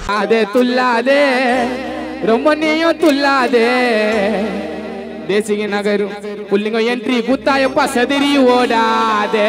அதே துல்லாதே ரொம்ப நீயும் துல்லாதே தேசிக நகரும் புள்ளிங்க என்ட்ரி குத்தாயப்பா செதறி ஓடாதே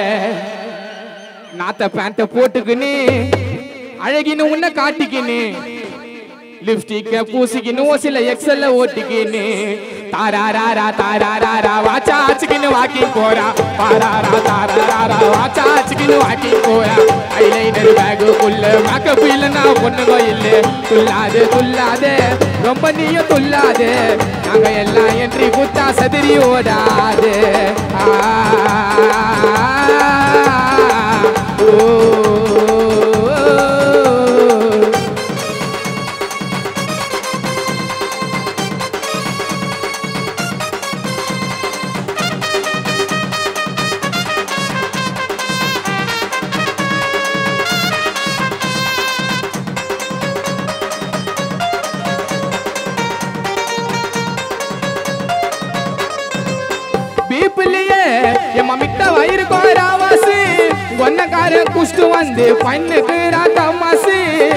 நாத்த பேண்ட போட்டுக்கின்னு அழகின்னு உன்னை காட்டிக்கின்னு லிப்ஸ்டிக்க பூசிக்கின்னு சில எக்ஸல்ல ஓட்டிக்கின்னு தாராராரா தாராராரா வாச்சா ஆச்சுக்கின்னு வாக்கிங் போறா பாராரா தாராராரா வாச்சா ஆச்சுக்கின்னு வாக்கிங் போறா ஐலைனர் பேகுக்குள்ள மேக்கப் இல்லைன்னா பொண்ணுங்க இல்லை துல்லாது துல்லாதே ரொம்ப நீயும் துல்லாதே நாங்க எல்லாம் என்ட்ரி குத்தா சதிரி ஓடாது ஆ ஓ பீப்பிள்ளையே என் மம்மிட்ட வயிறு கோராவாசு ஒன்னக்கார குஷ்டு வந்து பண்ணுக்கு ராத்தம்மாசு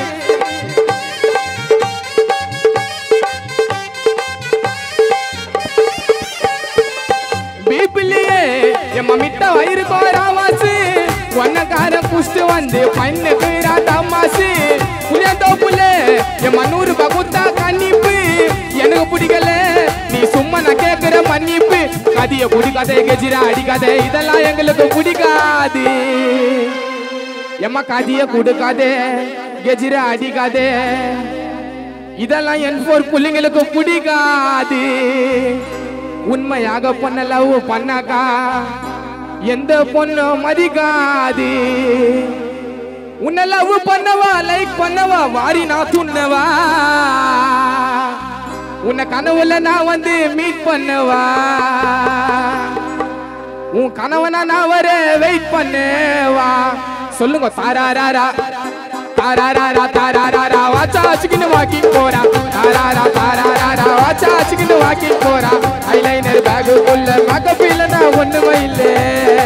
பீப்பிள்ளையே என் மம்மிட்ட வயிறு கோராவாசு ஒன்னக்கார குஷ்டு வந்து பண்ணுக்கு ராத்தம்மாசு புளியந்தோப்புல என் மண்ணூறு பகுத்தா கன்னிப்பு எனக்கு பிடிக்கல நீ சும்மா நான் கேட்கிற மன்னிப்பு கதிய பிடிக்காதே கெஜிரா அடிக்காதே இதெல்லாம் எங்களுக்கு பிடிக்காது எம்மா கதிய கொடுக்காதே கெஜிரா அடிக்காதே இதெல்லாம் என் போர் பிள்ளைங்களுக்கு பிடிக்காது உண்மையாக பொண்ண லவ் பண்ணாக்கா எந்த பொண்ணும் மதிக்காது உன்னை லவ் பண்ணவா லைக் பண்ணவா வாரி நான் துண்ணவா உன்னை கனவுல நான் வந்து மீட் பண்ணவா உன் கனவனா நான் வர வெயிட் பண்ணவா சொல்லுங்க தாராராரா தாராராரா தாராராரா வாச்சா வச்சுக்கின்னு வாக்கிங் போறா தாராரா தாராராரா வாச்சா வச்சுக்கின்னு வாக்கிங் போறா ஐலைனர் பேகுக்குள்ள மேக்கப் இல்லைன்னா ஒண்ணுமே இல்லை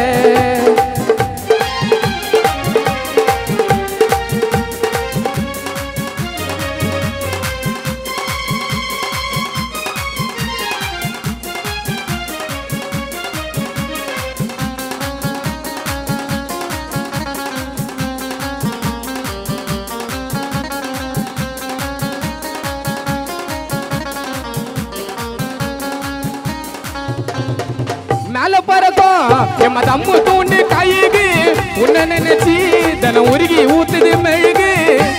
மேல பறக்கும் எம்ம தம்மு தூண்டு கையுகு உன்னை நினைச்சு தினம் உருகி ஊத்துது மெழுகு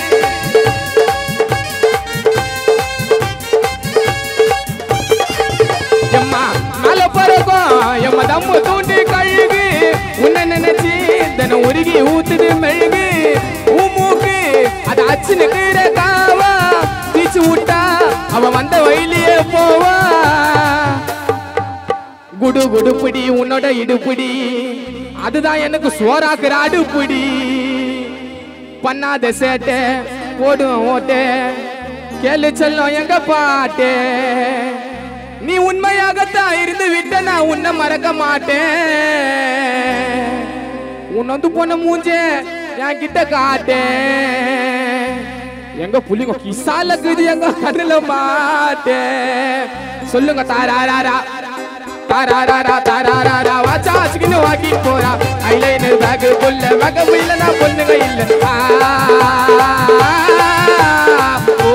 எம்மா மேல பறக்கும் எம்ம தம்மு தூண்டு கழுகு உன்னை நினைச்சு தினம் உருகி ஊத்துது மெழுகு உன் மூக்கு அது அச்சு நிக்கிற காவா தீச்சு விட்டா அவன் வந்த வழியிலேயே போவா குடு குடுப்பிடி உன்னோட இடுப்பிடி அதுதான் எனக்கு சோறாக்குற அடுப்பிடி பண்ணாத சேட்டை போடும் ஓட்டே கேளு செல்லம் எங்க பாட்டே நீ உண்மையாகத்தான் இருந்து விட்ட நான் உன்னை மறக்க மாட்டேன் உன் வந்து போன மூஞ்சே என் கிட்ட காட்டேன் எங்க புள்ளிங்க கிசாலக்குது எங்க கண்ணுல மாட்டேன் சொல்லுங்க தாராராரா தாராராரா தாராராரா வாச்சா வச்சுக்கின்னு வாக்கி போறா ஐலைனர் பேக் புல்ல மேக்கப் இல்லைன்னா பொண்ணுங்க இல்ல ஆ, ஓ,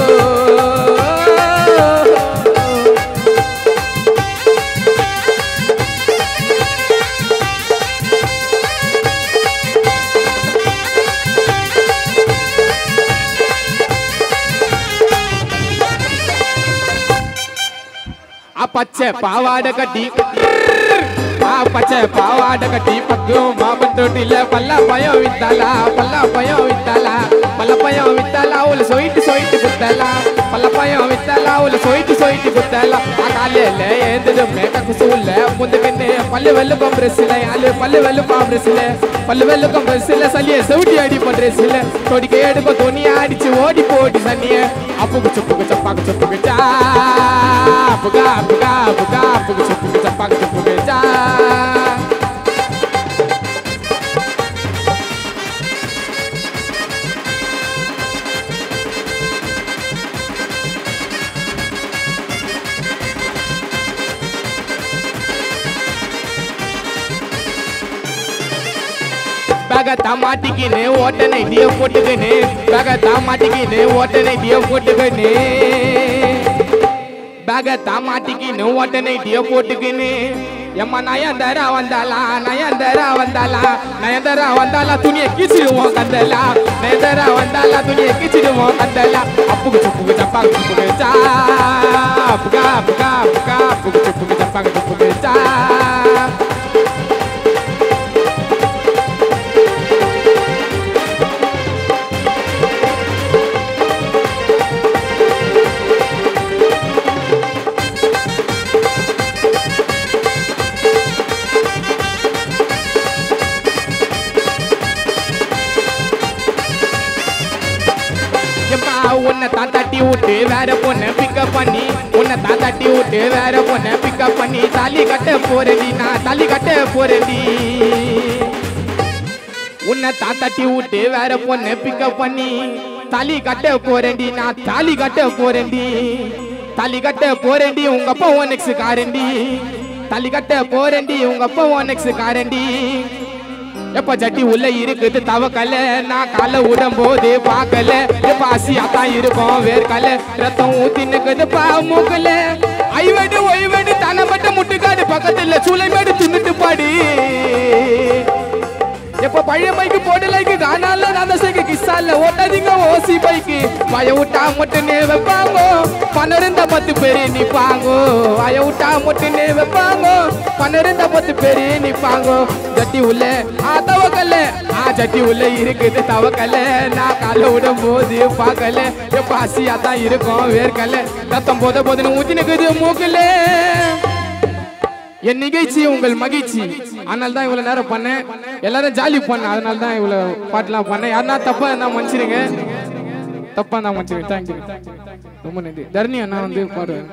ஆ பச்சை பாவாடை கட்டி ஆ பச்சை பாவாடை கட்டி பக்கம் மாமன் தொட்டில பல்லா பயம் வித்தாலா பல்லா பயம் வித்தாலா பல்ல பயம் வித்தாலா அவளை சொயிட்டு சொயிட்டு குத்தலா பல்ல பயம் வித்தாலா அவளை சொயிட்டு சொயிட்டு குத்தலா ஆ காலையில ஏந்தது மேக்க குசூல்ல முந்துக்கண்ணு பல்லு வெள்ளுக்கும் பிரஸ்ல ஆளு பல்லு வெள்ளுக்கும் பிரஸ்ல பல்லு வெள்ளுக்கும் பிரஸ்ல சளிய செவிட்டி அடி பண்றேசில தொடிக்க எடுக்கும் துணியை அடிச்சு ஓடி போடி சனிய அப்புக்கு சுப்புக்கு சப்பாக்கு சுப்புக்கு சா புகா புகா புகா புகு சுப்புக்கு சப்பாக்கு சுப்புக்கு சா பகத்தா மாட்டிக்கின்னு ஓட்ட நைட்டிய போட்டுக்கின்னு பகத்தா மாட்டிக்கின்னு ஓட்ட நைட்டிய போட்டுக்கின்னு பகத்தா மாட்டிக்கின்னு ஓட்ட நைட்டிய போட்டுக்கின்னு எம்மா நயன்தரா வந்தாளா நயன்தரா வந்தாளா நயன்தரா வந்தாளா துணியை கீச்சிடுவோம் கந்தலா நயன்தரா வந்தாளா துணியை கீச்சிடுவோம் கந்தலா அப்புக்கு சுப்புக்கு சப்பாங்க சுப்புக்கு சா அப்புகா அப்புகா அப்புகா அப்புக்கு சுப்புக்கு சப்பாங்க சுப்புக்கு சா எம்மா உன்னை தான் தட்டி விட்டு வேற பொண்ணை பிக்கப் பண்ணி உன்னை தான் தட்டி விட்டு வேற பொண்ணை பிக்கப் பண்ணி தாலி கட்ட போறேன்டி நான் தாலி கட்ட போறேன்டி உன்னை தான் தட்டி விட்டு வேற பொண்ணை பிக்கப் பண்ணி தாலி கட்ட போறேன்டி நான் தாலி கட்ட போறேன்டி தாலி கட்ட போறேன்டி உங்க அப்பா ஒன் காரண்டி தாலி கட்ட போறேன்டி உங்க அப்பா ஒன் காரண்டி எப்ப ஜட்டி உள்ள இருக்குது தவக்கல நான் கால விடும் போது பார்க்கல எப்ப ஆசியா தான் இருக்கும் வேர்க்கல ரத்தம் ஊத்தி நிக்குது பா மூக்கல ஐவடு ஒய்வடு தனப்பட்ட முட்டுக்காடு பக்கத்துல சூளைமேடு தின்னுட்டு பாடி எப்ப பழைய பைக்கு போட்டு லைக்கு காணால நான் சைக்கு கிஸ்ஸால ஓட்டாதீங்க ஓசி பைக்கு வய விட்டா மட்டும் நே வைப்பாங்கோ பன்னிருந்த பத்து பேரு நிப்பாங்கோ வய விட்டா மட்டும் நே வைப்பாங்கோ பன்னிருந்த பத்து பேரு நிப்பாங்கோ ஜட்டி உள்ள ஆ தவக்கல்ல ஆ ஜட்டி உள்ள இருக்குது தவக்கல்ல நான் கால விடும் போது பார்க்கல எப்ப ஆசியா தான் இருக்கும் வேர்க்கல ரத்தம் போத போதுன்னு ஊத்தி நிக்குது மூக்கல என் நிகழ்ச்சி உங்கள் மகிழ்ச்சி அதனால தான் இவ்வளவு நேரம் பண்ணேன் எல்லாரும் ஜாலி பண்ணேன் அதனால தான் இவ்வளவு பாட்டுலாம் பண்ணேன் யாருன்னா தப்பா இருந்தா மன்னிச்சிருங்க தப்பா இருந்தா மன்னிச்சிருங்க தேங்க்யூ ரொம்ப நன்றி தர்ணி அண்ணா வந்து பாடுவேன்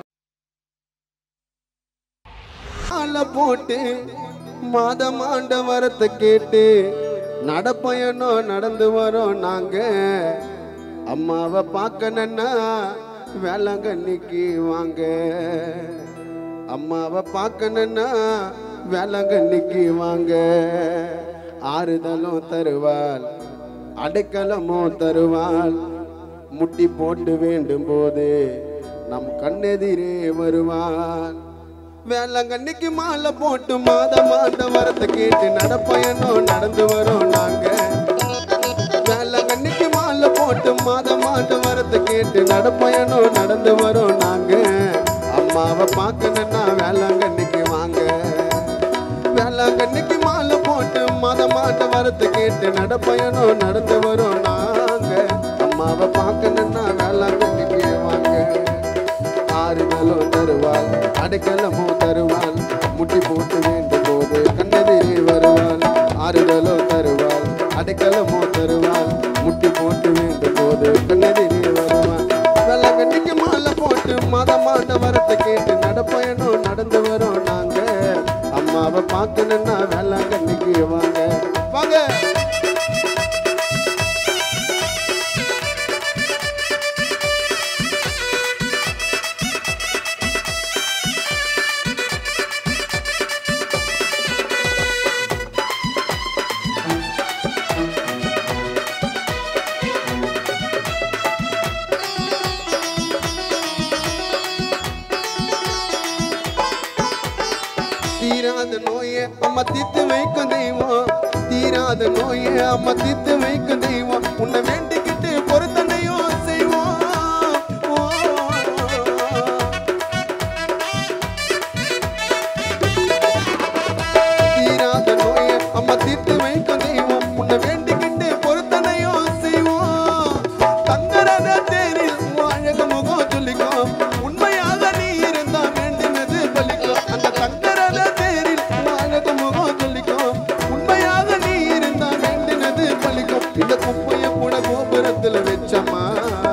மாலை போட்டு மாதமாண்ட வரத்தை கேட்டு நடப்பயணம் நடந்து வரோம் நாங்க அம்மாவை பார்க்கணுன்னா வேளாங்கண்ணிக்கு வாங்க அம்மாவை பார்க்கணுன்னா வேளாங்கண்ணிக்கு வாங்க ஆறுதலும் தருவாள் அடைக்கலமும் தருவாள் முட்டி போட்டு வேண்டும் போது நம் கண்ணெதிரே வருவாள் வேளாங்கண்ணிக்கு மாலை போட்டு மாத மாத வரத்தை கேட்டு நடப்பயணம் நடந்து வரோம் நாங்க வேளாங்கண்ணிக்கு மாலை போட்டு மாத மாத வரத்தை கேட்டு நடப்பயணம் நடந்து வரோம் நாங்க அம்மாவை பார்க்கணுன்னா வேளாங்கண்ணிக்கு வாங்க வேளாங்கண்ணிக்கு மாலை போட்டு மாத மாத வரத்தை கேட்டு நடப்பயணம் நடந்து வரோம் நாங்க அம்மாவை பார்க்கணுன்னா வேளாங்கண்ணிக்கு வாங்க ஆறுதலும் தருவாள் அடைக்கலமும் தருவாள் முட்டி போட்டு வேண்டும் போது கண்ணெதிரே வருவாள் ஆறுதலும் தருவாள் அடைக்கலமும் தருவாள் முட்டி போட்டு வேண்டும் போது கண்ணெதிரே வருவாள் வெள்ளக்கண்ணிக்கு மாலை போட்டு மத மாண்ட வரத்தை கேட்டு நடப்பயணம் நடந்து வரோம் நாங்க அம்மாவை பார்க்கணுன்னா வெள்ளக்கண்ணிக்கு வாங்க வாங்க தீராத நோயை அம்மா தீர்த்து வைக்கும் தெய்வம் தீராத நோயை அம்மா தீர்த்து வைக்கும் தெய்வம் உன்னை வேண்டிக்கிட்டு பொறுத்தனையும் செய்வோம் ஓ. தீராத நோயை அம்மா தீர்த்து வைக்கும் தெய்வம் உன்னை வேண்டிக்கிட்டு பொறுத்தனையும் செய்வோம் தங்கரத தேரில் அழக முகம் சொல்லிக்கும் உண்மையாக நீ இருந்தா வேண்டினது பலிக்கும் அந்த தங்கரத தேரில் அழக முகம் சொல்லிக்கும் உண்மையாக நீ இருந்தா வேண்டினது பலிக்கும் இந்த குப்பைய கூட கோபுரத்துல வச்சம்மா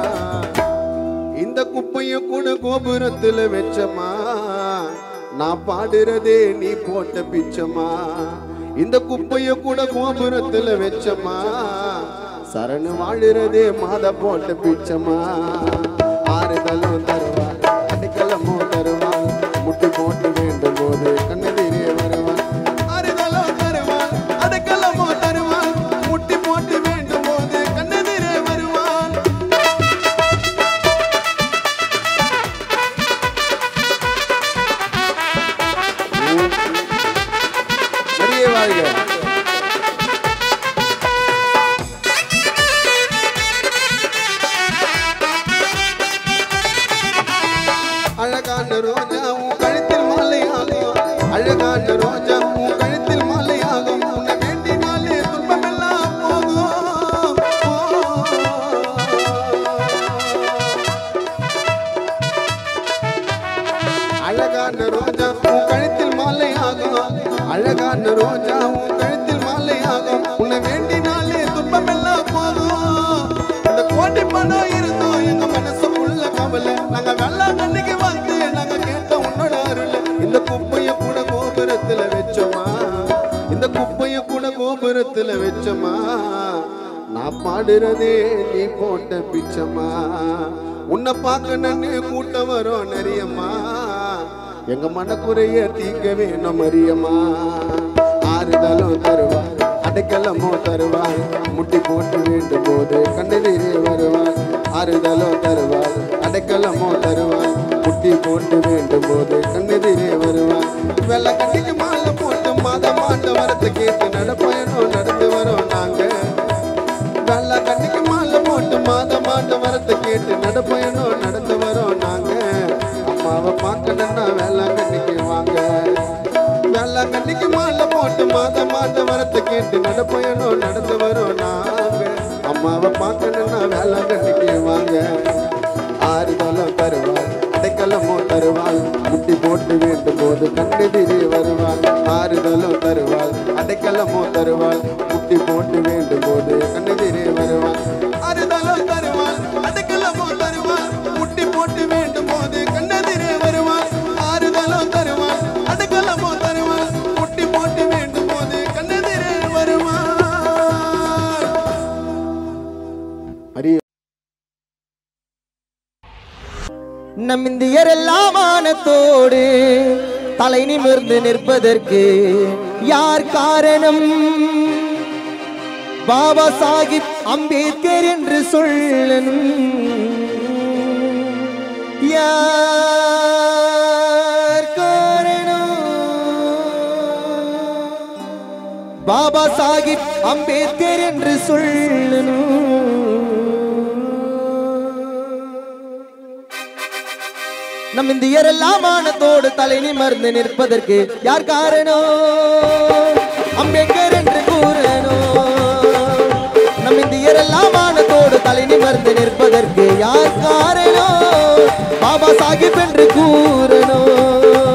இந்த குப்பைய கூட கோபுரத்துல வச்சம்மா நான் பாடுறதே நீ போட்ட பிச்சம்மா இந்த குப்பைய கூட கோபுரத்துல வச்சம்மா சரணு வாழுறதே மாத போட்ட பிச்சம்மா ஆறுதலும் தருவாள் அடைக்கலமும் தருவாள் முட்டி போட்டு வேண்டும் போது கண்ணெதிரே வருவாள் ஆறுதலும் தருவாள் அடைக்கலமும் தருவாள் உன் கழுத்தில் மாலை ஆகும் அழகான ரோஜா உன் கழுத்தில் மாலை ஆகும் உன்னை வேண்டினாலே துன்பம் எல்லாம் போகும் இந்த கோடி பணம் இருந்தோம் எங்க மனசுக்குள்ள கவலை நாங்க வெள்ளாங்கண்ணிக்கு வந்து நாங்க கேட்ட உன்னோட அருள் இந்த குப்பைய கூட கோபுரத்துல வச்சோமா இந்த குப்பைய கூட கோபுரத்துல வச்சோமா நான் பாடுறதே நீ போட்ட பிச்சம்மா உன்னை பார்க்கணுன்னு கூட்டம் வரும் நிறையம்மா எங்க மனக்குறைய தீக்க வேணும் மரியம்மா ஆறுதலும் தருவார் அடைக்கலமோ தருவார் முட்டி போட்டு வேண்டும் போது கண்ணெதிரே வருவார் ஆறுதலோ தருவார் அடைக்கலமோ தருவார் முட்டி போட்டு வேண்டும் போது கண்ணெதிரே வருவார் வெள்ளை கட்டிக்கு மாலை போட்டு மாத மாட்ட வரத்தை கேட்டு நடப்பயணம் நடந்து வரோம் நாங்க வெள்ளை கண்ணிக்கு மாலை போட்டு மாத மாட்ட வரத்தை கேட்டு நடப்பயணம் நடந்து வரோம் நாங்க அம்மாவை பார்க்கணுன்னா வெள்ளை கண்ணிக்கு வாங்க வெள்ளை கண்ணிக்கு மாலை போட்டு மாத மாட்ட வரத்தை கேட்டு நடப்பயணம் நடந்து வரோம் நாங்க அம்மாவை பார்க்கணுன்னா வெள்ளை கண்ணிக்கு வாங்க ஆறுதலும் தருவாள் அடைக்கலமோ தருவாள் முட்டி போட்டு வேண்டும் போது கண்ணெதிரே வருவாள் ஆறுதலும் தருவாள் அடைக்கலமோ தருவாள் முட்டி போட்டு வேண்டும் போது கண்ணெதிரே வருவாள் ஆறுதலும் தருவாள் அடைக்கலமோ தருவாள் முட்டி போட்டு வேண்டும் போது கண்ணெதிரே வருவாள் ஆறுதலும் தருவாள் அடைக்கலமோ தருவாள் முட்டி போட்டு வேண்டும் போது கண்ணெதிரே வருவாள் அரிய நம் இந்தியரெல்லாம் வானத்தோடு தலை நிமிர்ந்து நிற்பதற்கு யார் காரணம் பாபா சாஹிப் அம்பேத்கர் என்று சொல்லணும் யார் காரணம் பாபா சாஹிப் அம்பேத்கர் என்று சொல்லணும் நம் இந்தியரெல்லாம் மானத்தோடு தலை நிமிர்ந்து நிற்பதற்கு யார் காரணம் அம்பேத்கர் என்று கூறணும் நம் இந்தியரெல்லாம் மானத்தோடு தலை நிமிர்ந்து நிற்பதற்கு யார் காரணம் பாபா சாஹிப் என்று கூறணும்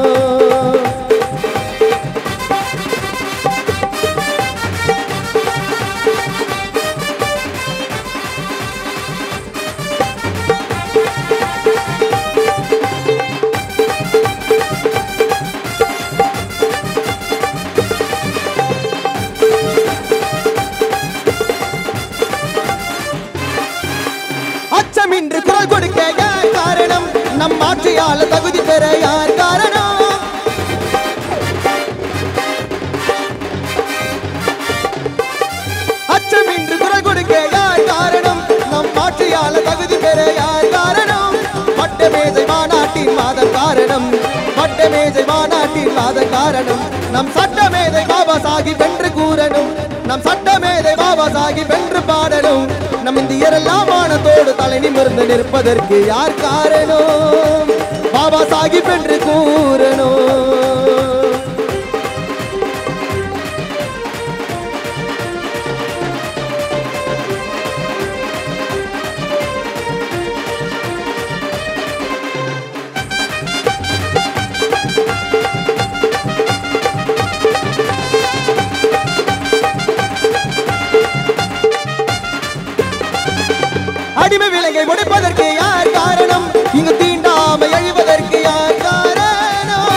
அச்சமின்றி குரல் கொடுக்க யார் காரணம் நம் ஆட்சியால தகுதி பெற யார் காரணம் அச்சமின்றி குரல் கொடுக்க யார் காரணம் நம் ஆட்சியால தகுதி பெற யார் காரணம் பட்டமேஜை மாநாட்டின் வாத காரணம் பட்டமேஜை மாநாட்டின் வாத காரணம் நம் சட்டமேதை பாபா சாஹிப் என்று கூறணும் நம் சட்டமேதை பாபா சாஹிப் என்று பாடணும் நம் இந்தியரெல்லாம் வானத்தோடு தலை நிமிர்ந்து நிற்பதற்கு யார் காரணம் பாபா சாஹிப் என்று கூறணும் அடிமை விலங்கை முடிப்பதற்கு யார் காரணம் இங்கு தீண்டாமை அழிவதற்கு யார் காரணம்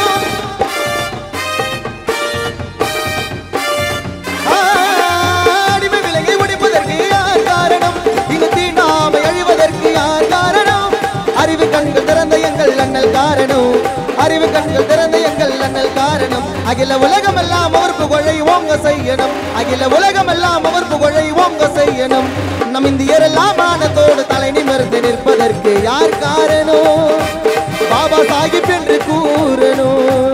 ஆ, அடிமை விலங்கை முடிப்பதற்கு யார் காரணம் இங்கு தீண்டாமை அழிவதற்கு யார் காரணம் அறிவு கண்கள் திறந்த எங்கள் அண்ணல் காரணம் அறிவு கண்கள் திறந்த எங்கள் அண்ணல் காரணம் அகில உலகம் எல்லாம் அவர் புகழை ஓங்க செய்யணும் அகில உலகம் எல்லாம் அவர் புகழை ஓங்க செய்யணும் நம் இந்தியரெல்லாம் மானத்தோடு தலை நிமிர்ந்து நிற்பதற்கு யார் காரணம் பாபா சாஹிப் என்று கூறணும்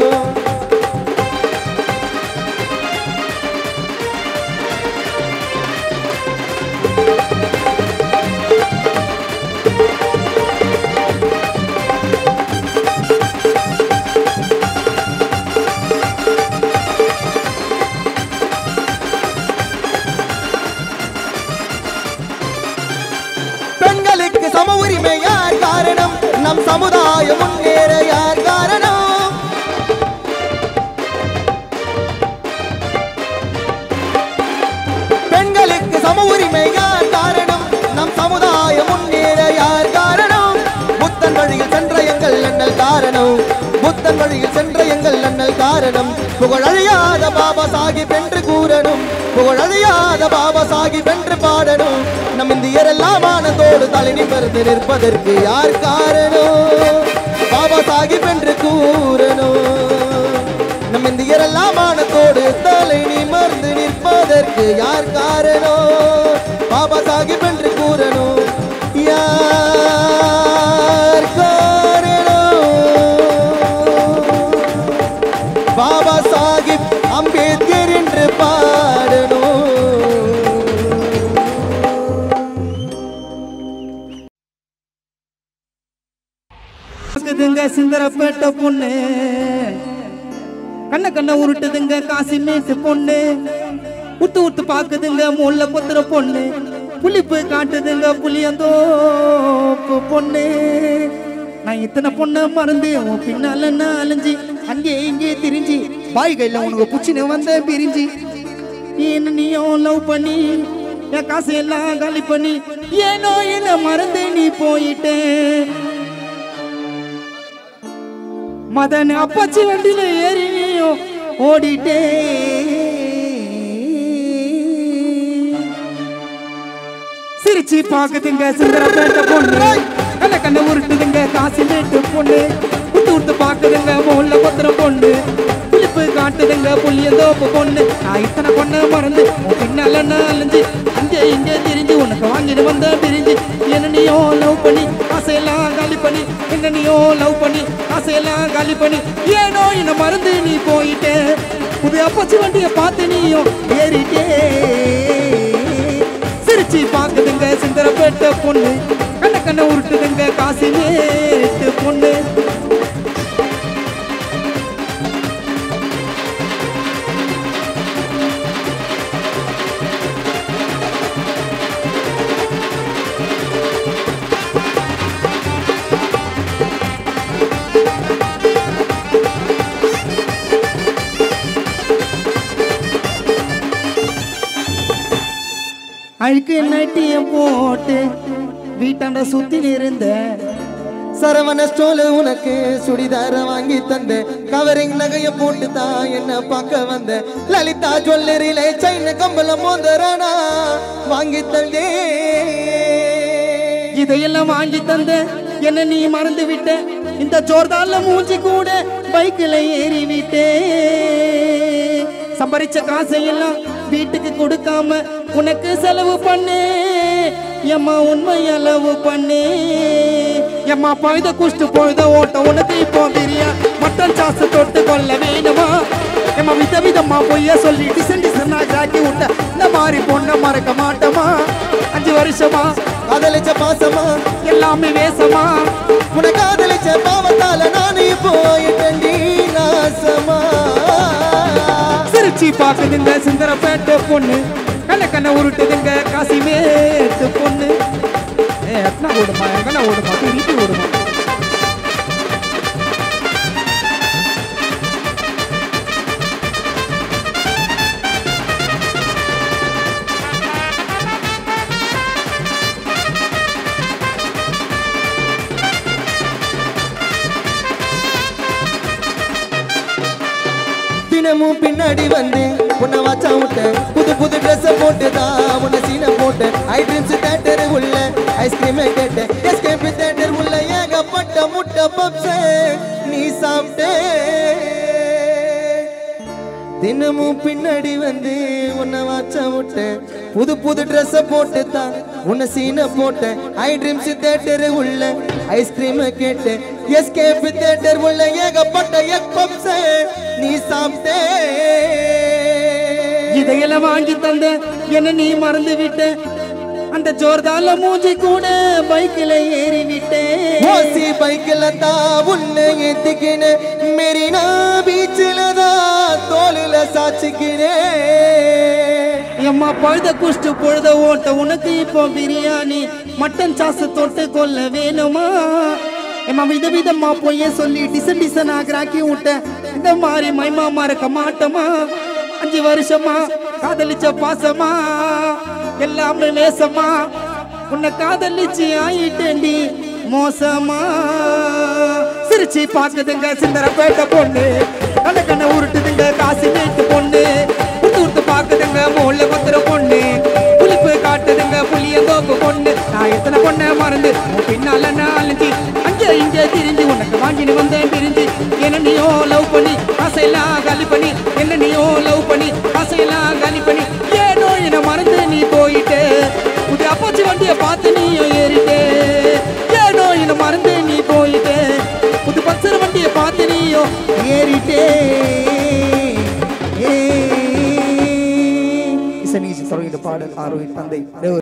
பெண்களுக்கு சம உரிமை யார் காரணம் நம் சமுதாயம் முன்னேற யார் காரணம் சம உரிமை யார் காரணம் நம் சமுதாயம் முன்னேற யார் காரணம் புத்தன் வழியில் சென்ற எங்கள் அண்ணல் காரணம் புத்தன் வழியில் சென்ற எங்கள் அண்ணல் காரணம் புகழழியாத பாபா சாஹிப் என்று கூறணும் புகழழியாத பாபா சாஹிப் என்று பாடணும் நம் இந்தியரெல்லாம் ஆனந்தோடு தலை நிமிர்ந்து நிற்பதற்கு யார் காரணம் பாபா சாஹிப் என்று கூறணும் நம் இந்தியரெல்லாம் ஆனத்தோடு தலை நிமிர்ந்து நிற்பதற்கு யார் காரணம் பாபா சாஹிப் என்று கூறணும் யார் காரணம் பாபா சாஹிப் அம்பேத்கர் என்று பாடணும் பாக்குதுங்க சிந்தரப்பேட்ட பொண்ணு கண்ண கண்ண உருட்டுதுங்க காசி மேட்டு பொண்ணு உத்து உத்து பாக்குதுங்க முள்ள கொத்துற பொண்ணு புளிப்பு காட்டுதுங்க புளியந்தோப்பு பொண்ணு நான் இத்தனை பொண்ணை மறந்து உன் பின்னால நான் அலைஞ்சு அங்கே இங்கே திரிஞ்சு பாய் கையில உனக்கு புச்சின்னு வந்த பிரிஞ்சு என்ன நீயும் லவ் பண்ணி என் காசு எல்லாம் காலி பண்ணி ஏனோ என்ன மறந்து நீ போயிட்டே மதன் அப்பாச்சி வண்டியில ஏறி நீயும் ஓடிட்டே சிரிச்சு பாக்குதுங்க சுந்தரப்பேட்ட பொண்ணு கண்ண கண்ண உருட்டுதுங்க காசி மேட்டு பொண்ணு விட்டு விட்டு பாக்குதுங்க முள்ள கொத்துற பொண்ணு புளிப்பு காட்டுதுங்க புளியந்தோப்பு பொண்ணு நான் இத்தனை பொண்ணை மறந்து உன் பின்னால நான் அலைஞ்சு அங்கே இங்கே திரிஞ்சு உனக்கு வாங்கிட்டு வந்த பிரிஞ்சு என்ன நீயோ லவ் பண்ணி ஆசையெல்லாம் காலி பண்ணி என்ன நீயோ லவ் பண்ணி ஆசையெல்லாம் காலி பண்ணி ஏனோ என்ன மறந்து நீ போயிட்டே புது அப்பச்சி வண்டியை பார்த்து நீயும் ஏறிட்டே சிரிச்சு பாக்குதுங்க சிந்தரப்பேட்ட பொண்ணு கண்ண கண்ண உருட்டுதுங்க காசி மேட்டு பொண்ணு அழுக்கு நட்டிய போட்டு வீட்டாண்ட சுத்தி இருந்த சரவண ஸ்டோல உனக்கு சுடிதார வாங்கி தந்த கவரிங் நகைய போட்டு தான் என்ன பார்க்க வந்த லலிதா ஜுவல்லரியில சைன கம்பளம் மோந்தரானா வாங்கி தந்தே இதையெல்லாம் வாங்கி தந்த என்ன நீ மறந்து விட்ட இந்த ஜோர்தான்ல மூஞ்சி கூட பைக்கில் ஏறி விட்டே சம்பாரிச்ச காசையெல்லாம் வீட்டுக்கு கொடுக்காம உனக்கு செலவு பண்ணு எம்மா உண்மை அளவு பண்ணு எம்மா பழுத குஷ்டு பொழுத ஓட்ட உனக்கு இப்போ பிரியா மட்டன் சாசு தொட்டு கொள்ள வேணுமா எம்மா வித விதமா பொய்ய சொல்லி டிசன் டிசனா ஜாக்கி விட்ட இந்த மாதிரி பொண்ணை மறக்க மாட்டோமா அஞ்சு வருஷமா காதலிச்ச பாசமா எல்லாமே வேசமா உன காதலிச்ச பாவத்தால நானே போயிட்டேன்டி நாசமா சிரிச்சி பாக்குதுங்க சுந்தரப்பேட்டை பொண்ணு கண்ண கண்ண உருட்டுதுங்க காசி மேட்டு பொண்ணு ஏ எத்தனை ஓடுமா எங்கண்ணா ஓடுமா திருப்பி ஓடுமா தினமும் பின்னாடி வந்து உன்னை வச்சா விட்ட புது புது ட்ரெஸ் போட்டு தான் உன்னை சீனை போட்டு ஐ ட்ரீம்ஸ் தேட்டர் உள்ள ஐஸ்கிரீம் கேட்டேன் எஸ்கேப் தேட்டர் உள்ள ஏகப்பட்ட முட்டை பப்ஸ் நீ சாப்பிட்டே தினமும் பின்னாடி வந்து உன்னை வாச்ச விட்டேன் புது புது ட்ரெஸ் போட்டு தான் உன்னை சீனை போட்டேன் ஐ ட்ரீம்ஸ் தேட்டர் உள்ள ஐஸ்கிரீம் கேட்டேன் எஸ்கேப் தேட்டர் உள்ள ஏகப்பட்ட எக் பப்ஸ் நீ சாப்பிட்டே இதையெல்லாம் வாங்கி தந்த என்ன நீ மறந்து விட்ட அந்த ஜோர்தால மூஞ்சி கூட பைக்கில் ஏறி விட்டேன் ஓசி பைக்கில் தான் உன்னை ஏத்திக்கினேன் மெரினா பீச்சில் தான் தோலில் சாச்சிக்கினேன் எம்மா பழுத குஷ்டு பொழுத ஓட்ட உனக்கு இப்போ பிரியாணி மட்டன் சாசு தொட்டு கொள்ள வேணுமா எம்மா வித விதமா பொய்ய சொல்லி டிசன் டிசன் ஆகிறாக்கி விட்ட இந்த மாதிரி மைமா மறக்க மாட்டோமா அஞ்சு வருஷமா காதலிச்ச பாசமா எல்லாமே நேசமா உன்னை காதலிச்சு ஆயிட்டேண்டி மோசமா சிரிச்சு பாக்குதுங்க சிந்தரப்பேட்ட பொண்ணு கண்ண கண்ண உருட்டுதுங்க காசு வீட்டு பொண்ணு உத்து உத்து பாக்குதுங்க மூல குத்துற பொண்ணு புளிப்பு காட்டுதுங்க புளியந்தோப்பு பொண்ணு நான் எத்தனை பொண்ணை மறந்து உன் பின்னால நான் அலைஞ்சி அங்கே இங்கே திரிஞ்சு உனக்கு வாங்கின்னு வந்தேன் பிரிஞ்சு என்ன நீயோ லவ் பண்ணி ஆசையெல்லாம் காலி பண்ணி என்ன நீயோ லவ் பண்ணி ஆசையெல்லாம் காலி பண்ணி ஏனோ என்ன மறந்து நீ போயிட்டே புது அப்பாச்சி வண்டியை பார்த்து நீயும் ஏறிட்டே ஏனோ என்ன மறந்து நீ போயிட்டே புது பச்சர் வண்டியை பார்த்து நீயும் ஏறிட்டே ஏ. இசனீசி தொடங்கிட்டு பாடல் ஆரோக்கிய தந்தை தேவர்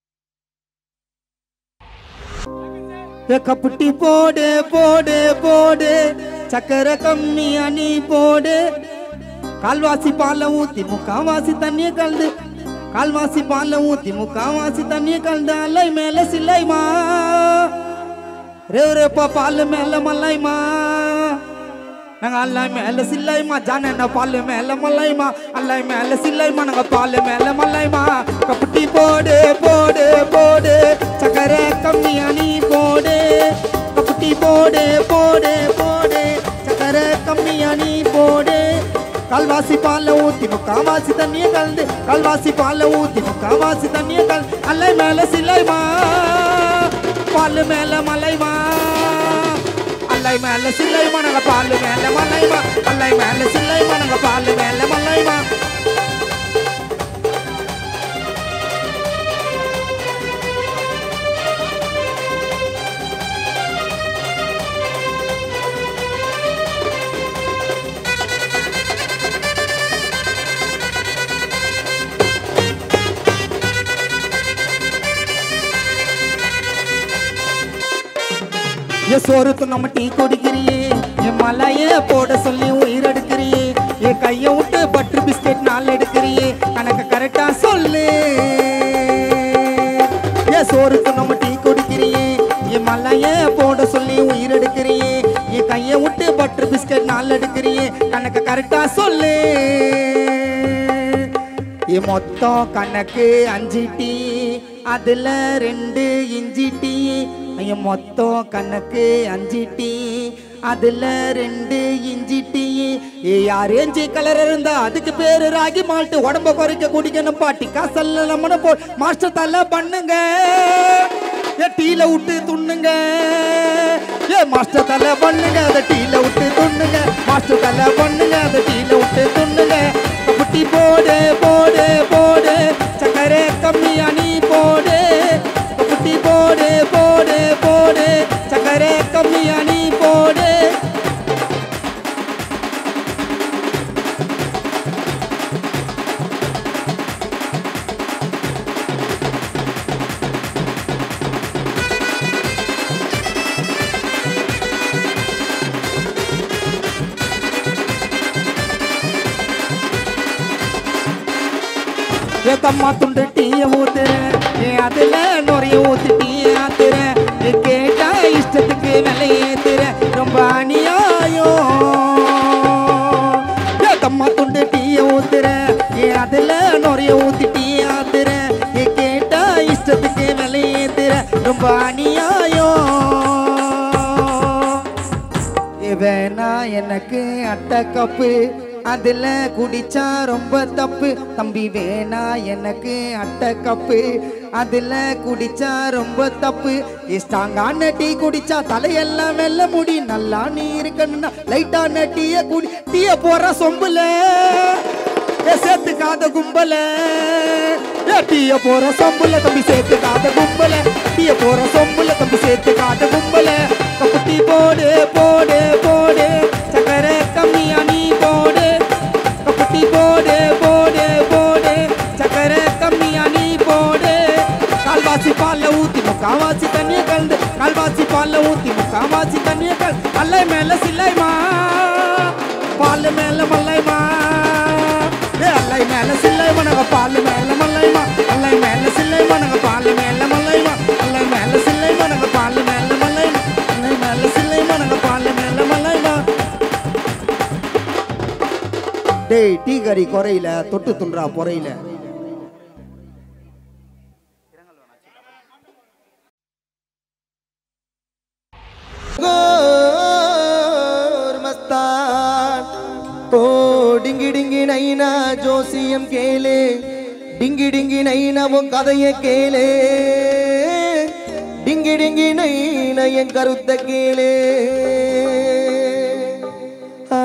கப்புட்டி போடு போடு போடு சக்கரை கம்மி அணி போடு கால்வாசி பால ஊத்தி முக்காவாசி தண்ணிய கலந்து கால்வாசி பால ஊத்தி முக்காவாசி தண்ணிய கலந்து அலை மேல சில்லைமா ரே ரேப்பா பால் மேல மல்லைமா நாங்க அல்லை மேல சில்லைமா ஜான பால் மேல மல்லைமா அல்லை மேல சில்லைமா நாங்க பால் மேல மல்லைமா கப்புட்டி போடு போடு போடு சக்கரை கம்மி அணி போடு கப்புட்டி போடு போடு போடு சக்கரை கம்மி அணி போடு கல்வாசி பால்ல ஊத்தி முக்காவாசி தண்ணிய கலந்து கல்வாசி பால்ல ஊத்தி முக்காவாசி தண்ணிய கலந்து அல்லை மேல சில்லைமா பால் மேல மலைமா அல்லை மேல சில்லைமா நாங்க பால் மேல மலைமா அல்லை மேல சில்லைமா நாங்க பால் மேல மலைமா என் சோறுக்கு நம்ம டீ குடிக்கிறியே என் மலைய போட சொல்லி உயிர் எடுக்கிறியே என் கைய விட்டு பட்டர் பிஸ்கெட் நாள் எடுக்கிறியே கணக்கு கரெக்டா சொல்லு என் சோறுக்கு நம்ம டீ குடிக்கிறியே என் மலைய போட சொல்லி உயிர் எடுக்கிறியே என் கைய விட்டு பட்டர் பிஸ்கெட் நாள் எடுக்கிறியே கணக்கு கரெக்டா சொல்லு என் மொத்தம் கணக்கு அஞ்சு டீ அதுல ரெண்டு இஞ்சி டீ என் மொத்தம் கணக்கு அஞ்சு டீ அதுல ரெண்டு இஞ்சி டீ ஏ யார் எஞ்சி கலர் இருந்தா அதுக்கு பேரு ராகி மால்ட்டு உடம்ப குறைக்க குடிக்கணும் பாட்டி காசல்ல நம்மன போ மாஸ்டர் தலை பண்ணுங்க ஏ டீல விட்டு துண்ணுங்க ஏ மாஸ்டர் தலை பண்ணுங்க அதை டீல விட்டு துண்ணுங்க மாஸ்டர் தலை பண்ணுங்க அதை டீல விட்டு துண்ணுங்க கப்புட்டி போடு போடு போடு சக்கரை கம்மி அணி போடு கப்புட்டி போடு போடு போடு சக்கரை கம்மி அணி போடு ஏ தம்மா துண்டு டீய ஊத்துறேன் ஏ அதுல நுறைய ஊத்து டீய ஆத்துறேன் ஏ கேட்டா இஷ்டத்துக்கு விலை ஏத்துறேன் ரொம்ப அநியாயம் ஏ தம்மா துண்டு டீய ஊத்துறேன் ஏ அதுல நுறைய ஊத்தி டீய ஆத்துறேன் ஏ கேட்டா இஷ்டத்துக்கு விலை ஏத்துறேன் ரொம்ப அநியாயம் ஏ வேணா எனக்கு அட்டை கப்பு அதுல குடிச்சா ரொம்ப தப்பு தம்பி வேணா எனக்கு அட்டை கப்பு அதுல குடிச்சா ரொம்ப தப்பு ஏ ஸ்ட்ராங்கான டீ குடிச்சா தலையெல்லாம் வெள்ள முடி நல்லா நீ இருக்கணும்னா லைட்டான டீய குடி டீய போற சொம்புல ஏ சேர்த்துக்காத கும்பல ஏ டீய போற சொம்புல தம்பி சேர்த்துக்காத கும்பல டீய போற சொம்புல தம்பி சேர்த்துக்காத கும்பல கப்புட்டி போடு போடு போடு சக்கரை கம்மியா நீ போடு கப்புட்டி போடு போடு போடு சக்கரை கம்மியா நீ போடு கால்வாசி பால்ல ஊத்தி முக்காவாசி தண்ணிய கலந்து கால்வாசி பால்ல ஊத்தி முக்காவாசி தண்ணிய கலந்து அல்லை மேல சில்லைமா பால் மேல மல்லைமா ஏ அல்லை மேல சில்லைமா நாங்க பால் மேல மல்லைமா அல்லை மேல சில்லைமா நாங்க பால் மேல மல்லைமா அல்லை மேல சில்லைமா நாங்க பால் மேல மல்லைமா அல்லை மேல சில்லைமா நாங்க பால் மேல மல்லைமா டேய் டீ கறி குறையில தொட்டு துன்றா பொறையில டிங்கி டிங்கி நைனா ஜோசியம் கேளு டிங்கி டிங்கி நைனா உன் கதைய கேளு டிங்கி டிங்கி நைனா என் கருத்த கேளு ஆ,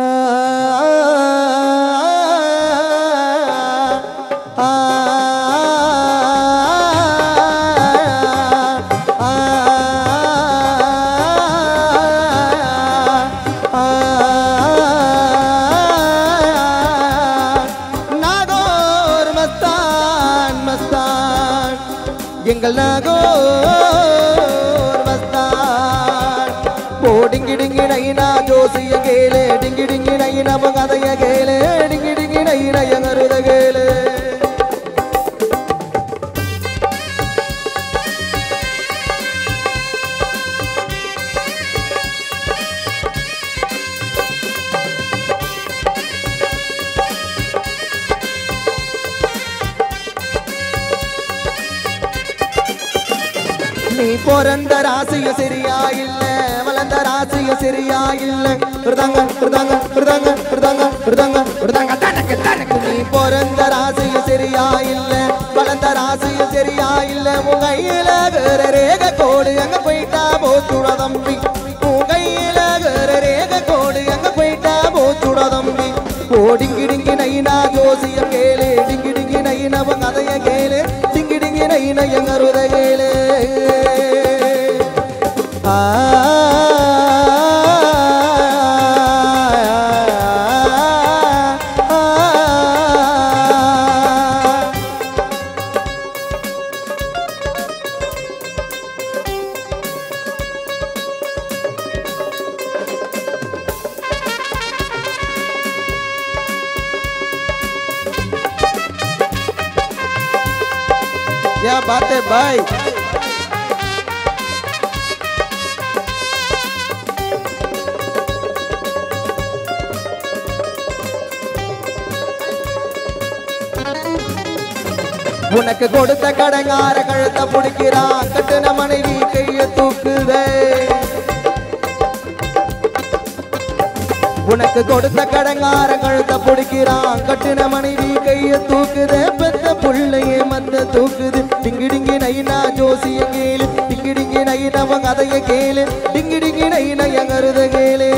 ஆ, ஆ, நாகோர் மஸ்தான் மஸ்தான் எங்கள் நாகோர் மஸ்தான் போடிங்கி டிங்கி நைனா ஜோசிய கேளு டிங்கி டிங்கி நைனா கதைய கேளு டிங்கி டிங்கி நைனா எங்கருத கேளு நீ பிறந்த ராசிய சரியா இல்ல வளர்ந்த ராசிய சரியா இல்ல விருதாங்க விருதாங்க விருதாங்க விருதாங்க விருதாங்க விருதாங்க தனக்கு தனக்கு நீ பிறந்த ராசிய சரியா இல்ல வளர்ந்த ராசிய சரியா இல்ல உன் கையில கர ரேக கோடு எங்க போயிட்டா போச்சுட தம்பி உன் கையில கர ரேக கோடு எங்க போயிட்டா போச்சுட தம்பி ஓடிங்கி டிங்கி நைனா ஜோசியம் கேளு டிங்கி டிங்கி நைனா உன் கதைய கேளு டிங்கி டிங்கி நைனா எங்க ருத கேளு ஆ क्या बात है भाई உனக்கு கொடுத்த கடங்கார கழுத்த பிடிக்கிறான் கட்டுன மனைவி கைய தூக்குதே உனக்கு கொடுத்த கடங்கார கழுத்த பிடிக்கிறான் கட்டுன மனைவி கைய தூக்குதே பெத்த புள்ளைய மந்த தூக்குது டிங்கி டிங்கி நைனா ஜோசிய கேளு டிங்கி டிங்கி நைனா உன் கதைய கேளு டிங்கி டிங்கி நைனா எங்கருத கேளு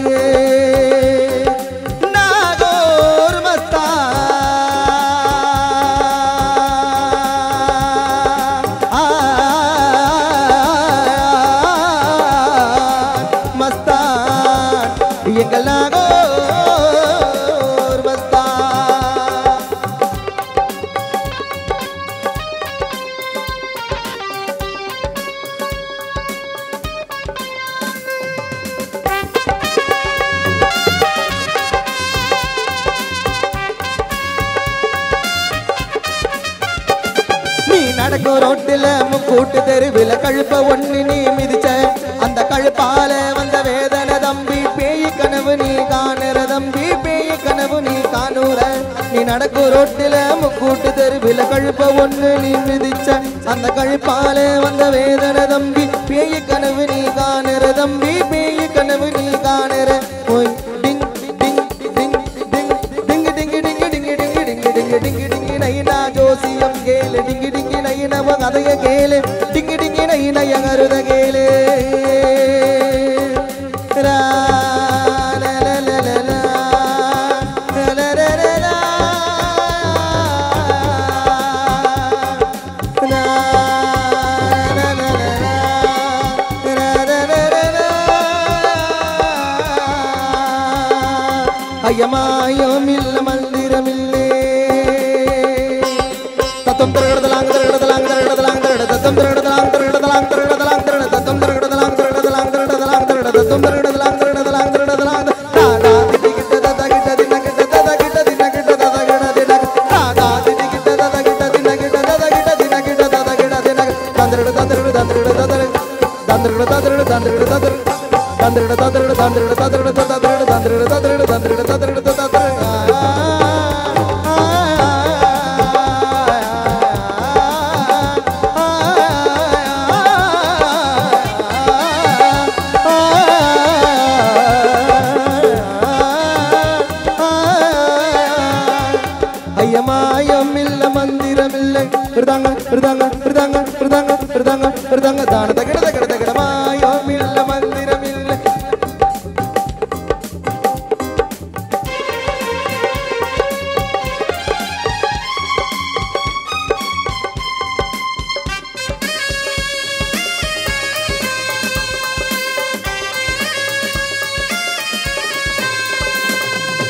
நாகோர் மஸ்தான் மஸ்தான் எங்கள் நாகோர் மஸ்தான் நீ நடக்கும் ரோட்டுல முக்கூட்டு தெருவில கழுப்ப ஒண்ணு நீ மிதிச்ச அந்த கழுப்பால வந்த வேதனை தம்பி பேய் கனவு நீ காணுற தம்பி பேய் கனவு நீ காணுற நீ நடக்கும் ரோட்டுல முக்கூட்டு தெருவில கழுப்ப ஒண்ணு நீ மிதிச்ச அந்த கழுப்பால வந்த வேதனை தம்பி பேய் கனவு நீ காணுற தம்பி பேய் கனவு நீ காணுற ஓய் டிங் டிங் டிங் டிங் டிங் டிங் டிங் டிங் டிங் டிங் டிங் டிங் டிங் நைனா ஜோசியம் கேளு டிங்கி டிங்கி நைனா உன் கதைய கேளு டிங்கி டிங்கி நைனா என் அருத கேளு ரா, லா, லா, லா, லா, லா. லா, லா, லா, லா, லா. லா, லா, லா, லா, லா. லா, லா, லா, லா, லா. அயமாயமில்ல மந்திரமில்லே தத்தம் திரடதலாங் திரடதலாங் திரடதலாங் திரட தத்தம் திரடதலாங் திரடதலாங் திரடதலாங் திரட தத்தம் திரடதலாங் திரடதலாங் திரடதலாங் திரட தத்தம் திரடதலாங் திரடதலாங் திரடதலாங் தாதா திதி கிட்ட தத கிட்ட தின கிட்ட தத கிட்ட தின கிட்ட தத கிட தின தாதா திதி கிட்ட தத கிட்ட தின கிட்ட தத கிட்ட தின கிட்ட தத கிட தின தந்திரட தந்திரட தந்திரட தந்திர தந்திரட தந்திரட தந்திரட தந்திர தந்திரட தந்திரட தந்திரட தந்திரட தந்திரட தந்திரட தந்திரட தந்திரட தந்திரட தந்திர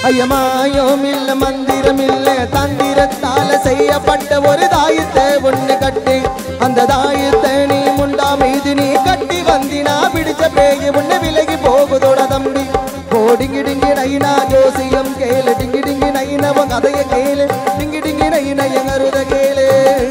ஐயமாயம் இல்ல மந்திரம் இல்ல தந்திரத்தால செய்யப்பட்ட ஒரு தாயத்தை ஒண்ணு கட்டி அந்த தாயத்தை நீ முண்டா மீது நீ கட்டி வந்தினா பிடிச்ச பேய் உன்னை விலகி போகுதோட தம்பி போடிங்கி டிங்கி நைனா ஜோசியம் கேளு டிங்கி டிங்கி நைனவன் கதைய கேளு டிங்கி டிங்கி நைன எங்கருத கேளு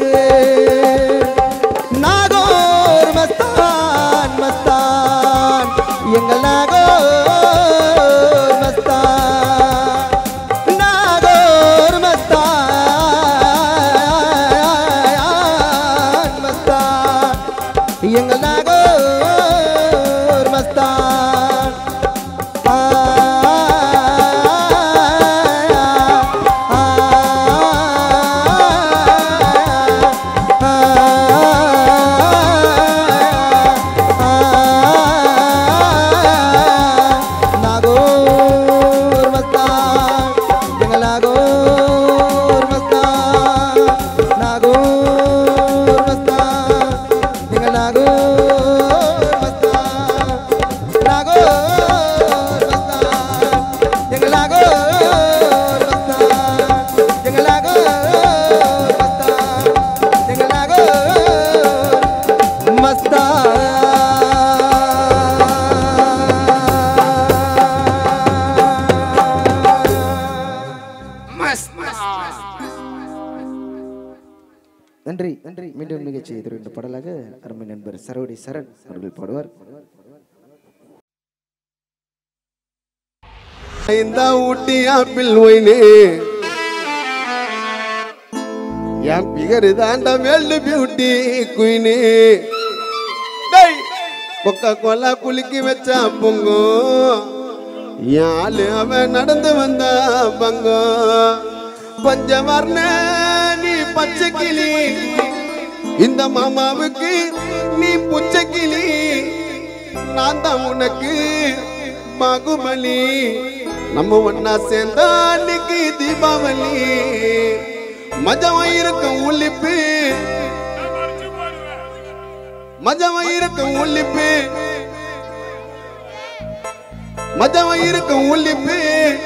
நாகோர் மஸ்தான் மஸ்தான் எங்கள் நாகோர் மஸ்தான் நாகோர் மஸ்தான் மஸ்தான் எங்கள் நாகோர் மஸ்தான் ஆ ஆ நாகோர் மஸ்தான் எங்கள் நாகோர் மஸ்தான் நாகோர் மஸ்தான் எங்கள் நாகோர் மஸ்தான் நாகோர் மஸ்தான் எங்கள் நாகோர் மஸ்தான் எங்கள் நாகோர் மஸ்தான் எங்கள் நாகோர் நன்றி நன்றி மீண்டும் நிகழ்ச்சி எதிர்கொண்ட பாடலாக அருமை நண்பர் சரோடி சரண் அவர்கள் பாடுவார் இந்த ஊட்டி ஆப்பிள் ஒயினே என் பிகரு தாண்ட வேல்டு பியூட்டி குயினே டேய் கொக்கா கோலா குலுக்கி வச்சா பொங்கோ என் ஆளு அவன் நடந்து வந்த பங்கோ பஞ்சம் வர்ண நீ பச்சை கிளி இந்த மாமாவுக்கு நீ புச்சை கிளி நான் தான் உனக்கு பாகுபலி நம்ம ஒன்னா சேர்ந்தா அன்னைக்கு தீபாவளி மஜம் இருக்கும் உள்ளிப்பு மஜம் இருக்கும் உள்ளிப்பு மஜம் இருக்கும் உள்ளிப்பு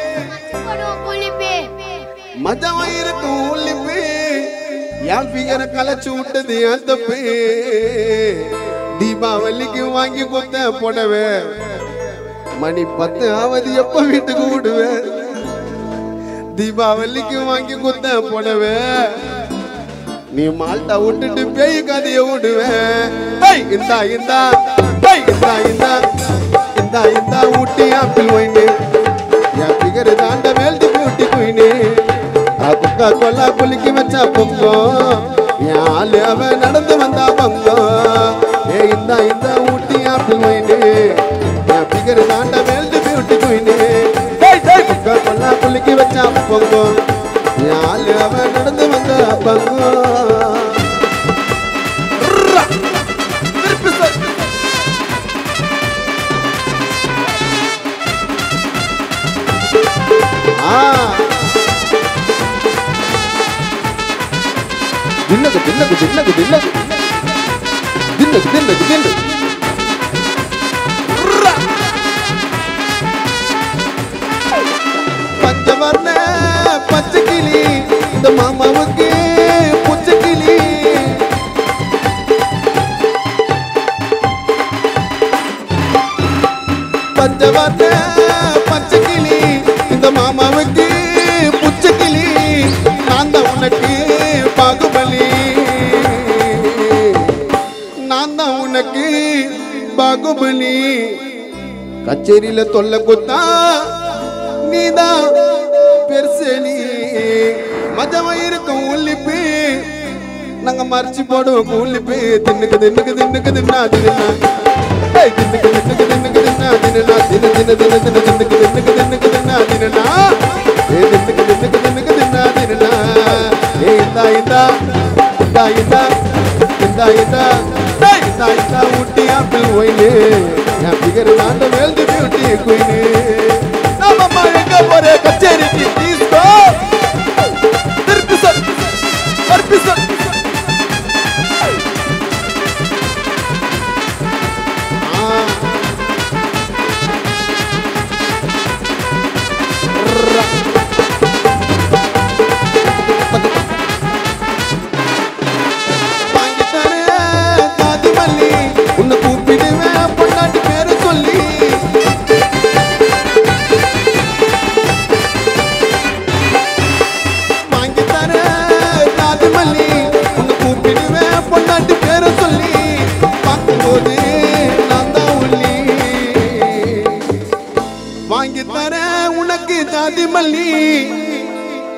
மஜம் இருக்கும் உள்ளிப்பு என் ஃபிகரை கலைச்சு விட்டது என் தப்பு தீபாவளிக்கு வாங்கி கொடுத்த புடவை மணி பத்து ஆவது எப்ப வீட்டுக்கு விடுவேன் தீபாவளிக்கு வாங்கி கொடுத்த புடவை நீ மால்ட்டா விட்டுட்டு பேய் கதைய விடுவேன் டேய், இந்தா இந்தா டேய், இந்தா இந்தா இந்தா இந்தா ஊட்டி ஆப்பிள் ஒயினு என் பிகரு தாண்ட world beauty queen coca cola குலுக்கி வச்சா பொங்கோ என் ஆளு அவன் நடந்து வந்தா பங்கோ ஏ இந்தா இந்தா ஊட்டி ஆப்பிள் ஒயினு என் பிகரு தாண்ட world beauty queen coca cola குலுக்கி வச்சா பொங்கோ என் ஆளு அவன் நடந்து வந்தா பங்கோ திருப்பி சொல். ஆ தின்னகு தின்னகு தின்னகு தின்னகு தின்னகு தின்னகு தின்னு பஞ்சவர்ண பச்சை கிளி இந்த மாமாவுக்கு புச்சை கிளி பஞ்சவர்ண பச்சை கிளி இந்த மாமாவுக்கு புச்சை கிளி நான் தான் உனக்கு பாகுபலி நான் தான் உனக்கு பாகுபலி கச்சேரியில தொல்லை குத்தா நீதான் பெருசலி மஜமா இருக்கும் உள்ளிப்பு நாங்க மறைச்சு போடுவோம் உள்ளிப்பு தின்னுக்கு தின்னுக்கு தின்னுக்கு தின்னா தின்னா ஏய், தின்னுக்கு தின்னுக்கு தின்னுக்கு தின்னா தின்னா தின்னு தின்னு தின்னு தின்னு தின்னுக்கு தின்னுக்கு தின்னுக்கு தின்னா தின்னா ஏ தின்னுக்கு தின்னுக்கு தின்னுக்கு தின்னா தின்னா ஏ இந்தா இந்தா இந்தா இந்தா இந்தா இந்தா டேய், இந்தா இந்தா ஊட்டி ஆப்பிள் ஒயினு என் பிகர் நாண்ட வேல்டு பியூட்டி குயினு நம்ம எங்க போற கச்சேரிக்கு தீஸ்கோ திருப்பி சொல் திருப்பி சொல் ஆ.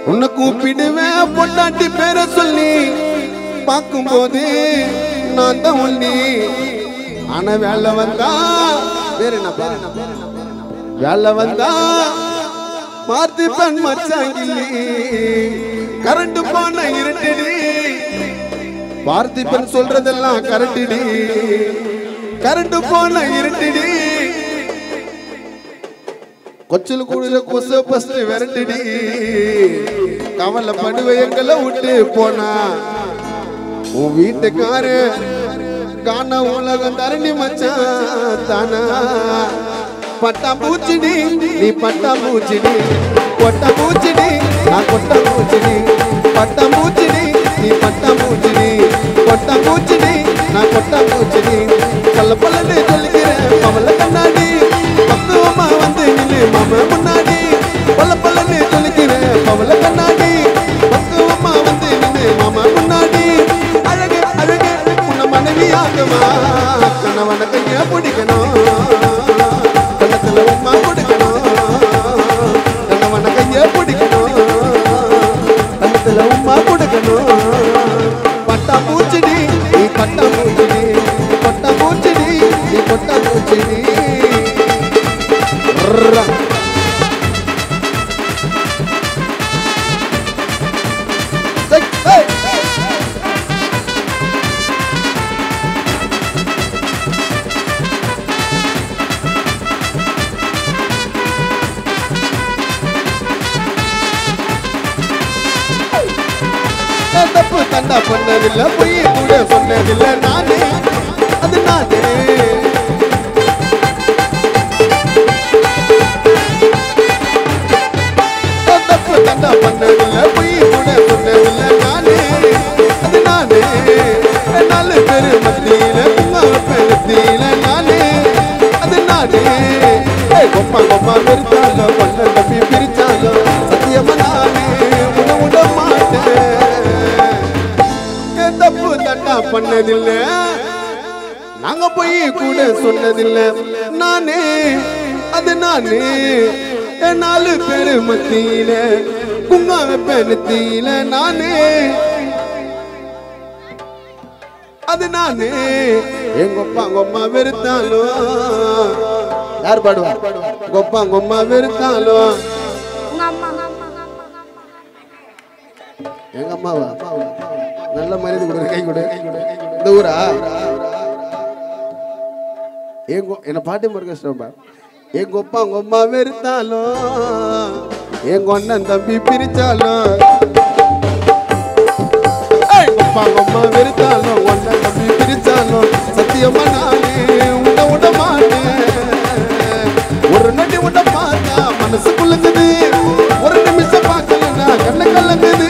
உன்னை கூப்பிடுவேன் பொண்டாட்டி பேரை சொல்லி பார்க்கும்போது நான் தான் ஒல்லி ஆனா வேலை வந்தா பேர் என்ன பேர் என்ன பேர் என்ன வேலை வந்தா பார்த்திபன் மச்சாங்கில்லி கரண்ட் போன இருட்டடி பார்த்திபன் சொல்றதெல்லாம் கரண்டடி கரண்ட் போன இருட்டடி கொச்சல் கூடுல கொசு பஸ்ட் விரட்டுடி கவலைப்படுவ எங்களை விட்டு போனா உன் வீட்டுக்காரு காண உலகம் தரணி மச்சான் தானா பட்டா பூச்சிடி நீ பட்டா பூச்சிடி கொட்டா பூச்சிடி நான் கொட்டா பூச்சிடி பட்டா பூச்சிடி நீ பட்டா பூச்சிடி கொட்டா பூச்சிடி நான் கொட்டா பூச்சிடி கல்ல பல்லன்னு சொல்லிக்கிறேன் பவல கண்ணாடி பக்குவமா வந்து நில்லு மாம முன்னாடி பல்ல பல்லன்னு சொல்லிக்கிறேன் பவல கண்ணாடி பக்குவமா வந்து நில்லு மாமா முன்னாடி அழகு அழகு உன்னை மனைவியாகுமா கணவன கைய பிடிக்கணும் கண்ணத்துல உமா கொடுக்கணும் கணவன கைய பிடிக்கணும் கண்ணத்துல உமா கொடுக்கணும் பட்டா பூச்சிடி நீ பட்டா பூச்சிடி பட்டா பூச்சிடி நீ பட்டா பூச்சிடி ரா. Hey, hey. நான் தப்பு தண்டா பண்ணதில்ல பொய் கூட சொன்னதில்ல நானே அது நானே நான் தப்பு தண்டா பண்ணதில்ல பொய் கூட சொன்னதில்ல நானே அது நானே நாலு பேரு மத்தியில உங்க பெருத்தியில நானே அது நானே ஏய், கொப்பா கொப்பா பிரிச்சாலும் பண்ண தப்பி பிரிச்சாலும் சத்தியமா நானே உன விட மாட்டேன் ஏன் தப்பு தண்டா பண்ணதில்லை நாங்க போய் கூட சொன்னதில்லை நானே அது நானே என் நாலு பேரு மத்தியில குங்கா பெருத்தியில நானே அது நானே எங்க அப்பா அம்மா வெறுத்தாலும் யார் பாடுவா கொப்பா அம்மா வெறுத்தாலும் உங்க அம்மா எங்க அம்மாவா நல்ல மரியாதை கொடு கை கொடு இந்த ஊரா எங்க என்ன பாட்டு மறுக்க கஷ்டம்பா எங்க அப்பா உங்க அம்மா வெறுத்தாலும் எங்க அண்ணன் தம்பி பிரிச்சாலும் ஏய், எங்க அப்பா உங்க அம்மா வெறுத்தாலும் உங்க அண்ணன் தம்பி பிரிச்சாலும் சத்தியமா நானே உன்னை விட மாட்டேன் ஒரு நடி உன்னை பார்த்தா மனசு குலுங்குது ஒரு நிமிஷம் பார்க்கலன்னா கண்ணு கலங்குது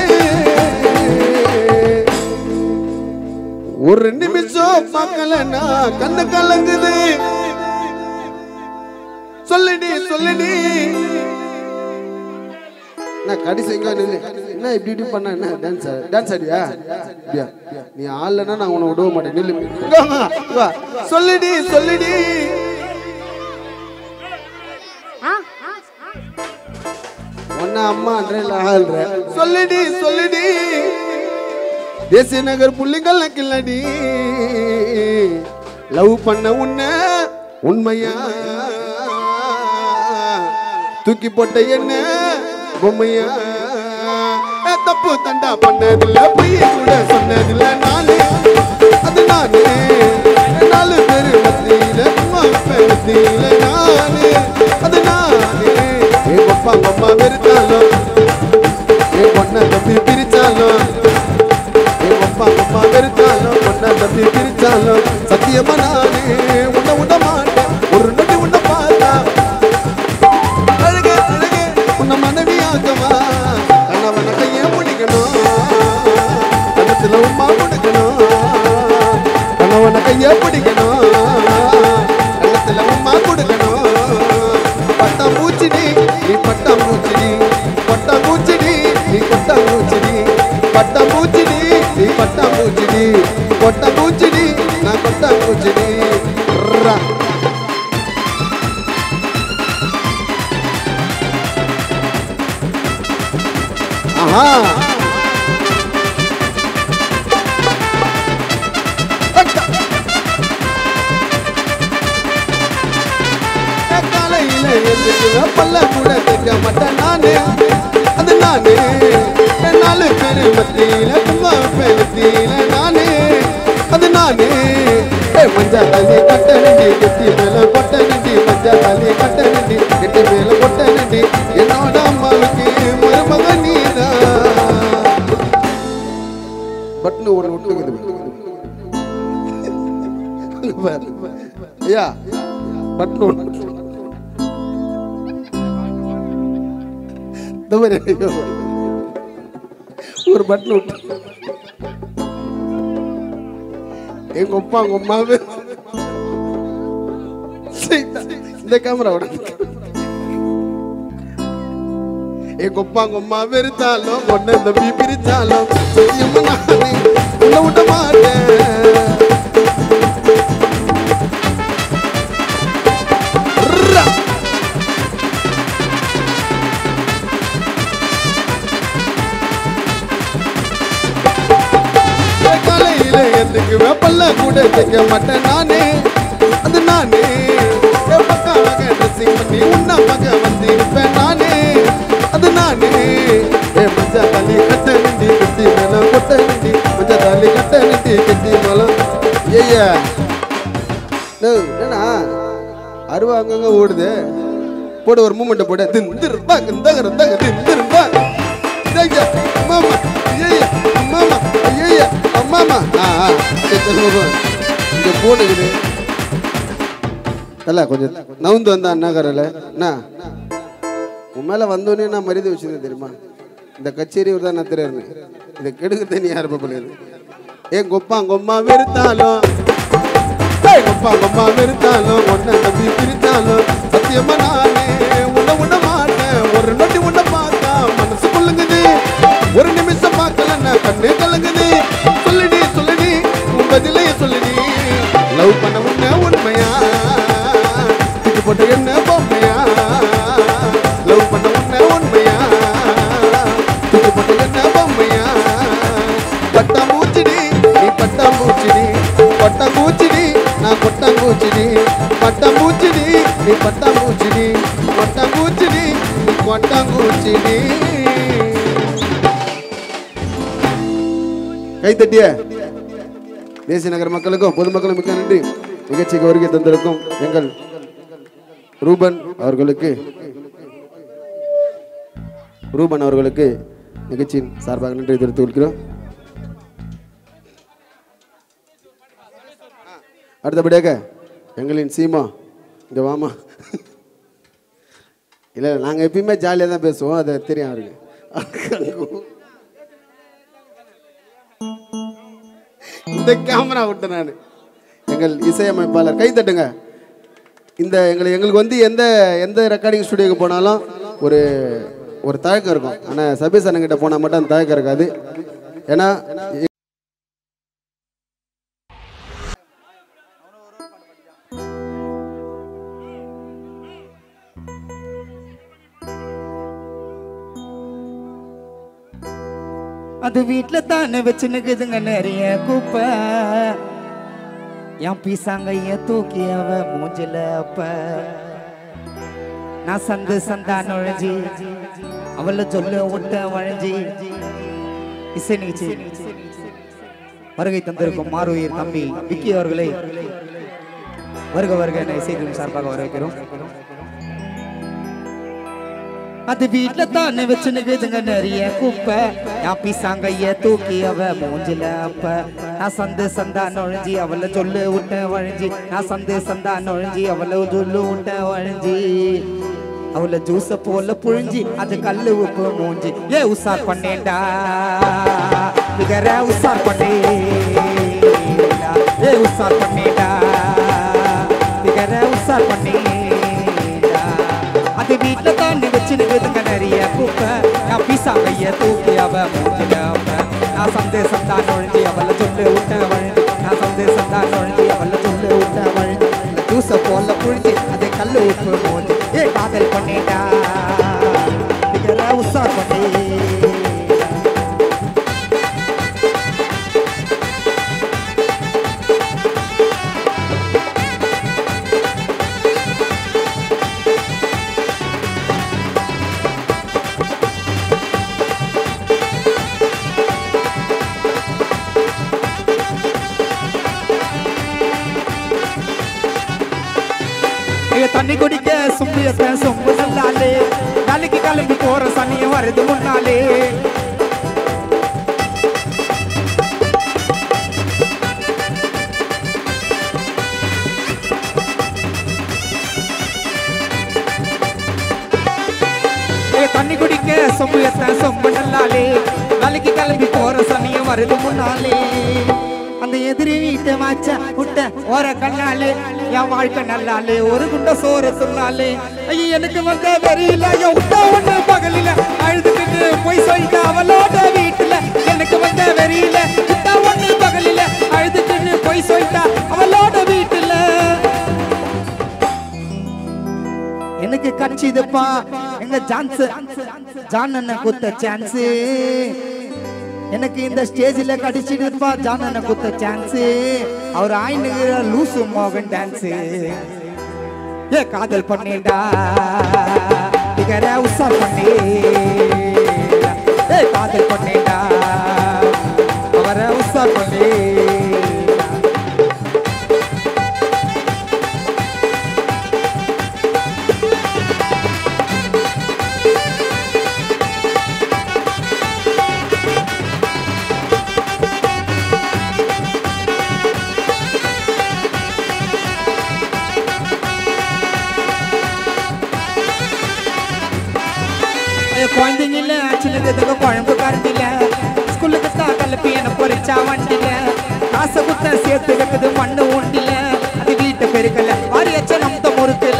ஒரு நிமிஷம் பார்க்கலன்னா கண்ணு கலங்குது சொல்லுடி சொல்லுடி நான் கடைசி எங்க நில்லு என்ன இப்படி இப்படி பண்ண என்ன டான்ஸ் டான்ஸ் ஆடியா அப்படியா நீ ஆடலன்னா நான் உன்னை விடவே மாட்டேன் நில்லு இங்க வா, இங்க வா. சொல்லுடி சொல்லுடி ஆ ஒன்ன அம்மான்ற இல்ல ஆள்ற சொல்லுடி சொல்லுடி தேசிய நகர் புள்ளிகள் கில்லடி லவ் பண்ண உன்ன உண்மையா தூக்கி போட்ட என்ன பொம்மையா ஏ, தப்பு தண்டா பண்ணதில்ல பொய் கூட சொன்னதில்ல நானே அது நானே நாலு பேரு மத்தியில மத்தியில நானே அது நானே என் அப்பா அம்மா வெறுத்தாலும் என் பொண்ணை தம்பி பிரிச்சாலும் என் அப்பா அம்மா வெறுத்தாலும் பொண்ணை தம்பி பிரிச்சாலும் சத்தியமா நானே உன்னை விட மாட்டேன் ஒரு நொடி உன்னை பார்த்தா அழகே அழகே உன்னை மனைவியாகவா கணவனை கையை பிடிக்கணும் கணத்துல உமா கொடுக்கணும் கணவனை கையை பிடிக்கணும் கணத்துல உமா கொடுக்கணும் பட்டா பூச்சிடி நீ பட்டா பூச்சிடி பட்டா பூச்சிடி நீ பட்டா பூச்சிடி பட்டா பூச்சிடி நீ பட்டா பூச்சிடி கொட்டா பூச்சிடி நான் கொட்டா பூச்சிடி ரா. ஆஹா காலையில எந்திரிக்கிற பல்ல கூட தைக்க மாட்டேன் நானு அது நானு என் நாலு பேரு மத்தியில கும்மா பேலத்தியில நானு அது நானு ஏ மஞ்சா தள்ளி கட்ட நண்டி கெட்டி மேல கொட்ட நண்டி மஞ்சா தள்ளி கட்ட நண்டி கெட்டி மேல கொட்ட நண்டி என்னோட அம்மாவுக்கு மருமக நீதான் பட்னு ஒரு விட்டுக்குது ஐயா பட்னு ஒண்ணு இந்த மாதிரி ஐயோ. ஒரு பட்டன் விட்டு எங்க அப்பா எங்க அம்மாவே சீதா, இந்த கேமரா விட எங்க அப்பா எங்க அம்மா வெறுத்தாலும் ஒன்னு தம்பி பிரிச்சாலும் சத்தியமா நானே உன்னை விட மாட்டேன் ர்ரா. காலையில எதுக்கு வேப்பல்ல கூட தைக்க மாட்டேன் நானே அது நானே என் பக்கம் அழகா ட்ரெஸ்ஸிங் பண்ணி உன்ன பக்கம் வந்து இருப்பேன் நானே அது நானே ஏ மஞ்சா தள்ளி கட்ட நிண்டி கட்டி மேல கொட்ட நிண்டி மஞ்சா தள்ளி கட்ட நிண்டி கட்டி மேல ஐயா என்னண்ணா அருவா அங்கங்க ஓடுது போடு ஒரு மூமெண்ட் போடு திந்திருந்தா கிந்தகருந்தா திந்திருந்தா ஐயா அம்மாமா ஐயா அம்மாமா ஐயா அம்மாமா ஆ ஆ சரி சரி போ, போ. இங்க போடுக்குது அல்ல கொஞ்சம் நவுந்து வந்தா அண்ணா கரல அண்ணா உன் மேல வந்தோடனே நான் மரியாதை வச்சிருந்தேன் தெரியுமா இந்த கச்சேரி ஒரு தான் நான் தெரியாது இதை கெடுக்கிறது நீ யார் போல என் கொப்பா கொம்மா வெறுத்தாலும் ஏய், கொப்பா கொம்மா வெறுத்தாலும் ஒன்ன நம்பி பிரித்தாலும் சத்தியமா நானே உன்னை விட மாட்டேன் ஒரு நொடி உன்னை பார்த்தா மனசு கொள்ளுங்குது ஒரு நிமிஷம் பார்க்கலன்னா கண்ணு கலங்குது சொல்லுடி சொல்லுடி உன் பதிலையே சொல்லுடி லவ் பண்ண உன்ன உண்மையா இது போட்ட என்ன பொம்மையா லவ் பண்ண உன்ன உண்மையா இது போட்ட என்ன பொம்மையா பட்டாம்பூச்சிடி நீ பட்டாம்பூச்சிடி பட்டாம்பூச்சிடி நான் கொட்டாம்பூச்சிடி பட்டாம்பூச்சிடி நீ பட்டாம்பூச்சிடி பட்டாம்பூச்சிடி நீ கொட்டாம்பூச்சிடி கைத்தட்டிய தேசிய நகர மக்களுக்கும் பொதுமக்களும் மிக்க நன்றி நிகழ்ச்சிக்கு வருகை தந்திருக்கும் எங்கள் ரூபன் அவர்களுக்கு ரூபன் அவர்களுக்கு நிகழ்ச்சியின் சார்பாக நன்றி தெரிவித்துக் கொள்கிறோம் அடுத்தபடியாக எங்களின் சீமா இங்கே வாமா இல்லை நாங்கள் எப்பயுமே ஜாலியாக தான் பேசுவோம் அது தெரியும் அவருக்கு இந்த கேமரா விட்டேன் நான் எங்கள் இசையமைப்பாளர் கை தட்டுங்க இந்த எங்களை எங்களுக்கு வந்து எந்த எந்த ரெக்கார்டிங் ஸ்டுடியோக்கு போனாலும் ஒரு ஒரு தயக்கம் இருக்கும் ஆனால் சபீஸ் அண்ணங்கிட்ட போனால் மட்டும் அந்த தயக்கம் இருக்காது ஏன்னா அது வீட்டுல தானே வச்சுனுக்குதுங்க நிறைய குப்பை என் பீசாங்கைய தூக்கி அவ மூஞ்சில அப்ப நான் சந்து சந்தா நுழைஞ்சி அவள சொல்ல விட்ட வழிஞ்சி இசை நிகழ்ச்சி வருகை தந்திருக்கும் மாறுயிர் தம்பி விக்கி அவர்களை வருக வருக என இசைக்கும் சார்பாக வரவேற்கிறோம் அது வீட்டுல தானே வச்சு நிக்குதுங்க நிறைய குப்பை என் பீசாங்கைய தூக்கி அவ மூஞ்சில அப்ப நான் சந்து சந்தா நுழைஞ்சி அவளை சொல்லு விட்ட வழிஞ்சி நான் சந்து சந்தா நுழைஞ்சி அவளை சொல்லு விட்ட வழிஞ்சி அவளை ஜூஸ போல புழிஞ்சி அது கல்லு உப்பு மூஞ்சி ஏ உசார் பண்ணேன்டா நிகர உசார் பண்ணே ஏ உசார் பண்ணேன்டா நிகர உசார் பண்ணேன்டா அது வீட்டுல தாண்டி வச்சுருக்குதுங்க நிறைய குப்பை நான் பீசா கைய தூக்கி அவ மூஞ்சில அவ நான் சந்தேசம் தான் நுழைஞ்சி அவளை சொல்லு விட்ட வழிஞ்சு நான் சந்தேசம் தான் நுழைஞ்சி அவளை சொல்லு விட்ட வழிஞ்சு இந்த ஜூஸ போல புழிஞ்சு அதை கல்லு உப்பு மூஞ்சி ஏ காதல் பண்ணிட்டா நிகர உசார் பண்ணி தண்ணி குடிக்க சும்பியத்த சொம்பு நல்லாலே நாளைக்கு கிளம்பி போற சனியம் வருது முன்னாலே ஏ தண்ணி குடிக்க சொம்பு எத்த சொம்பு நல்லாலே நாளைக்கு கிளம்பி போற சனியம் வருது முன்னாலே அந்த எதிரி வீட்டு மாச்ச விட்ட ஓர கண்ணாலே என் வாழ்க்கை நல்லாலே ஒரு குண்ட சோறு சொன்னாலே ஐயோ எனக்கு வந்த வெறியில என் விட்ட ஒண்ணு பகலில அழுதுகிட்டு போய் சொல்லிட்டு அவளோட வீட்டுல எனக்கு வந்த வெறியில விட்ட ஒண்ணு பகலில அழுதுகிட்டு போய் சொல்லிட்டா அவளோட வீட்டுல எனக்கு கட்சிதுப்பா எங்க சான்ஸ் ஜான் அண்ணன் குத்த சான்ஸ் எனக்கு இந்த ஸ்டேஜ்ல கடிச்சிடுப்பா ஜான் அண்ணன் குத்த சான்ஸ் அவர் ஆயினுகிற லூசு மோகன் டான்ஸ் ஏ காதல் பண்ணேடா இகர உஷா பண்ணே ஏ காதல் பண்ணேடா அவரை உஷா பண்ணே குழந்தைங்க இல்ல சின்னதுக்கு குழம்பு கரண்டில ஸ்கூலுக்கு தான் கலப்பி என்ன பொறிச்சா வண்டில காசை குத்த சேர்த்து வைக்குது மண்ணு உண்டில அது வீட்டை பெருக்கல வாரியச்ச நம்ம முறுக்கல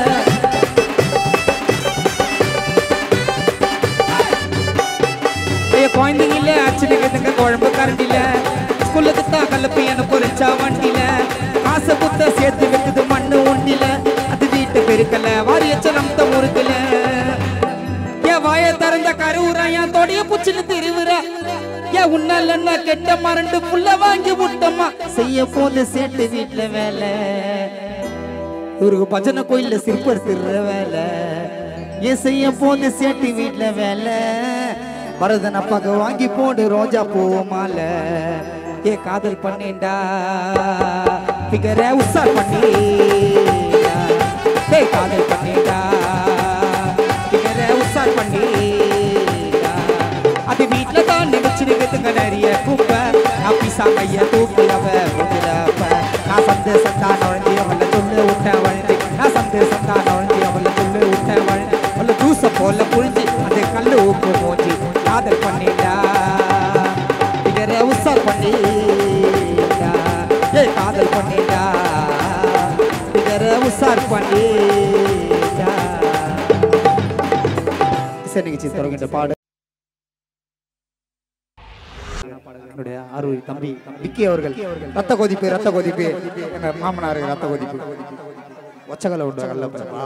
ஐயா குழந்தைங்க இல்ல சின்னதுக்கு குழம்பு கரண்டில ஸ்கூலுக்கு தான் கலப்பி என்ன பொறிச்சா வண்டில காசை குத்த சேர்த்து வைக்குது மண்ணு உண்டில அது வீட்டை பெருக்கல வாரியச்ச நம்ம முறுக்கல என் வாய திறந்த கருவுற என் தொடைய புச்சுன்னு திருவுற என் உன்னால என்ன கெட்ட மறண்டு புள்ள வாங்கி விட்டம்மா செய்ய போது சேட்டு வீட்டுல வேலை இவருக்கு பஜனை கோயில்ல சிற்பர் திருற வேலை ஏன் செய்ய போது சேட்டு வீட்டுல வேலை பரதன் அப்பாக்கு வாங்கி போடு ரோஜா பூமால ஏ காதல் பண்ணேன்டா பிகர உஷார் பண்ணி ஏ காதல் பண்ணேன்டா பிகர உஷார் பண்ணி அது வீட்டுல தான் நினைச்சிருக்குதுங்க நிறைய குப்பை நான் பிசா கைய தூக்குலவ முதுலப்ப நான் சந்தேசம் தான் நுழைஞ்சி அவளை சொல்லு விட்ட வழுந்து நான் சந்தேசம் தான் நுழைஞ்சி அவளை சொல்லு விட்ட வழுந்து அவளை ஜூஸ போல புழிஞ்சு அந்த கல்லு ஊக்கு மூஞ்சி காதல் பண்ணிட்டா பிகர உஷார் பண்ணிட்டா ஏ காதல் பண்ணிட்டா பிகர உஷார் பண்ணிட்டா இசை நிகழ்ச்சி தொடங்கிட்ட பாடு என்னுடைய அருள் தம்பி விக்கி அவர்கள் ரத்த கொதிப்பு ரத்த கொதிப்பு எங்க மாமனாருக்கு ரத்த கொதிப்பு ஒச்சகலை உண்டு கல்லப்பா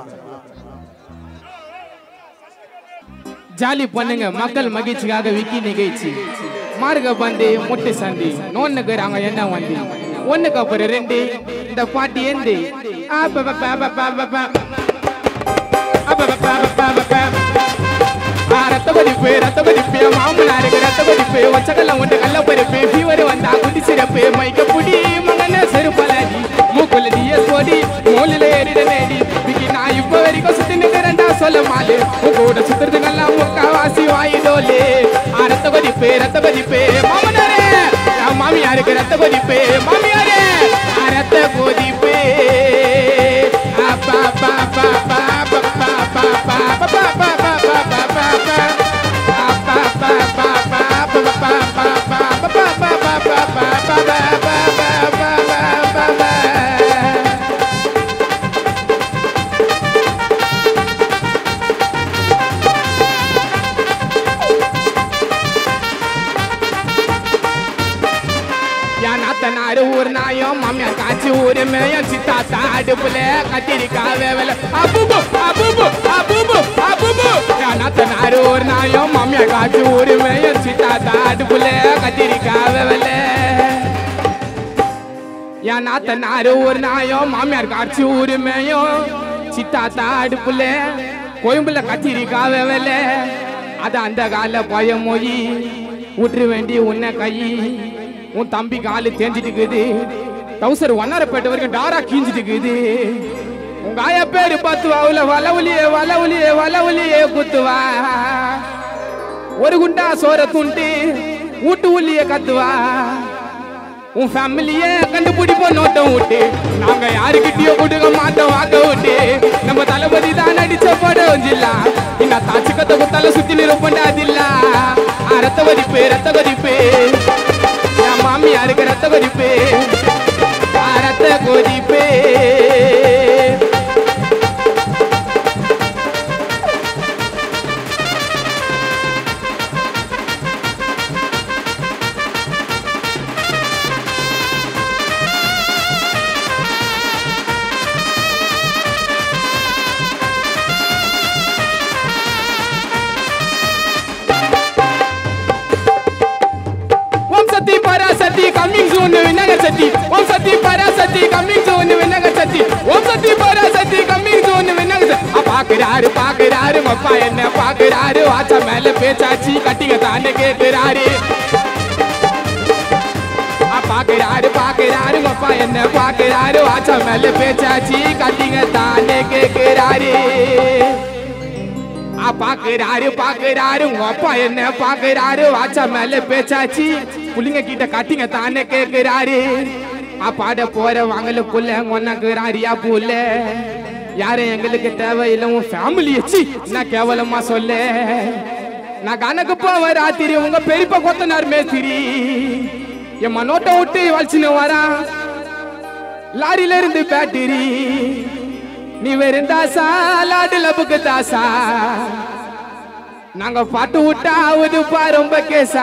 ஜாலி பண்ணுங்க மக்கள் மகிழ்ச்சிக்காக விக்கி நிகழ்ச்சி மார்க பந்து முட்டு சந்தி நோன்னுக்குறாங்க என்ன வண்டி ஒண்ணுக்கு அப்புறம் ரெண்டு இந்த பாட்டி ஏந்து அப்பப்ப அப்பப்ப அப்பப்ப அப்பப்ப அப்பப்ப அப்பப்ப ஆ, ரத்த கொதிப்பு ரத்த கொதிப்பு மாமனாருக்கு ரத்த கொதிப்பு ஒச்சக்கல்ல உண்டு கல்ல பருப்பு ஃபீவர் வந்தா குடி சிறப்பு மைக்க புடி மகன செருப்பலாடி மூக்குல டிஎஸ் போடி மூலில ஏறிட நேடி விக்கி நான் இப்ப வரைக்கும் சுத்தி நிக்கிறேன்டா சொல்ல மாலு உன் கூட சுத்துறது நல்லா முக்காவாசி வாயிடோலே ஆ, ரத்த கொதிப்பு ரத்த கொதிப்பு மாமனாரே ஆ, மாமியாருக்கு ரத்த கொதிப்பு மாமியாரே ஆ, ரத்த கொதிப்பு அப்பா அப்பா அப்பா அப்பா அப்பா அப்பா அப்பா அப்பா அப்பா அப்பா அப்பா நாத்தனாரு ஊர் நாயம் மாமியார் காய்ச்சி ஊரு மேயம் சித்தாத்தா அடுப்புல கத்திரிக்காய் வேவல அபுபு அபுபு அபுபு அபுபு நாத்தனாரு ஊர் நாயம் மாமியார் காய்ச்சி ஊரு மேயம் சித்தாத்தா அடுப்புல கத்திரிக்காய் வேவல என் நாத்தனாரு ஒரு நாயம் மாமியார் காய்ச்சி ஊரு மேயம் சித்தாத்தா அடுப்புல கோயம்புல கத்திரிக்காய் வேவல அது அந்த கால பயமொழி விட்டுற வேண்டி உன்னை கை உன் தம்பி காலு தேஞ்சிட்டு இருக்குது டவுசர் ஒன்னாரப்பேட்டை வரைக்கும் டாரா கீஞ்சிட்டு இருக்குது உங்க ஆயா பேரு பத்துவா உள்ள வளவுலியே வளவுலியே வளவுலியே குத்துவா ஒரு குண்டா சோற துண்டு வீட்டு உள்ளியே கத்துவா உன் ஃபேமிலியே கண்டுபிடிப்போம் நோட்டம் விட்டு நாங்க யாருக்கிட்டயோ கொடுக்க மாட்டோம் வாங்க விட்டு நம்ம தளபதி தான் நடிச்ச படம் ஜில்லா இந்த தாச்சு கத்த குத்தால சுத்தி நிரூபண்டாதில்ல ரத்த கொதிப்பு ரத்த கொதிப்பு என் மாமியாருக்கு ரத்த கொதிப்பு ஆ, ரத்த கொதிப்பு Om Shakti Parashakti coming soon Vinayagar Shakti Om Shakti Parashakti coming soon Vinayagar Shakti Om Shakti Parashakti coming soon Vinayagar Shakti ஆ, பாக்குறாரு பாக்குறாரு அப்பா என்ன பாக்குறாரு வாச்சா மேல பேச்சாச்சு கட்டிங்க தானே கேக்குறாரு ஆ, பாக்குறாரு பாக்குறாரு அப்பா என்ன பாக்குறாரு வாச்சா மேல பேச்சாச்சு கட்டிங்க தானே கேக்குறாரு ஆ பாக்குறாரு பாக்குறாரு உங்க அப்பா என்ன பாக்குறாரு வாச்சா மேல பேச்சாச்சு புள்ளிங்க கிட்ட கட்டிங்க தானே கேக்குறாரு ஆ பாட போற வாங்கல புள்ள ஒன்னக்குறாரியா புள்ள யாரும் எங்களுக்கு தேவையில்லை உன் ஃபேமிலி வச்சு என்ன கேவலமா சொல்ல நான் கணக்கு போவ ராத்திரி உங்க பெரியப்பா கொத்தனார் மேஸ்திரி என் மனோட்டை விட்டு வலிச்சுன்னு வரான் லாரியில இருந்து பேட்டரி நீ வெறும் தாசா லாடு லபுக்கு தாசா நாங்க பாட்டு விட்டா உதுப்பா ரொம்ப கேசா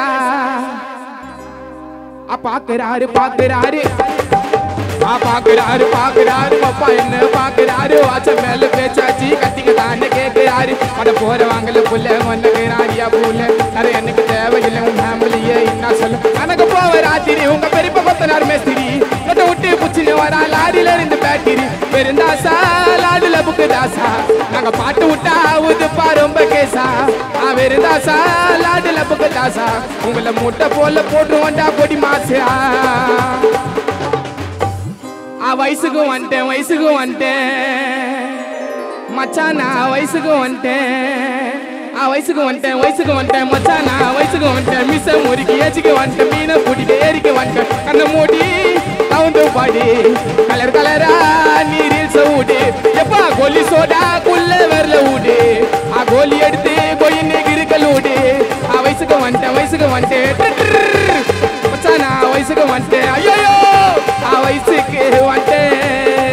ஆ பாக்குறாரு பாக்குறாரு ஆ பாக்குறாரு பாக்குறாரு அப்பா என்ன பாக்குறாரு வாச்ச மேல பேச்சாச்சு கத்திங்க தானே கேக்குறாரு அட போற வாங்கல புள்ள ஒன்னுகிறாரியா புள்ள அது எனக்கு தேவையில்லை உன் ஃபேமிலியே என்ன சொல்ல எனக்கு போவ ராத்திரி உங்க பெரியப்பா கொத்தனார் மேஸ்திரி கட்ட விட்டு புச்சின்னு வரா லாரியில இருந்து பேட்டரி பெருந்தாசா லாடுல புக்கு தாசா நாங்க பாட்டு விட்டா உதுப்பா ரொம்ப கேசா ஆ வெறுந்தாசா லாடுல புக்கு தாசா உங்களை முட்டை போல போட்டுருவோண்டா பொடி மாசா ஆ வயசுக்கு வந்துட்டேன் வயசுக்கு வந்துட்டேன் மச்சான் நான் வயசுக்கு வந்துட்டேன் ஆ வயசுக்கு வந்துட்டேன் வயசுக்கு வந்துட்டேன் மச்சான் நான் வயசுக்கு வந்துட்டேன் மிஸ்ஸ முறுக்கி ஏச்சிக்கு வந்துட்டேன் மீனை பிடிக்க ஏறிக்க வந்துட்டேன் கண்ணை மூடி சவுண்டு பாடி கலர் கலரா நீ ரீல்ஸ் ஊடு எப்பா கோலி சோடா குள்ள வரல ஊடு ஆ கோலி எடுத்து கொயின்னு கிருக்கல் ஊடு ஆ வயசுக்கு வந்துட்டேன் வயசுக்கு வந்துட்டேன் மச்சான் நான் வயசுக்கு வந்துட்டேன் ஐயோ ஆ வயசுக்கு வந்துட்டேன்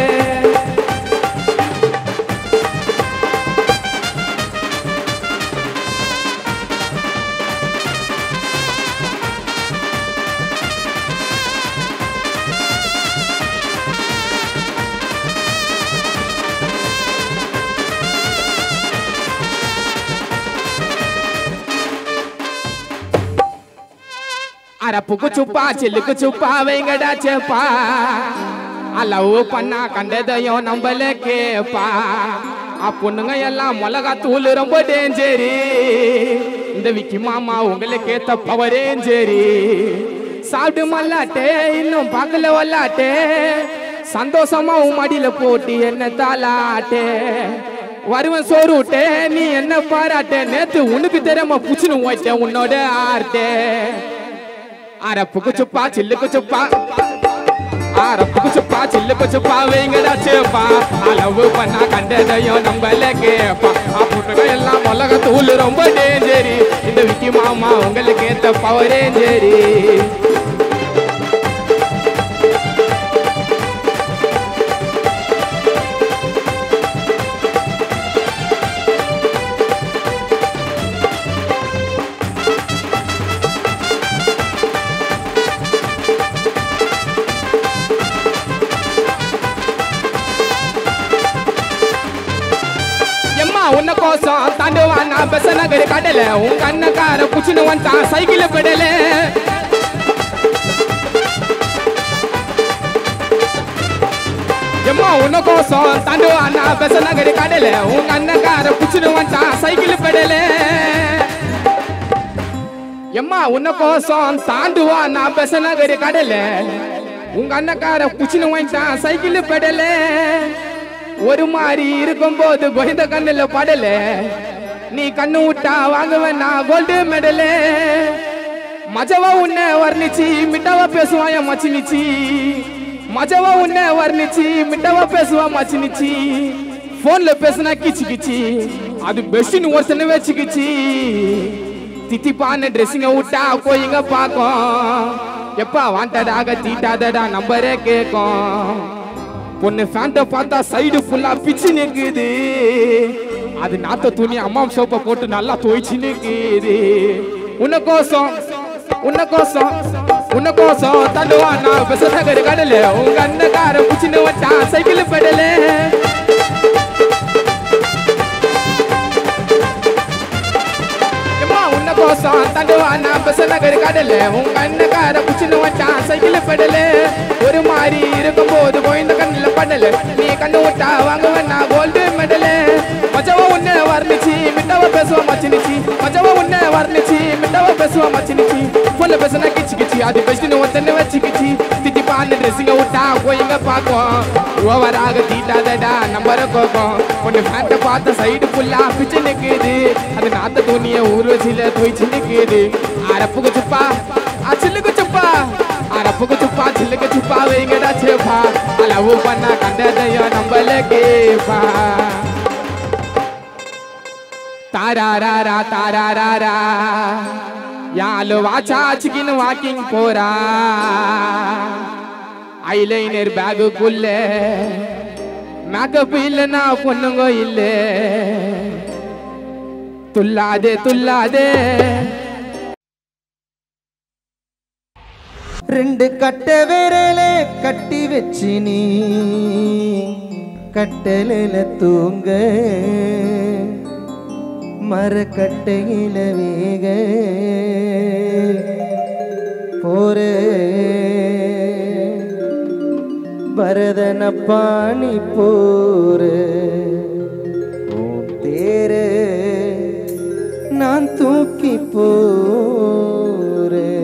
அரப்புக்கு சுப்பா சில்லுக்கு சுப்பா வைங்கடா சேப்பா அளவு பண்ணா கண்டதையும் நம்மள கேப்பா ஆ பொண்ணுங்க எல்லாம் மிளகா தூள் ரொம்ப டேஞ்சரி இந்த விக்கி மாமா உங்களுக்கு ஏத்த பவரேம் சரி சாப்பிடு மல்லாட்டே இன்னும் பார்க்கல வல்லாட்டே சந்தோஷமா உன் மடியில போட்டு என்ன தாளாட்டே வருவன் சோறுட்டே நீ என்ன பாராட்டே நேத்து உனக்கு தெரியாம புச்சுன்னு ஓட்டேன் உன்னோட ஆர்ட்டே அரப்புக்கு சுப்பா சில்லுக்கு சுப்பா அரப்புக்கு சுப்பா சில்லுக்கு சுப்பா வைங்கடா சேப்பா அளவு பண்ணா கண்டதையும் நம்மள கேப்பா அப்படிங்க எல்லாம் மிளக தூள் ரொம்ப டேஞ்சரி இந்த விக்கி மாமா உங்களுக்கு ஏத்த பவரே சரி எம்மா உன்ன கோசம் தாண்டுவான் நான் பெச நகர் கடல உங்க அண்ணக்கார புச்சுன்னு வந்தான் சைக்கிள் பெடல எம்மா உன்ன கோசம் தாண்டுவான் நான் பெச நகர் கடல உங்க அண்ணக்கார புச்சுன்னு வந்தான் சைக்கிள் பெடல எம்மா உன்ன கோசம் தாண்டுவா நான் பெச நகர் கடல உங்க அண்ணக்கார புச்சுன்னு வாங்கிட்டான் சைக்கிள் பெடல ஒரு மாதிரி இருக்கும்போது கோயந்த கண்ணுல படல நீ கண்ணு விட்டா வாங்குவேன் நான் கோல்டு மெடலு மஜவா உன்னை வர்ணிச்சு மிட்டாவா பேசுவான் என் மச்சினிச்சி மஜவா உன்னை வர்ணிச்சு மிட்டாவா பேசுவான் மச்சினிச்சி போன்ல பேசுனா கிச்சு கிச்சு அது பெஸ்ட்னு ஒருத்தனை வச்சுக்கிச்சு தித்திப்பான ட்ரெஸ்ஸிங்க விட்டா கோயிங்க பார்க்கும் எப்பா வாண்டடாக தீட்டாதடா நம்பரே கேட்கும் பொண்ணு ஃபேண்ட பார்த்தா சைடு ஃபுல்லா பிச்சு நிக்குது அது நாத்த துணி அம்மா சோப்பை போட்டு நல்லா துவைச்சு நிக்குது உன்ன கோசம் உன்ன கோசம் உன்ன கோசம் தண்டுவா நான் பெச நகர் கடல உங்க அண்ணக்கார புச்சின்னு வச்சான் சைக்கிள் பெடலே எம்மா உன்ன கோசம் தண்டுவா நான் பெச நகர் கடல உங்க அண்ணக்கார புச்சின்னு வச்சான் சைக்கிள் பெடலே ஒரு மாதிரி இருக்கும்போது கோயந்த கண்ணுல படல நீ கண்ணு விட்டா வாங்குவேன் நான் கோல்டு மெடலு மஜவா உன்னை வர்ணிச்சு மிட்டாவா பேசுவா மச்சினிச்சி மஜவா உன்னை வர்ணிச்சு மிட்டாவா பேசுவா மச்சினிச்சி பொண்ணு பேசுனா கிச்சு கிச்சு அது பெஸ்ட்னு ஒத்தன்னு வச்சுக்கிச்சு திட்டி பாண்டு ட்ரெஸ்ஸிங்க விட்டா கோயிங்க பார்க்கும் ஓவராக தீட்டாதடா நம்பர கோக்கம் பொண்ணு ஃபேண்ட பார்த்த சைடு ஃபுல்லா பிச்சு நிக்குது அது நாத்த துணிய ஊர்வசியில துவைச்சு நிக்குது அரப்புக்கு சுப்பா ஆ சில்லுக்கு சுப்பா அரப்புக்கு சுப்பா சில்லுக்கு சுப்பா வைங்கடா சேப்பா அளவு பண்ணா கண்டதையோ நம்மள கேப்பா தாராராரா தாராராரா யாலு வாச்சா சிக்கின் வாக்கிங் போறா ஐலைனர் பேகுக்குள்ள மேக்கப் இல்லைன்னா பொண்ணுங்க இல்ல துல்லாதே துல்லாதே ரெண்டு கட்ட விரல கட்டி வச்சு நீ கட்டலில தூங்க மரக்கட்டையில வேக போற பரதன பாணி போற உன் தேர நான் தூக்கி போறேன்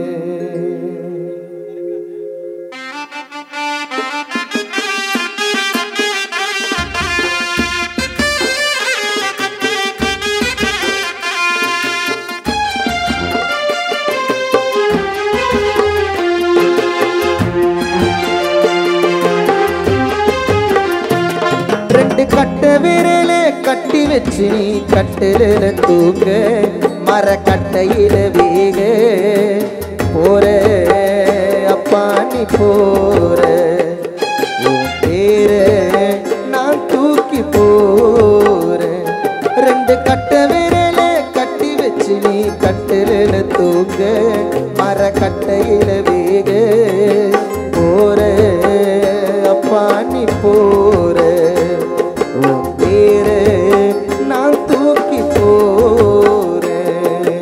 ரெண்டு கட்ட விரல கட்டி வச்சு நீ கட்டில தூங்க மர கட்டையில வேக போற அப்பா நீ போற உன் பேர நான் தூக்கி போறேன் ரெண்டு கட்ட விரல கட்டி வச்சு நீ கட்டில தூங்க மர கட்டையில வேக போற அப்பா நீ போற உன் பேரு நான் தூக்கி போறேன்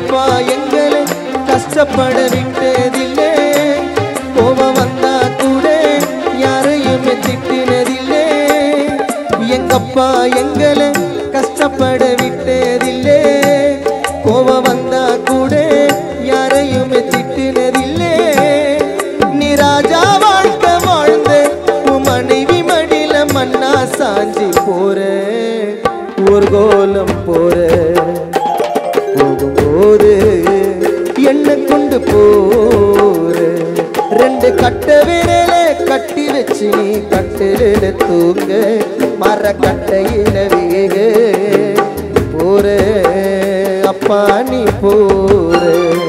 அப்பா எங்களை கஷ்டப்பட விட்டதில்லை கோபம் வந்தா கூட யாரையுமே திட்டினதில்லை எங்கப்பா எங்களை கஷ்டப்பட விட்டதில்லை கோபம் வந்தா கூட யாரையுமே திட்டினதில்லை நீ ராஜா வாழ்க்கை வாழ்ந்த உன் மனைவி மடியில மண்ணா சாஞ்சி போற ஒரு கோலம் போற போகும்போது என்ன கொண்டு போற ரெண்டு கட்ட விரல கட்டி வச்சு நீ கட்டில தூங்க மர கட்டையில வேக போற அப்பா நீ போற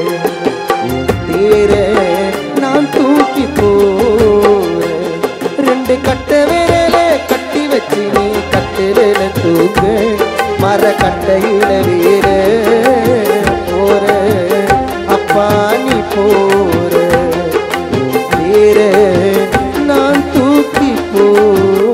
தீர நான் தூக்கி போற ரெண்டு கட்ட விரல கட்டி வச்சு நீ கட்டில தூங்க மர கட்டையில வீர போற அப்பா நீ போற வீர நான் தூக்கி போற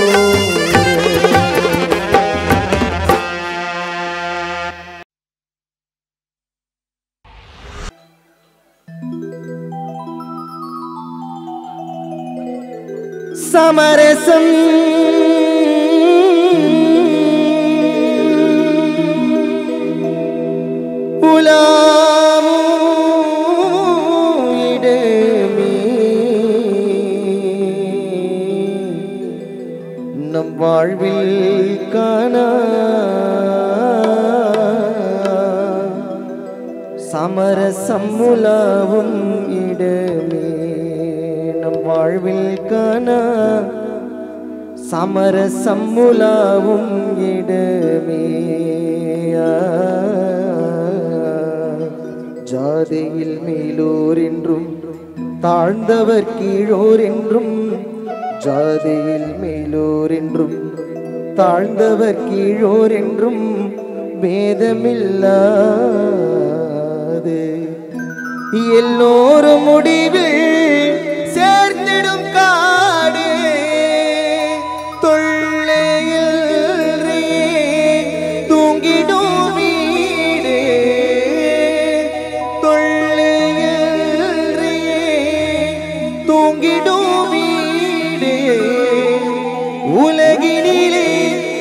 சமரசம் உலாவும் இடமே நம் வாழ்வில் காணா சமரசம் உலாவும் இடமே நம் வாழ்வில் காணா சமரசம் உலாவும் இடமே ஜாதியில் மேலோர் என்றும் தாழ்ந்தவர் கீழோர் என்றும் ஜாதியில் மேலோர் என்றும் தாழ்ந்தவர் கீழோர் என்றும் வேதமில்லாது எல்லோரும் முடிவில் சேர்ந்திடும் காடு தொல்லையில் தூங்கிடும் வீடு தொல்லையில் தூங்கிடும் வீடு உலகினிலே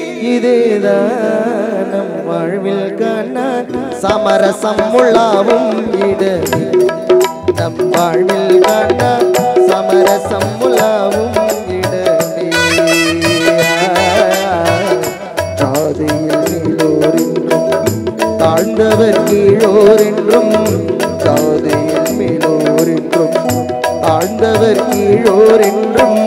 இதுதான் நம் வாழ்வில் காண சமரசம் உள்ளாவும் இடமே நம் வாழ்வில் காண சமரசம் உள்ளாவும் இடமே ஜாதியில் மேலோர் என்றும் தாழ்ந்தவர் கீழோர் என்றும் ஜாதியில் மேலோர் என்றும் தாழ்ந்தவர் கீழோர் என்றும்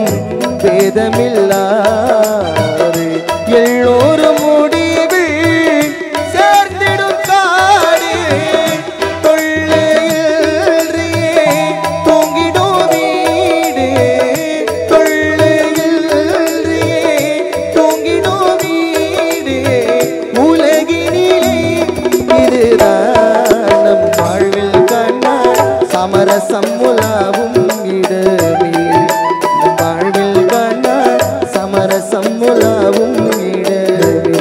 பேதமில்லாது எல்லோரும் முடிவில் சேர்ந்திடும் காடு தொல்லையில் தூங்கிடும் வீடு தொல்லையில் தூங்கிடும் வீடு உலகினிலே இதுதான் நம் வாழ்வில் கண்ண சமரசம் உலாவும் இடமே நம் வாழ்வில் கண்ண சமரசம் உலாவும் இடமே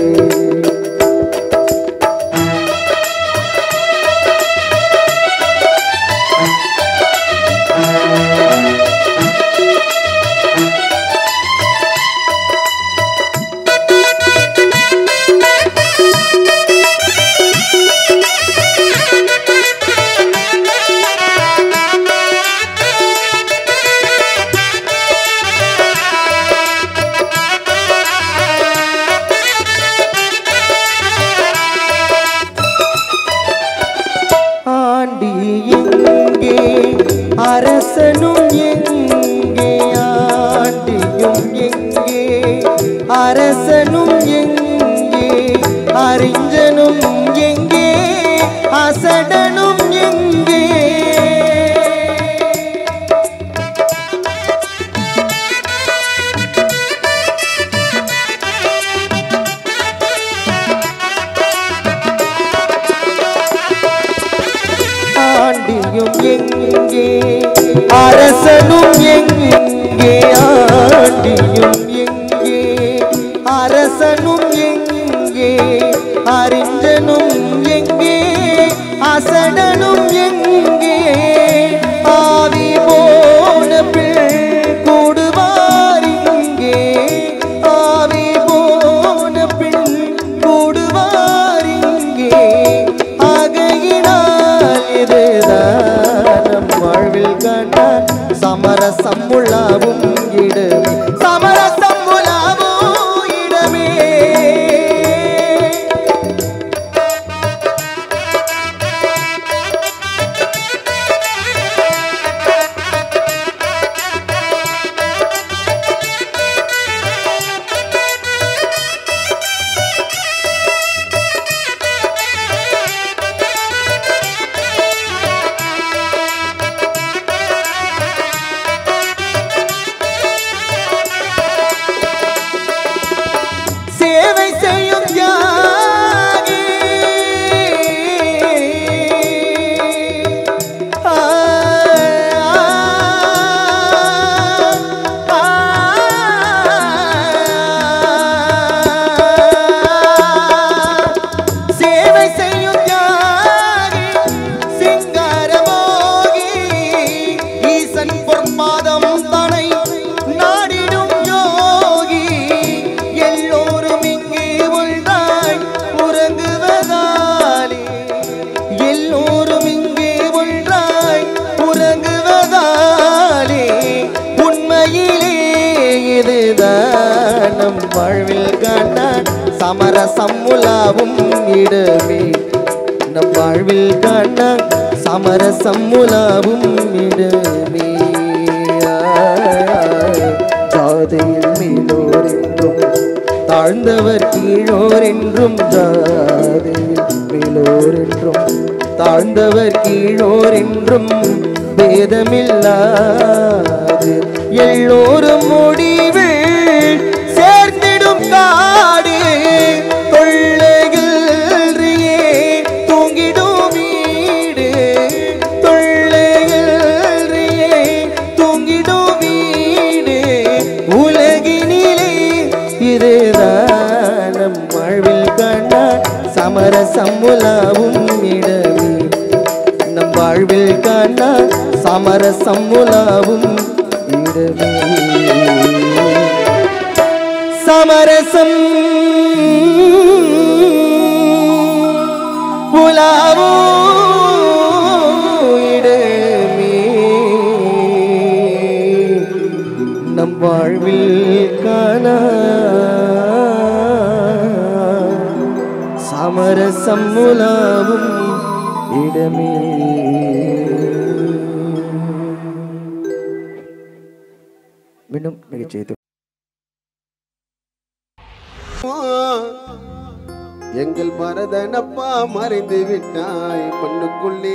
ஆண்டி எங்கே அரசனும் எங்கே ஆண்டியும் எங்கே அரசனும் எங்கே அறிஞனும் எங்கே அசடனும் எங்கே ஆண்டியும் எங்கே அரசனும் எங்கே ஆண்டியும் எங்கே அரசனும் எங்கே அறிஞனும் எங்கே அச சம்முலாவும் இடமே நம் வாழ்வில் காண சமரசம் முலாவும் இடமே ஜாதையில் மேலோர் என்றும் தாழ்ந்தவர் கீழோர் என்றும் ஜாதையில் மேலோர் என்றும் தாழ்ந்தவர் கீழோர் என்றும் பேதமில்லாது எல்லோரும் முடிவில் சேர்ந்திடும் காடு தொல்லைகளிலே தூங்கிடும் வீடு தொல்லைகளிலே தூங்கிடும் வீடு உலகினிலே இதுதான் நம் வாழ்வில் கண்ட சமரசம் உலாவும் இடமே நம் வாழ்வில் காண சமரசம் உலாவும் இடமே சமரசம் உலாவும் இடமே நம் வாழ்வில் காண சமரசம் உலாவும் இடமே மீண்டும் நிகழ்ச்சி எங்கள் பரதனப்பா மறைந்து விட்டாய் மண்ணுக்குள்ளே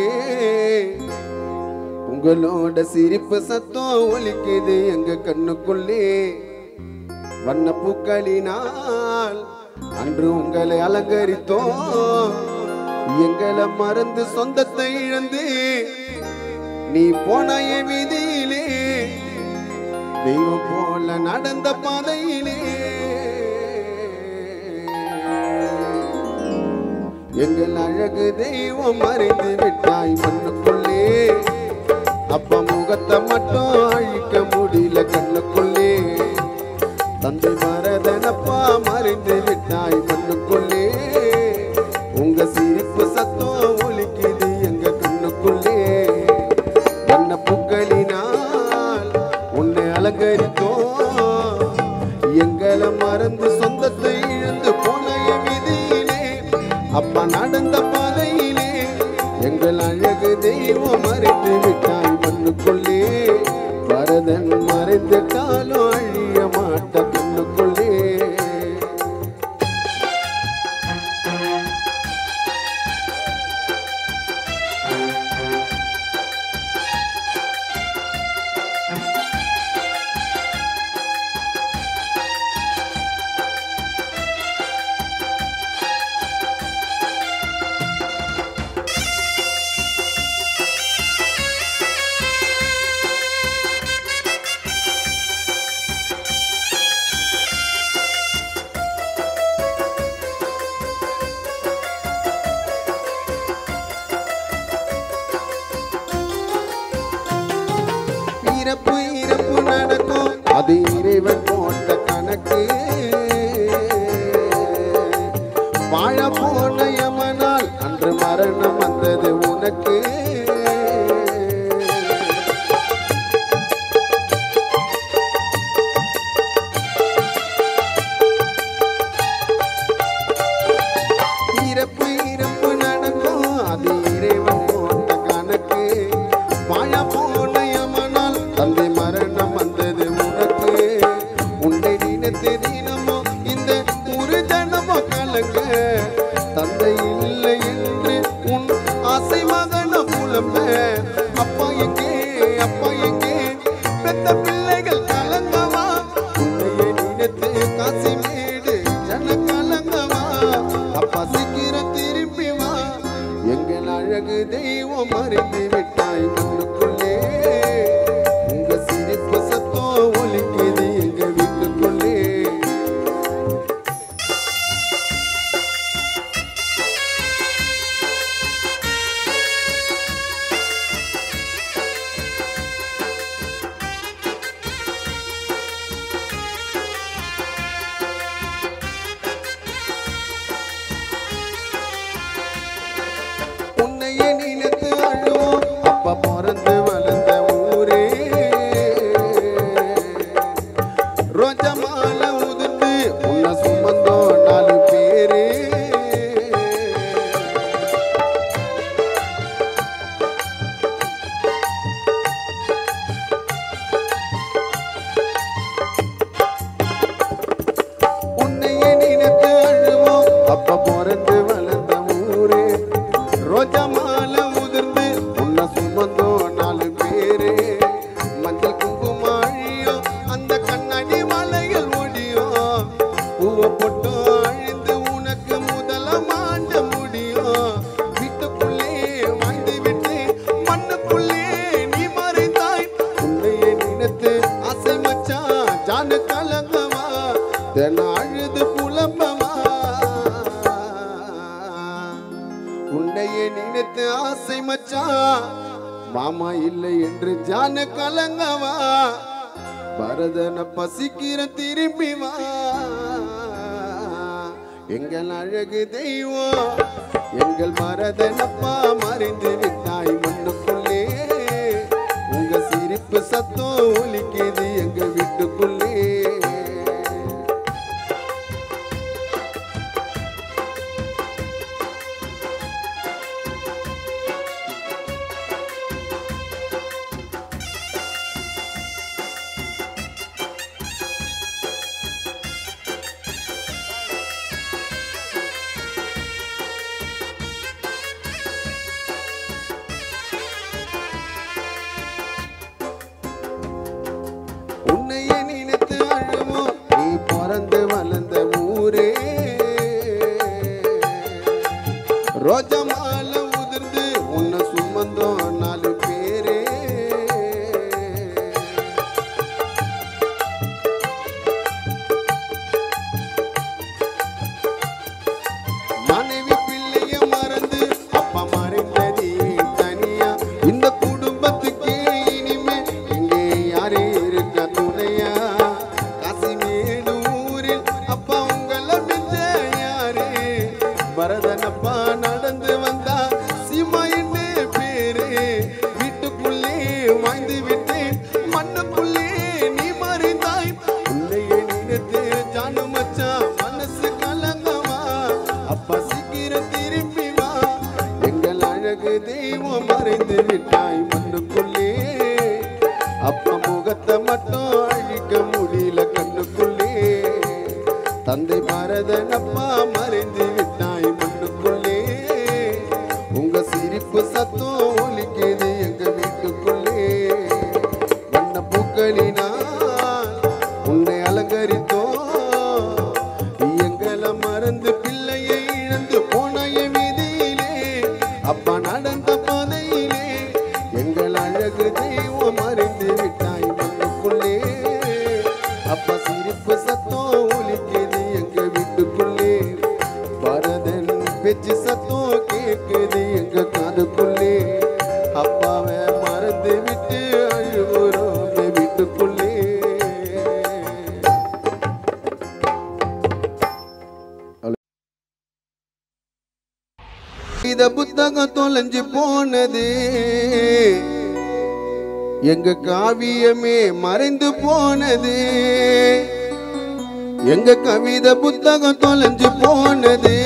உங்களோட சிரிப்பு சத்தம் ஒலிக்குது எங்க கண்ணுக்குள்ளே வண்ண பூக்களினால் அன்று உங்களை அலங்கரித்தோம் எங்களை மறந்து சொந்தத்தை இழந்து நீ போன என் வீதியிலே தெய்வம் போல நடந்த பாதையிலே எங்கள் அழகு தெய்வம் மறைந்து விட்டாய் மண்ணுக்குள்ளே அப்ப முகத்தை மட்டும் அழிக்க முடியல கண்ணுக்குள்ளே தந்தை மரதனப்பா மறைந்து விட்டாய் மண்ணுக்குள்ளே உங்க சிரிப்பு சத்தம் ஒலிக்குது எங்க கண்ணுக்குள்ளே வண்ண பூக்களினால் உன்னை அலங்கரித்தோம் எங்களை மறந்து சொந்தத்தை இழந்து போன என் விதியிலே அப்பா நடந்த பாதையிலே எங்கள் அழகு தெய்வம் மறைந்து விட்டாய் மண்ணுக்குள்ளே வரதன் மறைந்துட்டாலும் அழிய மாட்ட கண்ணுக்குள்ளே இறப்பு இறப்பு நடக்கும் அது இறைவன் போட்ட கணக்கு வாழ போன யமனால் அன்று மரணம் வந்தது உனக்கு இறப்பு இறப்பு நடக்கும் அது இறைவன் போட்ட கணக்கு வாழ போன யமனால் தந்தை மரணம் வந்தது உனக்கு உன்னை நினைத்து தினமோ இந்த ஒரு ஜனமோ கலங்க தந்தை இல்லை என்று உன் ஆசை மகன புலம்ப அப்பா எங்கே அப்பா எங்கே பெத்த பிள்ளைகள் கலங்கவா உன்னையே நினைத்து காசி மேடு ஜன கலங்கவா அப்பா சீக்கிரம் திரும்பி வா எங்கள் அழகு தெய்வம் மறைந்து விட்டாய் மண்ணுக்குள்ளே உங்க சிரிப்பு சத்தம் ஒலிக்குது எங்க வீட்டுக்குள்ளே உன்னையே நினைத்து அழுவோம் அப்ப பிறந்து வள மாமா இல்லை என்று ஜான கலங்கவா பரதன பசிக்கிற திரும்பி வா எங்கள் அழகு தெய்வம் எங்கள் மரதனப்பா மறைந்து விட்டாய் மண்ணுக்குள்ளே உங்க சிரிப்பு சத்தம் ஒலிக்குது எங்க வீட்டுக்குள்ளே உன்னையே நினைத்து அழுவோம் நீ பிறந்து வளர்ந்த ஊரே ரோஜா மாலை உதிர்ந்து உன்னை சுமந்தோம் நாலு பேரே மனைவி பிள்ளைய மறந்து அப்பா மறைந்ததே தனியா இந்த குடும்பத்துக்கே இனிமே இங்கே யாரே இருக்க துணையா காசிமேடு ஊரில் அப்பா உங்களை மிஞ்ச யாரே பரதனப்பா நடந்து வந்தா சிமா என்னே பேரு வீட்டுக்குள்ளே வாழ்ந்து விட்டேன் மண்ணுக்குள்ளே நீ மறைந்தாய் உன்னையே நினைத்து ஜானு மச்சான் மனசு கலங்கவா அப்பா சீக்கிரம் திரும்பி வா எங்கள் அழகு தெய்வம் மறைந்து விட்டாய் மண்ணுக்குள்ளே அப்பா முகத்தை மட்டும் அழிக்க முடியல கண்ணுக்குள்ளே தந்தை பரதனப்பா மறைந்து விட்டாய் மண்ணுக்குள்ளே உங்க சிரிப்பு சத்தம் ஒலிக்குது எங்க வீட்டுக்குள்ளே வண்ண பூக்களினால் உன்னை அலங்கரித்தோம் எங்களை மறந்து பிள்ளையை இழந்து போனாய வீதியிலே அப்பா நடந்த பாதையிலே எங்கள் அழகு தெய்வம் மறைந்து விட்டாய் மண்ணுக்குள்ளே அப்பா சிரிப்பு சத்தம் ஒலிக்குது எங்க வீட்டுக்குள்ளே பரதன் பேச்சு சத்தம் கேக்குது எங்க காதுக்குள்ளே அப்பாவை மறந்து விட்டு அழுகுறோம் வீட்டுக்குள்ளே இத புத்தகம் தொலைஞ்சு போனது எங்க காவியமே மறைந்து போனது எங்க கவிதை புத்தகம் தொலைஞ்சு போனது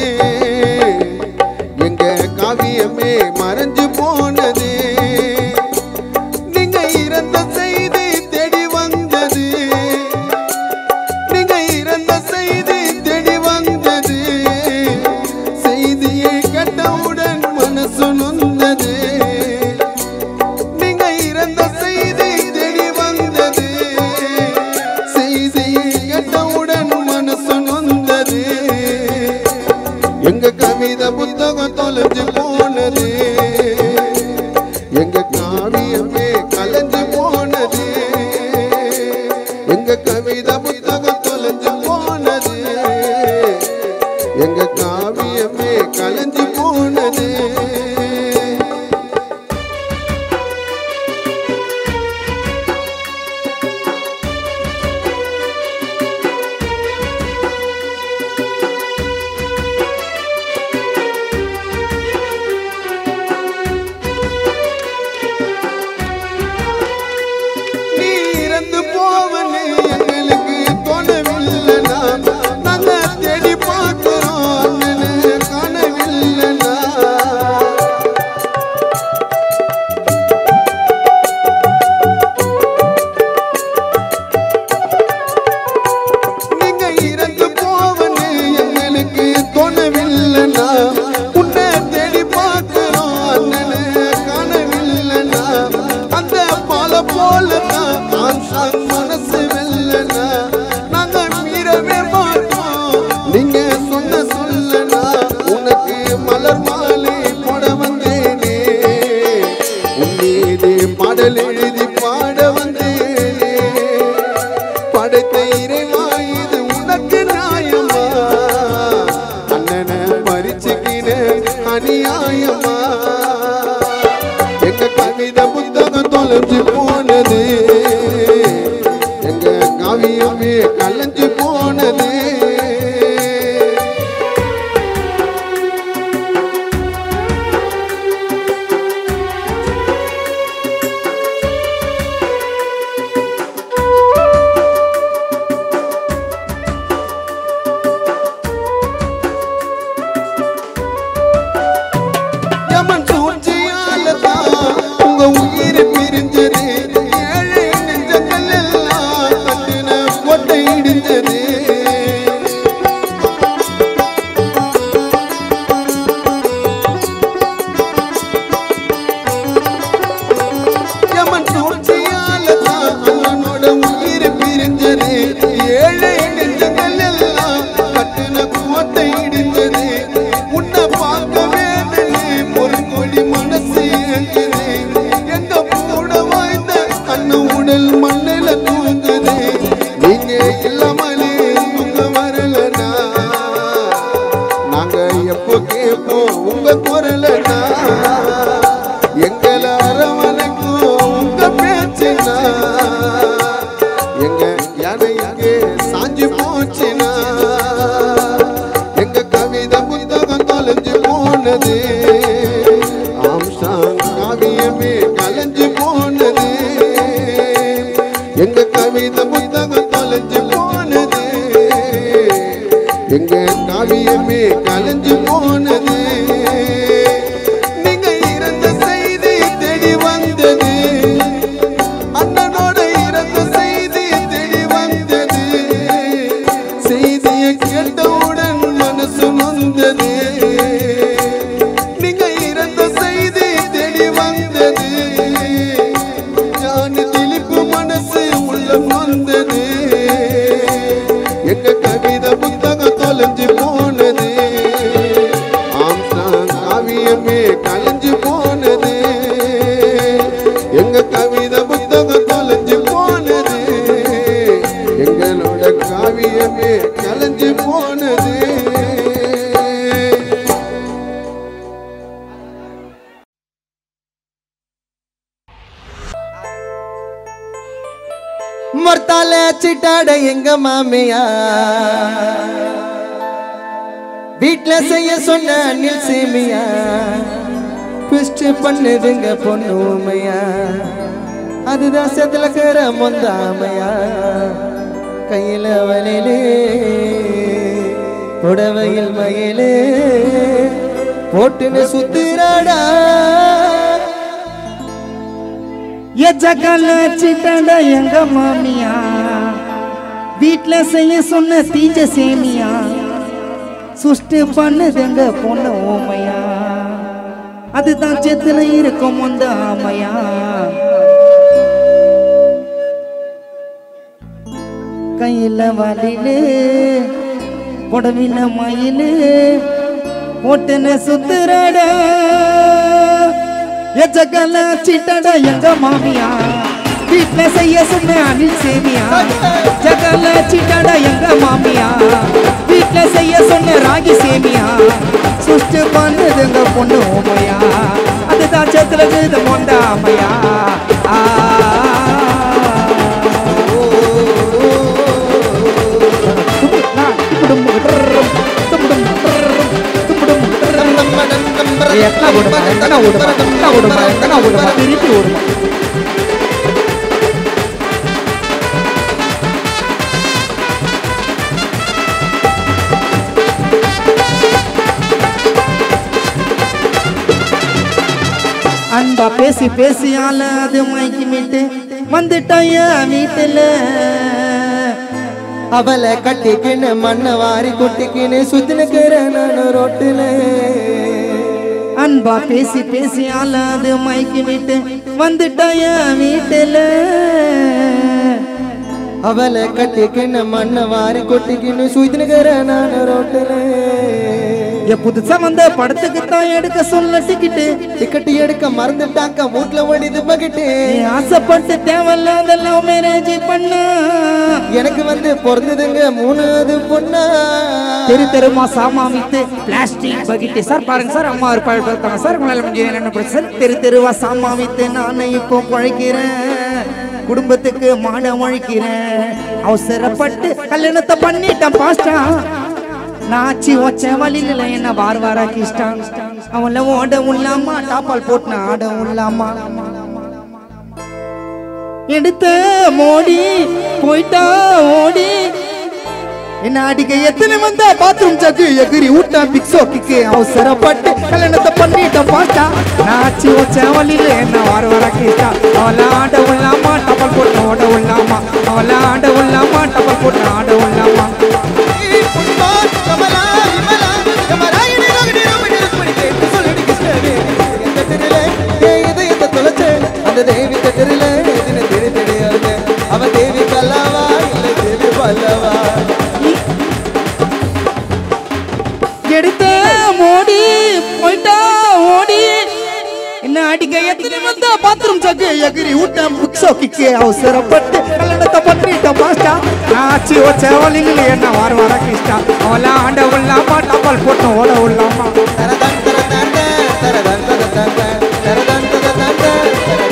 எங்க காவியமே மறைஞ்சு போனது நீங்க இறந்த செய்தி தேடி வந்தது நீங்க இறந்த செய்தி தேடி வந்தது செய்தியை கேட்டவுடன் மனசு நொந்தது நீங்க இறந்த செய்தி தேடி வந்தது செய்தியை கேட்டவுடன் மனசு நொந்தது எங்க கவிதை புத்தகம் தொலைஞ்சு போனது எங்க காவியமே கலைஞ்சு போனது எங்க கவிதை புத்தகம் தொலைஞ்சு போனது எங்க காவியமே கலைஞ்சு போனது நீ இறந்து போவனே எங்களுக்கு தோணவில்லைனா நாங்க தேடி பார்க்கிறோம் அண்ணனு காணவில்லைனா நீங்க இறந்து போவனே எங்களுக்கு தோணவில்லைனா உன்னை தேடி பார்க்கிறோம் அண்ணனு காணவில்லைனா அந்த பால போல தான் மனசு வெல்லனா நாங்க மீறவே மாட்டோம் நீங்க சொன்ன சொல்லனா உனக்கு மலர் மாலை போட வந்தேனே உன் மீது பாடல் எழுதி பாட வந்தேனே படைத்த இறைவா இது உனக்கு நியாயமா அண்ணனை பறிச்சுக்கின அநியாயமா காவியமே கலைஞ்சு போனது எங்க கவிதை புத்தகம் தொலைஞ்சு போனது எங்க காவியமே கலைஞ்சு போனது நீங்க இறந்த செய்தி தேடி வந்தது அண்ணனோட இறந்த செய்தி தேடி வந்தது செய்தியை கேட்டவுடன் மனசு நொந்தது நீங்க இறந்த செய்தி தேடி வந்தது ஞான திலிப்பு மனசு உள்ளம் நொந்தது எங்க கவிதை புத்தகம் தொலைஞ்சு போனது ஆம்சாங் காவியமே கலைஞ்சு போனது எங்க கவிதை புத்தகம் தொலைஞ்சு போனது எங்களோட காவியமே கலைஞ்சு போனது மொர்த்தால சிட்டாட எங்க மாமியா வீட்ல செய்ய சொன்ன அணில் சேமியா ட்விஸ்ட் பண்ணுதுங்க பொண்ணு உமையா அதுதான் செத்துல கர மொந்தாமையா கையில வலையிலே புடவையில் மயிலே போட்டுன்னு சுத்துறாடா எஜகல சிட்டட எங்க மாமியா வீட்ல செய்ய சொன்ன தீஞ்ச சேமியா சுஷ்டு பண்ணுதுங்க பொண்ணு ஓமையா அதுதான் செத்துல இருக்கும் அந்த ஆமையா கையில வலிலு புடவில மயிலு போட்டுன்னு சுத்துறடா எஜகல சிட்டட எங்க மாமியா வீட்ல செய்ய சொன்ன அணில் சேமியா ஜகல சிட்டட எங்க மாமியா வீட்ல செய்ய சொன்ன ராகி சேமியா சுஷ்டு பண்ணுதுங்க பொண்ணு ஓமையா அதுதான் சேத்துல இது மொண்ட ஆமையா ஆ எத்தனை ஓடுமா எத்தனை ஓடுமா எத்தனை ஓடுமா எத்தனை ஓடுமா திருப்பி ஓடுமா அன்பா பேசி பேசி ஆள அது மயக்கி மீட்டு வந்துட்டாயா வீட்டுல அவளை கட்டிக்கின்னு மண்ணை வாரி கொட்டிக்கின்னு சுத்தினுக்கிற நான் ரோட்டுல அன்பா பேசி பேசி ஆள அது மயக்கி மீட்டு வந்துட்டாயா வீட்டுல அவளை கட்டிக்கின்னு மண்ணை வாரி கொட்டிக்கின்னு சுத்தினுக்கிற நான் ரோட்டுல எ புதுசா வந்த படத்துக்கு தான் எடுக்க சொல்ல டிக்கெட்டு டிக்கெட் எடுக்க மறந்துட்டாக்க வீட்டுல ஓடிது பகிட்டு நீ ஆசைப்பட்டு தேவையில்லாத லவ் மேரேஜ் பண்ணா எனக்கு வந்து பிறந்ததுங்க மூணாவது பொண்ணா தெரு தெருமா சாமா வித்து பிளாஸ்டிக் பகிட்டு சார் பாருங்க சார் அம்மா ஒரு பழம் இருக்காங்க சார் உங்களால முடிஞ்சது என்ன பிரச்சனை சார் தெரு தெருவா சாமா வித்து நானே இப்போ குழைக்கிறேன் குடும்பத்துக்கு மாட உழைக்கிறேன் அவசரப்பட்டு கல்யாணத்தை பண்ணிட்டேன் பாஸ்டா நாச்சி வச்ச வழியில என்ன வார் வாராக்கிஷ்டான் அவள ஓட உள்ளாமா டாப்பால் போட்டு ஆட உள்ளாமா எடுத்த மோடி போயிட்டா ஓடி என்ன அடிக்க எத்தனை வந்தா பாத்ரூம் ஜக்கு எகிரி ஊட்டா பிக்ஸோ கிக்கு அவசரப்பட்டு கல்யாணத்தை பண்ணிட்ட பாட்டா நாச்சி வச்ச வழியில என்ன வார வர கேட்டா அவள ஆட உள்ளாமா டபல் போட்டு ஓட உள்ளாமா அவள ஆட உள்ளாமா டபல் போட்டு ஆட உள்ளாமா கமலா விமலா கமராயினி ரோகிணி ரோமிணி ருக்மிணி கேட்டு சொல்லுடி கிருஷ்ணனே எந்த தெருல ஏன் இதயத்தை தொலைச்ச அந்த தேவி தெருல தின தெரி தெரியாது அவ தேவி கல்லாவா இல்ல தேவி பல்லவா எடுத்த மோடி போயிட்டா ஓடி என்ன அடிக்க எத்தனை வந்தா பாத்ரூம் ஜக்கு எகிரி ஊட்ட பிக்ஸோ கிக்கு அவசரப்பட்டு கல்யாணத்தை பண்ணிட்ட பாஸ்டா நாச்சி வச்ச வழியில என்ன வார வர கிஷ்டா அவள ஆண்ட உள்ளாமா டபல் போட்டு ஓட உள்ளாமா தரதன் தரதன் தரதன் தரதன் தரதன் தரதன் தரதன்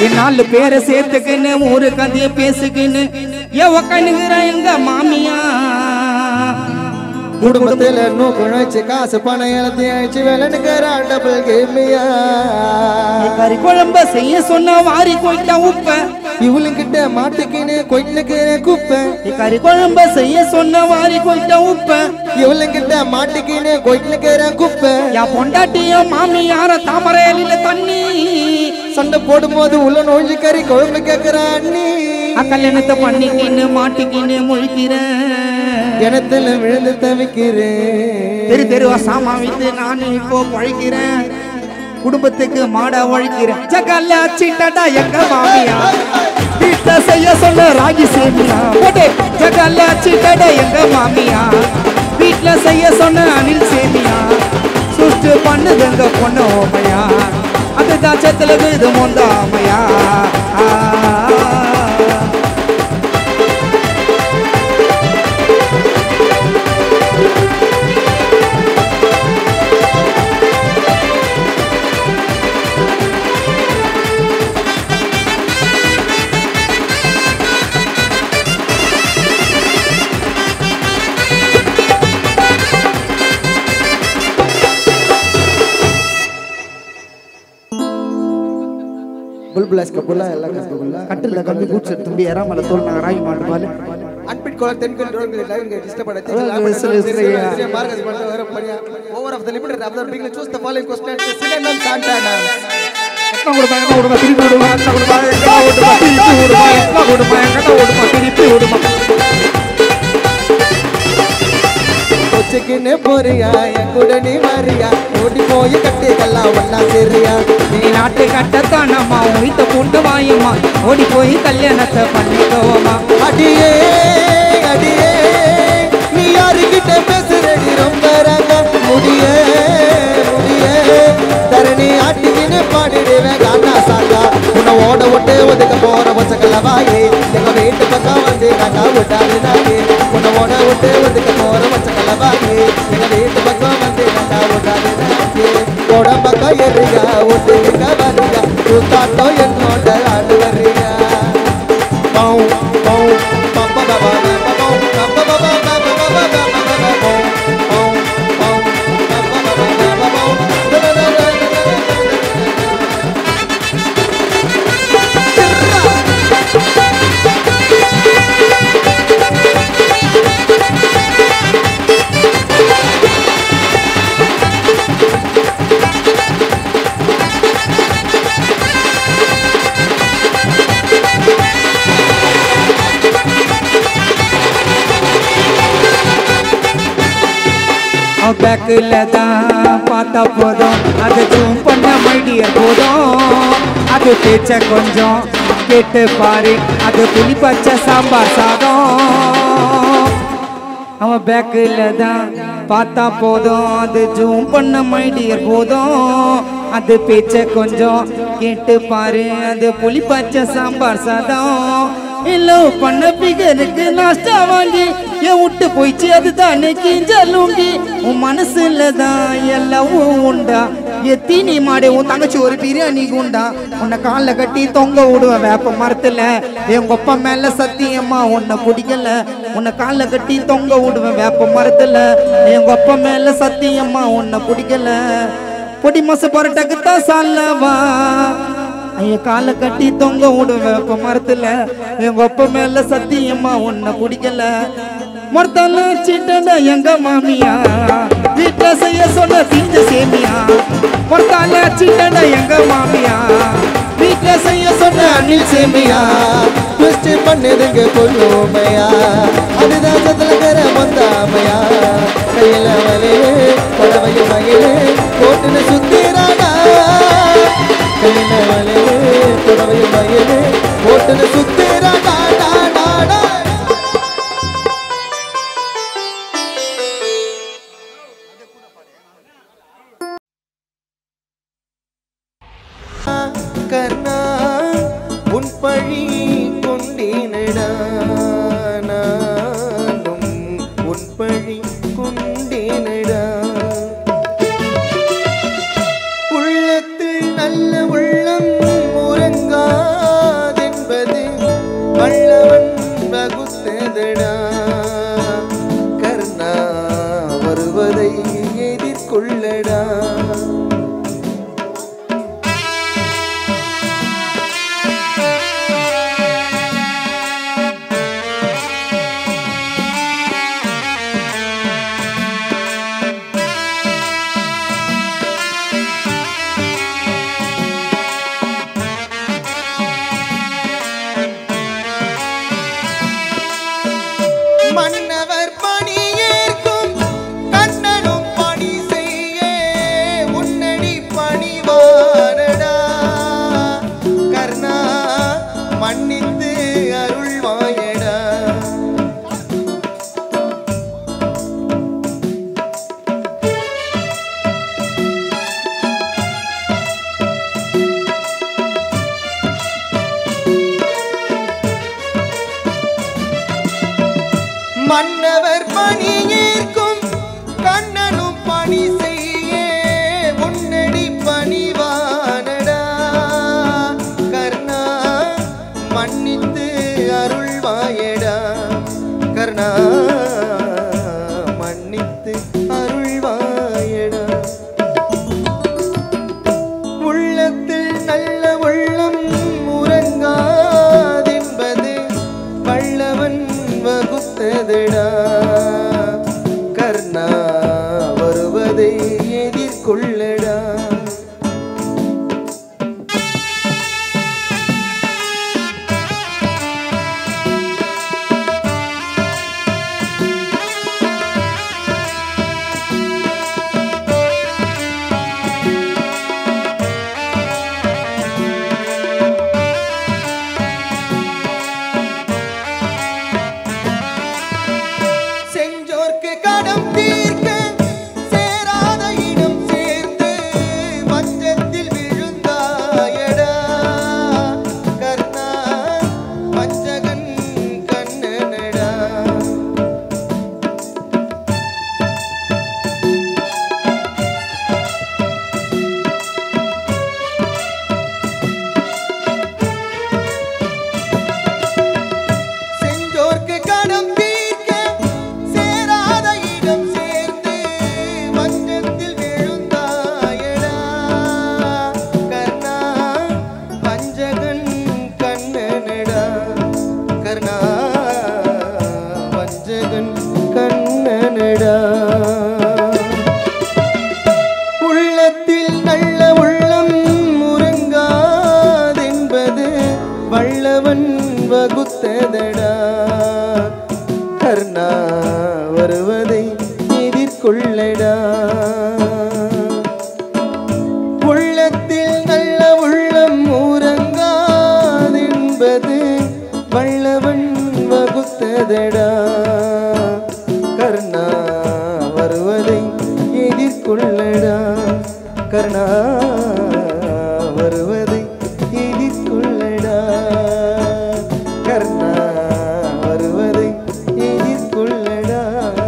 என் நாலு பேரை சேர்த்துக்கின்னு ஒரு கதையை பேசுக்கின்னு ஏ உக்காந்துக்கிறேன் எங்க மாமியா குடும்பத்துல நூக்கு நுழைச்சு காசு பணம் எழுதி அழிச்சு வேலைனுக்கிறான் டபுள் கேமியா கறி குழம்ப செய்ய சொன்ன வாரி கொய்ட்டா உப்ப இவளுங்கிட்ட மாட்டுக்கின்னு கொய்னுக்கிறேன் குப்பை கறி குழம்ப செய்ய சொன்ன வாரி கொய்ட்டா உப்ப இவளுங்கிட்ட மாட்டுக்கின்னு கொய்னுக்கிறேன் குப்பை என் பொண்டாட்டிய மாமியார தாமரையில தண்ணி சண்டை போடும்போது உள்ள நோஞ்சு கறி குழம்பு கேட்கிறான் அண்ணி கல்யாணத்தை பண்ணிக்கின்னு மாட்டிக்கின்னு முழிக்கிறேன் கிணத்துல விழுந்து தவிக்கிறேன் தெரு தெருவா சாமா வைத்து நான் இப்போ பழைக்கிறேன் குடும்பத்துக்கு மாட உழைக்கிறேன் ஜகல்ல சிட்டடா எங்க மாமியா வீட்டை செய்ய சொல்ல ராகி சேமியா போட்டு ஜகல்ல சிட்டடா எங்க மாமியா வீட்டுல செய்ய சொன்ன அனில் சேமியா சுஷ்டு பண்ணுதுங்க பொண்ணு ஓமையா அதுதான் சத்துல விழுது மொந்தாமையா ஆ புல்புல் கபுல்லா எல்லா கபுல்லா கட்டில கம்பி கூச்சு தும்பி எறாமல தோல் நான் ராகி மாட்டு பாலு அன்பிட் கோல தென்கல் ரோட்ல லைவ் கேட் இஷ்டப்பட அதாவது சில- சில- மார்க்கஸ் பண்ண வர பணியா over of the limited of the pick choose the following question second and சாண்டானா எத்தனை கொடுப்பா எத்தனை கொடுப்பா திருப்பி விடுமா எத்தனை கொடுப்பா எத்தனை ஓடுமா திருப்பி விடுமா எத்தனை கொடுப்பா எங்கட ஓடுமா திருப்பி விடுமா கொச்சுக்கின்னு போறியா என் கூட நீ வரியா ஓடி போய் கட்டிக்கலாம் ஒன்னா சேரியா நீ நாட்டு கட்டத்தான் அம்மா உயித்த பூண்டு வாயுமா ஓடி போய் கல்யாணத்தை பண்ணிக்கோமா அடியே அடியே நீ யாருக்கிட்ட பேசுறடி ரொம்ப ரங்க முடியே முடியே தரணி ஆட்டிக்கின்னு பாடிடுவேன் கானா சாக்கா உன்னை ஓட விட்டு ஒதுக்க போற பச்சக்கல வாயே எங்க வீட்டு பக்கம் வந்து நாக்கா விட்டாது நாயே உன்னை ஓட விட்டு ஒதுக்க போற பச்சக்கல வாயே எங்க வீட்டு பக்கம் வந்து நாக்கா விட்டாது நாயே ஓட பக்கம் எறியா ஒதுக்க வரியா கூத்தாட்டம் என்னோட ஆடு வரியா Boom, boom, bum, ba, ba, ba, ba, ba, boom, bum, ba, ba, ba, ba, ba, ba, ba, ba, ba, ba, ba, boom, boom, boom, bum, ba, ba, ba, ba, ba, boom. Da, da, da, da, da, da, da, da, da. பேக்கில் தான் பார்த்தா போதும் அது zoom பண்ண my dear போதும் அது பேச்ச கொஞ்சம் கேட்டு பாரு அது புளி பச்சை சாம்பார் சாதம் அவன் பேக்கில் தான் பார்த்தா போதும் அது ஜூம் பண்ண மைடியர் போதும் அது பேச்ச கொஞ்சம் கேட்டு பாரு அது புளி பச்சை சாம்பார் சாதம் இல்லோ பண்ண பிகருக்கு நாஸ்டா வாங்கி என் விட்டு போயிடுச்சு அதுதானே கிஞ்சலுங்கி உன் மனசுல தான் எல்லாவும் உண்டா எத்தினி மாடு உன் தங்கச்சி ஒரு பிரியாணி உண்டா உன்னை காலில் கட்டி தொங்க விடுவேன் வேப்ப மரத்துல எங்க அப்பா மேல சத்தியம்மா உன்னை பிடிக்கல உன்னை காலில் கட்டி தொங்க விடுவேன் வேப்ப மரத்துல எங்க அப்பா மேல சத்தியம்மா உன்னை பிடிக்கல பொடி மாச பரட்டக்கு தான் சாலவா ஐய காலை கட்டி தொங்க விடுவேன் இப்ப மரத்துல எங்க அப்பா மேல சத்தியம்மா உன்னை பிடிக்கல மரத்தால சிட்டட எங்க மாமியா வீட்டுல செய்ய சொன்ன தீஞ்ச சேமியா மரத்தால சிட்டட எங்க மாமியா வீட்டுல செய்ய சொன்ன அணில் சேமியா twist பண்ணுதுங்க பொண்ணுமையா அதுதான் சத்துல கர வந்தாமையா கையில வலையே படவையும் மயிலே போட்டுன்னு சுத்திராடா கையில வலையே படவையும் மயிலே போட்டுன்னு சுத்திராடா டா, டா, டா. கர்ணா உன் பழி கொண்டேனடா நானும் உன் பழி கொண்டேனடா உள்ளத்தில் நல்ல உள்ளம் உறங்காதடா எதிர்கொள்ளடா மன்னவர் பணி ஏற்கும் கண்ணனும் பணி செய்ய உன்னடி பணிவாரடா கர்ணா மன்னித்து அருள்வாயடா மன்னவர் பணி ஏற்கும் கண்ணனும் பணி செய்ய உன்னடி பணிவானடா கர்ணா மன்னித்து அருள்வாயடா கர்ணா மன்னித்து அருள்வாயடா உள்ளத்தில் நல்ல உள்ளம் உறங்காதென்பது வல்லவன் வகுத்ததடா கர்ணா வருவதை எதிர்கொள்ளடா செஞ்சோர்க்கு கடம் தீர்க்க சேராத இடம் சேர்ந்து மஞ்சத்தில் விழுந்தாயடா கர்ணா பஞ்சகன் கண்ணனடா செஞ்சோர்க்கு கடம் தீர்க்க சேராத இடம் சேர்ந்து மஞ்சத்தில் விழுந்தாயடா கர்ணா பஞ்சகன் கண்ணனடா கர்ணா பஞ்சகன் கண்ணனடா உள்ளத்தில் நல்ல உள்ளம் முறங்காதென்பது வல்லவன் வகுத்ததடா கர்ணா வருவதை எதிர்கொள்ளடா உள்ளத்தில் நல்ல உள்ளம் உறங்காதென்பது வல்லவன் வகுத்ததடா கர்ணா வருவதை எதிர்கொள்ளடா கர்ணா வருவதை எதிர்கொள்ளடா கர்ணா வருவதை எதிர்கொள்ளடா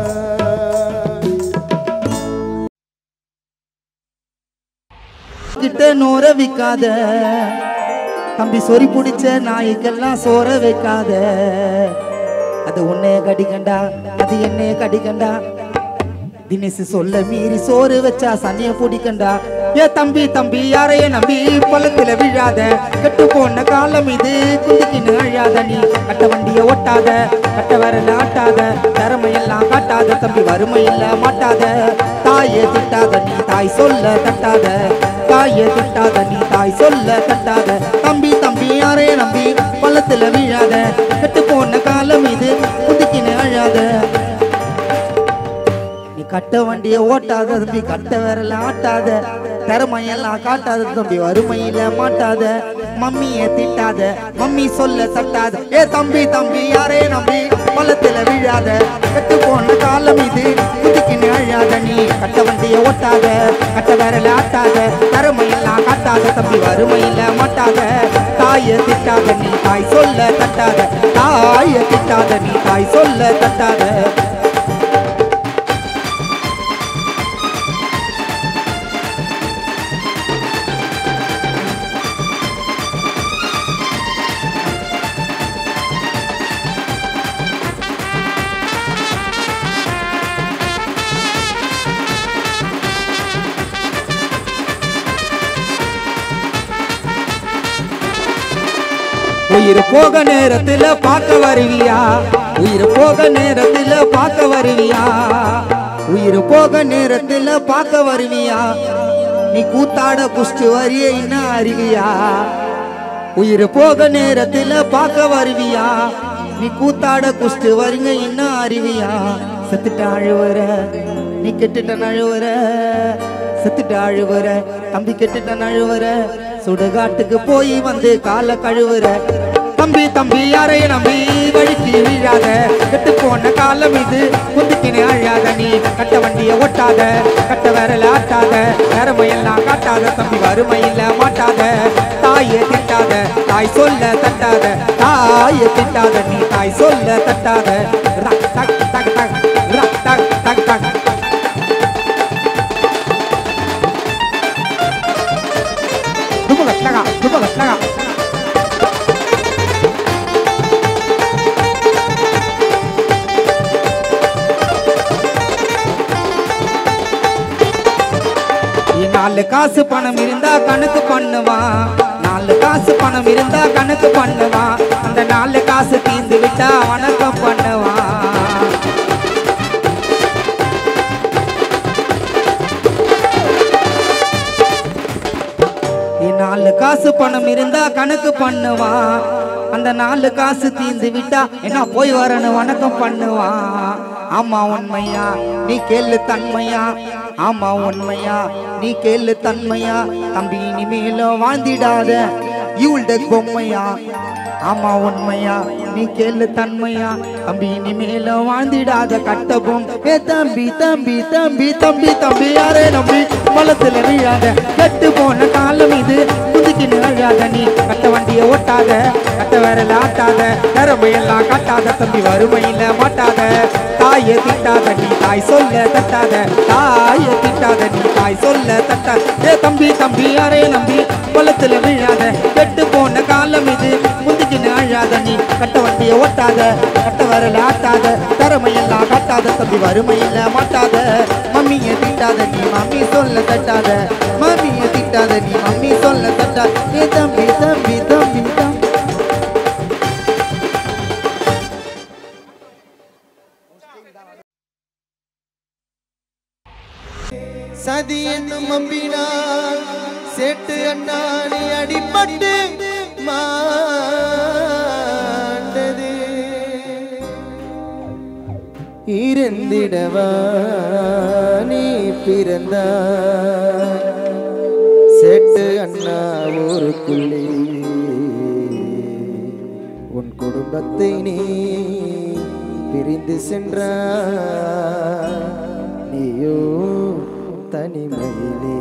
கிட்ட நோர விக்காத தம்பி சொறி பிடிச்ச நாய்க்கெல்லாம் சோற வைக்காத அது உன்னைய கடிக்கண்டா அது என்னைய கடிக்கண்டா தினேசு சொல்ல மீறி சோறு வச்சா சனிய பிடிக்கண்டா ஏ தம்பி தம்பி யாரைய நம்பி பள்ளத்துல விழாத கெட்டு போன காலம் இது குந்திக்கின்னு அழாத நீ கட்ட வண்டிய ஒட்டாத கட்ட வரல ஆட்டாத திறமையெல்லாம் காட்டாத தம்பி வறுமை இல்ல மாட்டாத தாயை திட்டாத நீ தாய் சொல்ல தட்டாத தாயை திட்டாத நீ தாய் சொல்ல தட்டாத தம்பி தம்பி யாரைய நம்பி பள்ளத்துல விழாத கெட்டு போன காலம் இது குந்திக்கின்னு அழாத நீ கட்ட வண்டிய ஓட்டாத தம்பி கட்ட விரல ஆட்டாத திறமையெல்லாம் காட்டாத தம்பி வறுமையில மாட்டாத மம்மிய திட்டாத மம்மி சொல்ல தட்டாத ஏ தம்பி தம்பி யாரே நம்பி பள்ளத்துல விழாத கெட்டு போன காலம் இது குதிக்கின்னு அழாத நீ கட்ட வண்டிய ஓட்டாத கட்ட விரல ஆட்டாத திறமையெல்லாம் காட்டாத தம்பி வறுமையில மாட்டாத தாய திட்டாத நீ தாய் சொல்ல தட்டாத தாய திட்டாத நீ தாய் சொல்ல தட்டாத உயிர் போக நேரத்துல பார்க்க வருவியா உயிர் போக நேரத்துல பார்க்க வருவியா உயிர் போக நேரத்துல பார்க்க வருவியா நீ கூத்தாட குஷ்டு வரிய இன்னும் அறிவியா உயிர் போக நேரத்துல பார்க்க வருவியா நீ கூத்தாட குஷ்டு வருங்க இன்னும் அறிவியா செத்துட்ட அழுவுற நீ கெட்டுட்ட நழுவுற செத்துட்ட அழுவுற தம்பி கெட்டுட்ட நழுவுற சுடுகாட்டுக்கு போய் வந்து காலை கழுவுற தம்பி தம்பி யாரைய நம்பி வழிக்கு வீழாத கெட்டு போன காலம் இது குந்திக்கினே அழாத நீ கட்ட வண்டிய ஓட்டாத கட்ட விரல ஆட்டாத நேரமையெல்லாம் காட்டாத தம்பி வறுமையில மாட்டாத தாயை திட்டாத தாய் சொல்ல தட்டாத தாயை திட்டாத நீ தாய் சொல்ல தட்டாத ரக் டக் டக் டக் ரக் டக் டக் டக் துபக டகா துபக டகா நாலு காசு பணம் இருந்தா கணக்கு பண்ணுவான் நாலு காசு பணம் இருந்தா கணக்கு பண்ணுவான் அந்த நாலு காசு தீந்து விட்டா வணக்கம் பண்ணுவான் நீ நாலு காசு பணம் இருந்தா கணக்கு பண்ணுவான் அந்த நாலு காசு தீந்து விட்டா என்ன போய் வரணும் வணக்கம் பண்ணுவான் ஆமா உண்மையா நீ கேளு தன்மையா ஆமா உண்மையா நீ கேளு தன்மையா தம்பி இனிமேலும் வாழ்ந்திடாத இவள்ட பொம்மையா ஆமா உண்மையா நீ கேளு தன்மையா தம்பி இனிமேலும் வாழ்ந்திடாத கட்டபொம் ஏ தம்பி தம்பி தம்பி தம்பி தம்பி யாரே நம்பி மலத்துல விழாத கெட்டு போன காலம் இது புதுக்கி நிழாத நீ கட்ட வண்டிய ஓட்டாத கட்ட விரல ஆட்டாத திறமையெல்லாம் காட்டாத தம்பி வறுமையில மாட்டாத தாயை திட்டாத நீ தாய் சொல்ல தட்டாத தாயை திட்டாத நீ தாய் சொல்ல தட்டாத ஏ தம்பி தம்பி யாரே நம்பி குளத்துல விழாத கெட்டு போன காலம் இது முந்திக்கு அழாத நீ கட்ட வண்டிய ஓட்டாத கட்ட வரல ஆட்டாத திறமையெல்லாம் காட்டாத தம்பி வறுமையில மாட்டாத மம்மிய திட்டாத நீ மம்மி சொல்ல தட்டாத மம்மிய திட்டாத நீ மம்மி சொல்ல தட்டாத ஏ தம்பி தம்பி தம்பி தம்பி சதி என்னும் அம்பினான் சேட்டு அண்ணாணி அடிபட்டு மாண்டது இருந்திடவா நீ பிறந்தாய் சேட்டு அண்ணா ஊருக்குள்ளே உன் குடும்பத்தை நீ பிரிந்து சென்றாய் நீயோ தனிமையிலே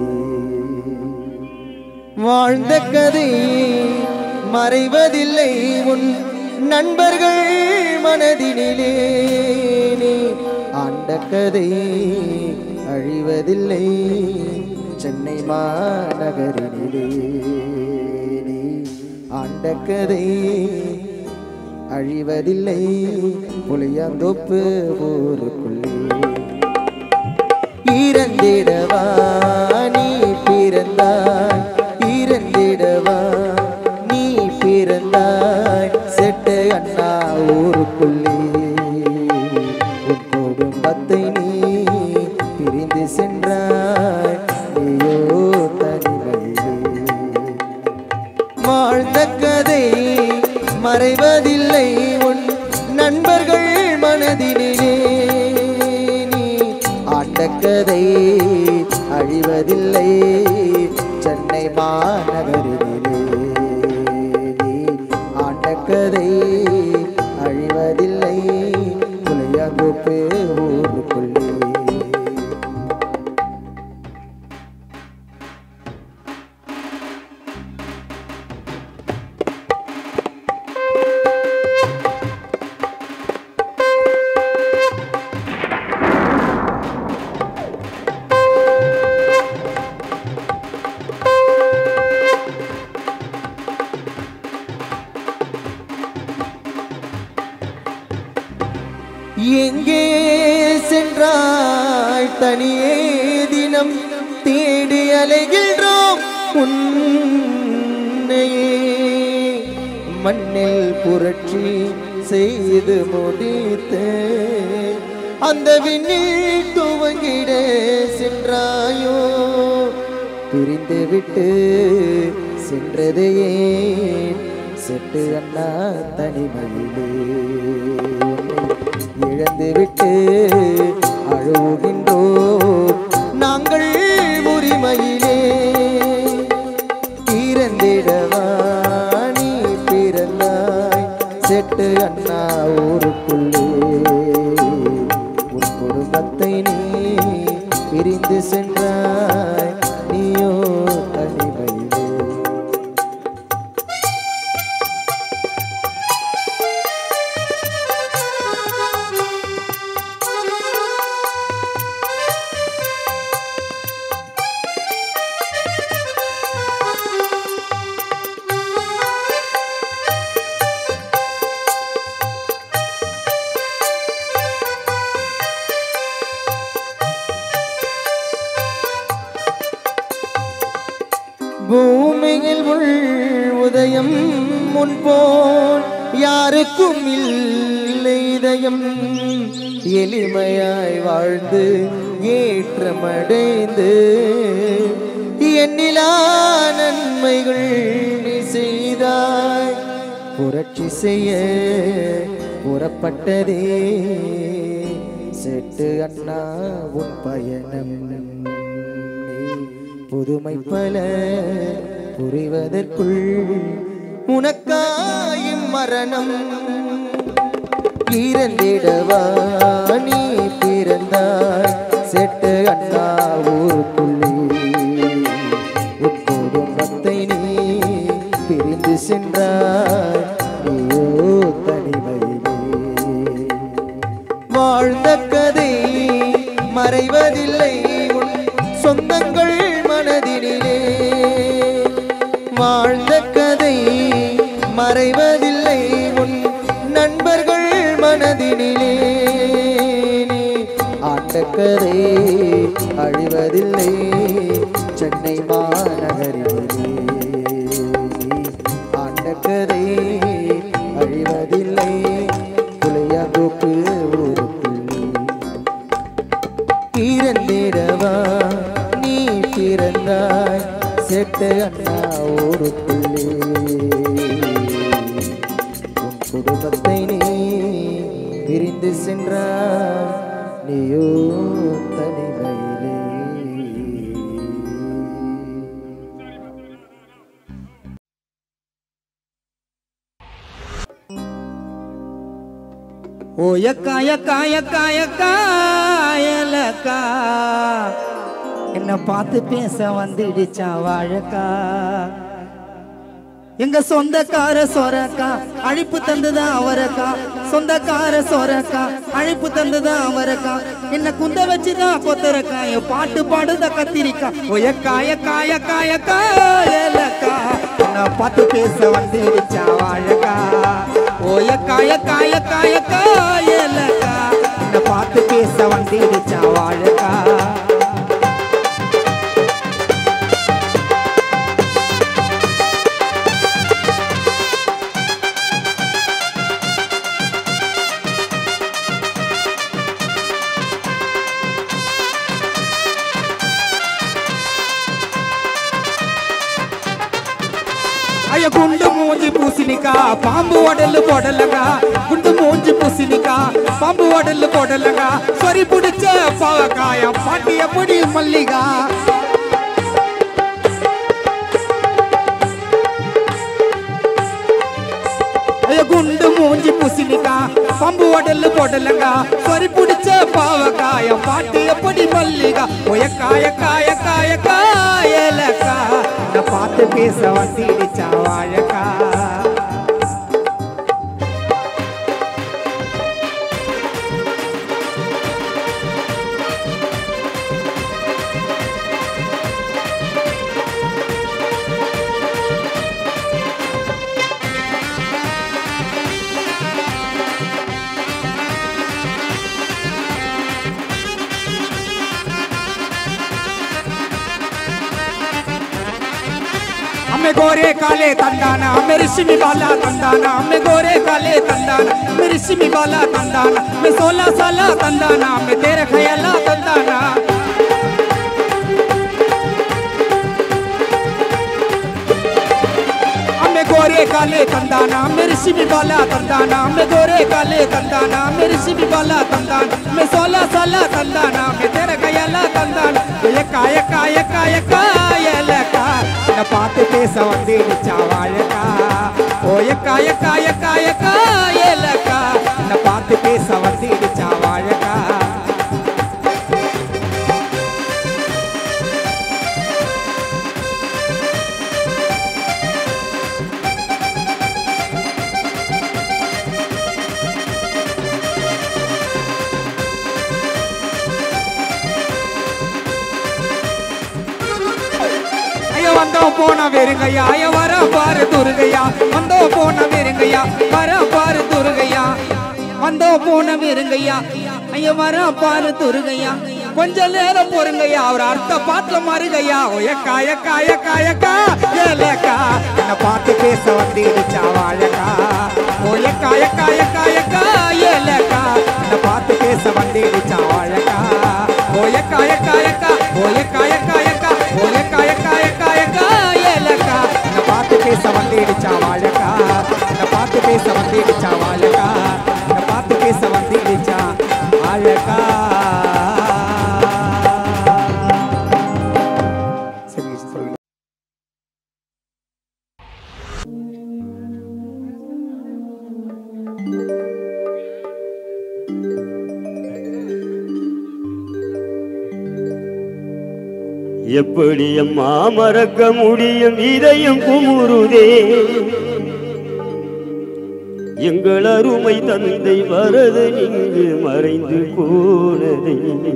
வாழ்ந்த கதை மறைவதில்லை உன் நண்பர்கள் மனதினிலே நீ ஆண்ட கதை அழிவதில்லை சென்னை மாநகரினிலே நீ ஆண்ட கதை அழிவதில்லை புளியாந்தோப்பு ஊருக்குள்ளே இறந்திடவா நீ பிறந்தாய் இறந்திடவா நீ பிறந்தாய் செட்டு அண்ணா ஊருக்குள்ளே உன் குடும்பத்தை நீ பிரிந்து சென்றாய் நீயோ தனிமையிலே வாழ்ந்த கதை மறைவதில்லை உன் நண்பர்கள் மனதினிலே நீ ஆண்ட கதை அழிவதில்லை சென்னை மாநகரினிலே நீ ஆண்ட கதை அழிவதில்லை புளியாந்தோப்பு ஊருக்குள்ளே எங்கே சென்றாய் தனியே தினம் தேடி அலைகின்றோம் உன்னையே மண்ணில் புரட்சி செய்து முடித்து அந்த விண்ணில் துவங்கிட சென்றாயோ பிரிந்து விட்டு சென்றதே ஏன் செட்டு அண்ணா தனிமையிலே உன்னை இழந்து விட்டு அழுகின்றோ நாங்கள் உரிமையிலே பிறந்திடவா நீ பிறந்தாய் செட்டு அண்ணா ஊருக்குள்ளே உன் குடும்பத்தை நீ பிரிந்து சென்றாய் நீயோ தனிமையிலே பூமியில் உள் உதயம் முன்போல் யாருக்கும் இல்லை இதயம் எளிமையாய் வாழ்ந்து ஏற்றமடைந்து எண்ணிலா நன்மைகள் நீ செய்தாய் புரட்சி செய்ய புறப்பட்டதே செட்டு அண்ணா உன் பயணம் நீ புதுமை பல புரிவதற்குள் உனக்காயும் மரணம் இறந்திடவா நீ பிறந்தாய் செட்டு அண்ணா ஊருக்குள்ளே உன் குடும்பத்தை நீ பிரிந்து சென்றாய் நீயோ தனிமையிலே வாழ்ந்த கதை மறைவதில்லை உன் சொந்தங்கள் மனதினிலே வாழ்ந்த கதை மறைவதில்லை உன் நண்பர்கள் மனதினிலே நீ ஆண்ட கதை அழிவதில்லை சென்னை மாநகரிலே நீ ஆண்ட கதை அழிவதில்லை புளியாந்தோப்பு ஊருக்குள்ளே பிறந்திடவா நீ பிறந்தாய் செட்டு அண்ணா ஊருக்குள்ளே உன் குடும்பத்தை நீ பிரிந்து சென்றாய் நீயோ தனிமையிலே ஓ எக்கா எக்கா எக்கா எக்கா ஏலக்கா என்ன பார்த்து பேச வந்துடுச்சா வாழக்கா எங்க சொந்தக்கார சொரக்கா அழைப்பு தந்துதான் அவரக்கா சொந்தக்கார சொரக்கா அழைப்பு தந்துதான் அவரக்கா என்ன குந்த வச்சுதான் கொத்தரக்கா என் பாட்டு பாடுத கத்திரிக்கா ஓ எக்கா எக்கா எக்கா எக்கா ஏலக்கா என்ன பார்த்து பேச வந்துடுச்சா வாழக்கா ஓ எக்கா எக்கா எக்கா எக்கா ஏலக்கா என்ன பார்த்து பேச வந்துடுச்சா வாழக்கா ஐய குண்டு மூஞ்சி பூசணிக்கா பாம்பு உடல் போடலங்க குண்டு மூஞ்சி பூசணிக்கா பாம்பு உடல் போடலங்க சொறி பிடிச்ச பாவக்காய பாட்டிய பொடி மல்லிகா ஐய குண்டு மூஞ்சி பூசணிக்கா பம்பு உடல் போடலங்க சொறி பிடிச்ச பாவக்காய பாட்டு எப்படி மல்லிகா ஒயக்காய காய காய காயலக்கா நான் பார்த்து பேச வந்திடுச்சா வாழக்கா हमें गोरे काले तंदाना हमें ऋषि वाला तंदाना हमें गोरे काले तंदाना हमें ऋषि वाला तंदाना मैं सोलह साल तंदाना मैं तेरे खयाला तंदाना हमें गोरे काले तंदाना मेरे शिवी वाला तंदाना मैं गोरे काले तंदाना मेरे शिवी वाला तंदाना मैं सोलह साला तंदाना मैं तेरा गयाला तंदाना यका यका यका यका यलका न पाते पे सवंदी चावायका ओ यका यका यका यका यलका न पाते पे सवंदी चावायका ஐயோ வந்தோம் போன வெறுங்கையா ஐயோ வர பாரு துருகையா வந்தோம் போன வெறுங்கையா வர பாரு துருகையா வந்தோம் போன வெறுங்கையா ஐயோ வர பாரு துருகையா கொஞ்ச நேரம் பொறுங்கய்யா அவர் அர்த்த பாட்டுல மறுகையா ஓ எக்கா எக்கா எக்கா எக்கா ஏலக்கா என்ன பார்த்து பேச வந்துடுச்சா வாழக்கா ஓ எக்கா எக்கா எக்கா எக்கா ஏலக்கா என்ன பார்த்து பேச வந்துடுச்சா வாழக்கா ஓ எக்கா எக்கா எக்கா ஓ எக்கா எக்கா எக்கா ஓ எக்கா எக்கா எக்கா எக்கா ஏலக்கா என்ன பார்த்து பேச வந்துடுச்சா வாழக்கா என்ன பார்த்து பேச வந்துடுச்சா வாழக்கா என்ன பார்த்து பேச வந்துடுச்சா வாழக்கா சரி சொல்லுங்க எப்படி அம்மா மறக்க முடியும் இதயம் குமுறுதே எங்கள் அருமை தந்தை வரது இங்கு மறைந்து போனதே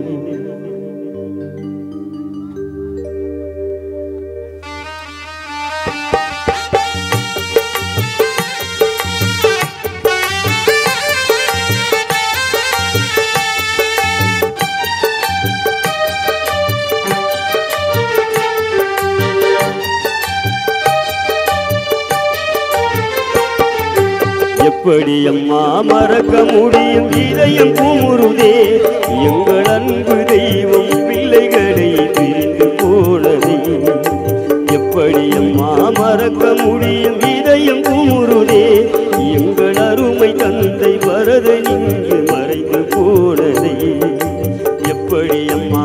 எப்படி அம்மா மறக்க முடியும் இதயம் குமுறுதே எங்கள் அன்பு தெய்வம் பிள்ளைகளை பிரிந்து போனதே எப்படி அம்மா மறக்க முடியும் இதயம் குமுறுதே எங்கள் அருமை தந்தை வரத நீங்கு மறைந்து போனதே எப்படி அம்மா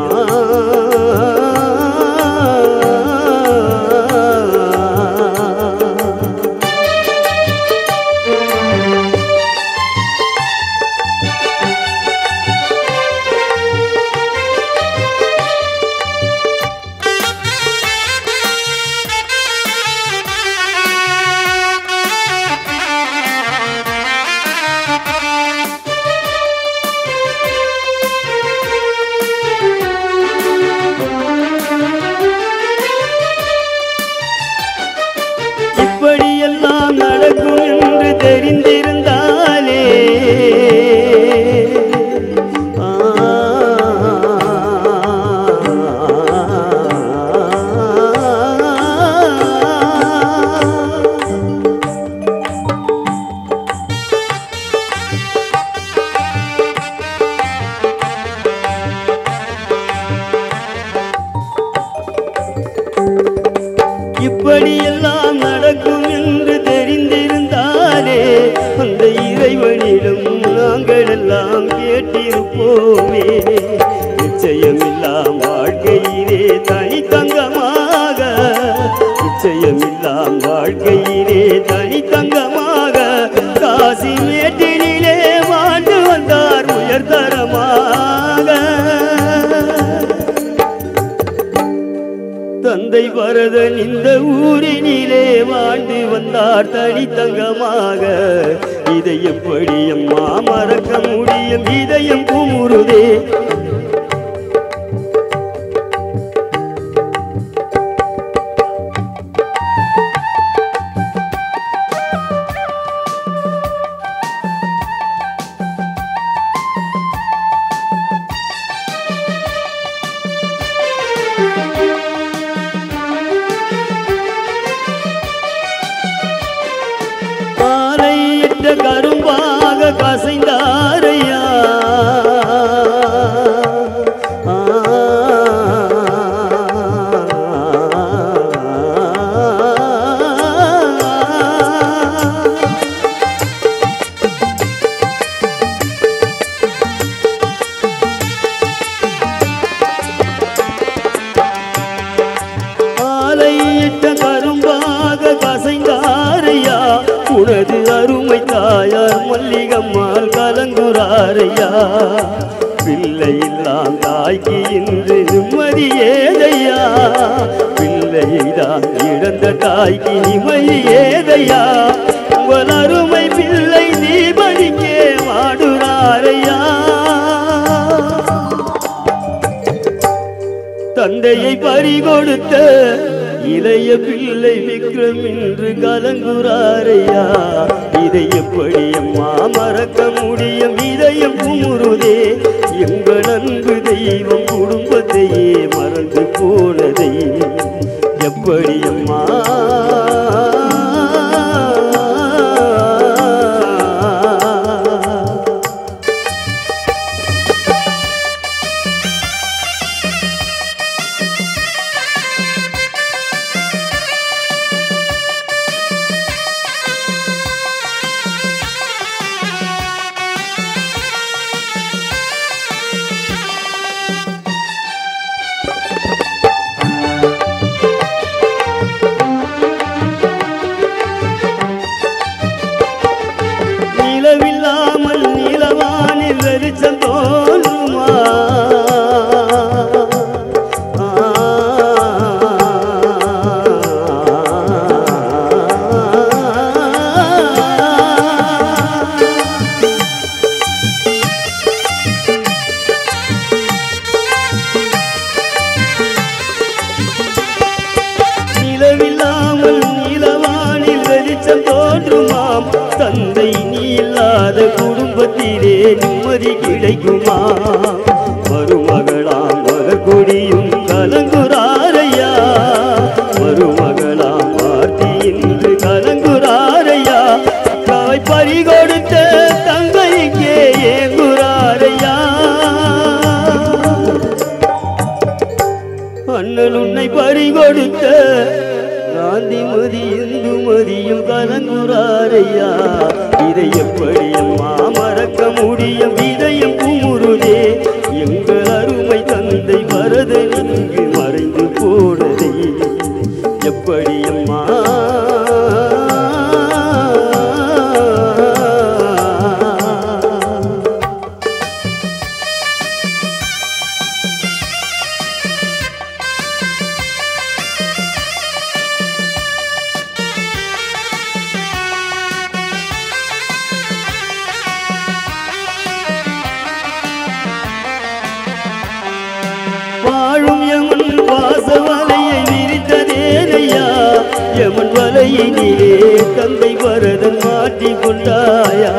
இப்படியெல்லாம் நடக்கும் என்று தெரிந்திருந்தாலே ஆ, இப்படியெல்லாம் நடக்கும் என்று தெரிந்திருந்தாலே அந்த இறைவனிடம் நாங்கள் எல்லாம் கேட்டிருப்போமே நிச்சயமில்லாம் வாழ்க்கையிலே தனித்தங்கமாக நிச்சயமில்லாம் வாழ்க்கையிலே தனித்தங்கமாக காசி மேட்டினிலே வாழ்ந்து வந்தார் உயர்தரமாக தந்தை வரதன் இந்த ஊரினிலே வாழ்ந்து வந்தார் தனித்தங்கமாக இதை எப்படி அம்மா மறக்க முடியும் இதயம் குமுறுதே கசைந்தாரையா ஆலையிட்ட கரும்பாக கசைந்தாரையா உனது அருமை தாயார் மல்லிகம்மாள் கலங்குறாரையா பிள்ளை இல்லாம் தாய்க்கு இன்று நிம்மதி ஏதையா பிள்ளைதான் இழந்த தாய்க்கு நிம்மதி ஏதையா உங்கள் அருமை பிள்ளை தீபடிக்கே வாடுறாரையா தந்தையை பறிகொடுத்த இளைய பிள்ளை விக்ரம் என்று கலங்குறாரையா இதை எப்படி அம்மா மறக்க முடியும் இதயம் குமுறுதே எங்கள் அன்பு தெய்வம் குடும்பத்தையே மறந்து போனதை எப்படி அம்மா நிலவில்லாமல் நிலவானில் வெளிச்சம் தோன்றுமா நிலவில்லாமல் நிலவானில் வெளிச்சம் தோன்றுமாம் தந்தை நீ இல்லாத குடும்பத்திலே நிம்மதி கிடைக்குமா மருமகளாம் மலர்கொடியும் கலங்குறாரையா மருமகளாம் பார்த்தி இன்று கலங்குறாரையா தாய் பறிகொடுத்த தந்தைக்கே ஏங்குறாரையா அண்ணல் உன்னை பறிகொடுத்த காந்திமதி இந்துமதியும் கலங்குறாரையா இதை எப்படி அம்மா மறக்க முடியும் இதயம் குமுறுதே எங்கள் அருமை தந்தை வரதன் இங்கு மறைந்து போனதே எப்படி அம்மா வாழும் எமன் வாசவலையை விரித்ததேனையா எமன் வலையினிலே தந்தை வரதன் மாட்டிக் கொண்டாயா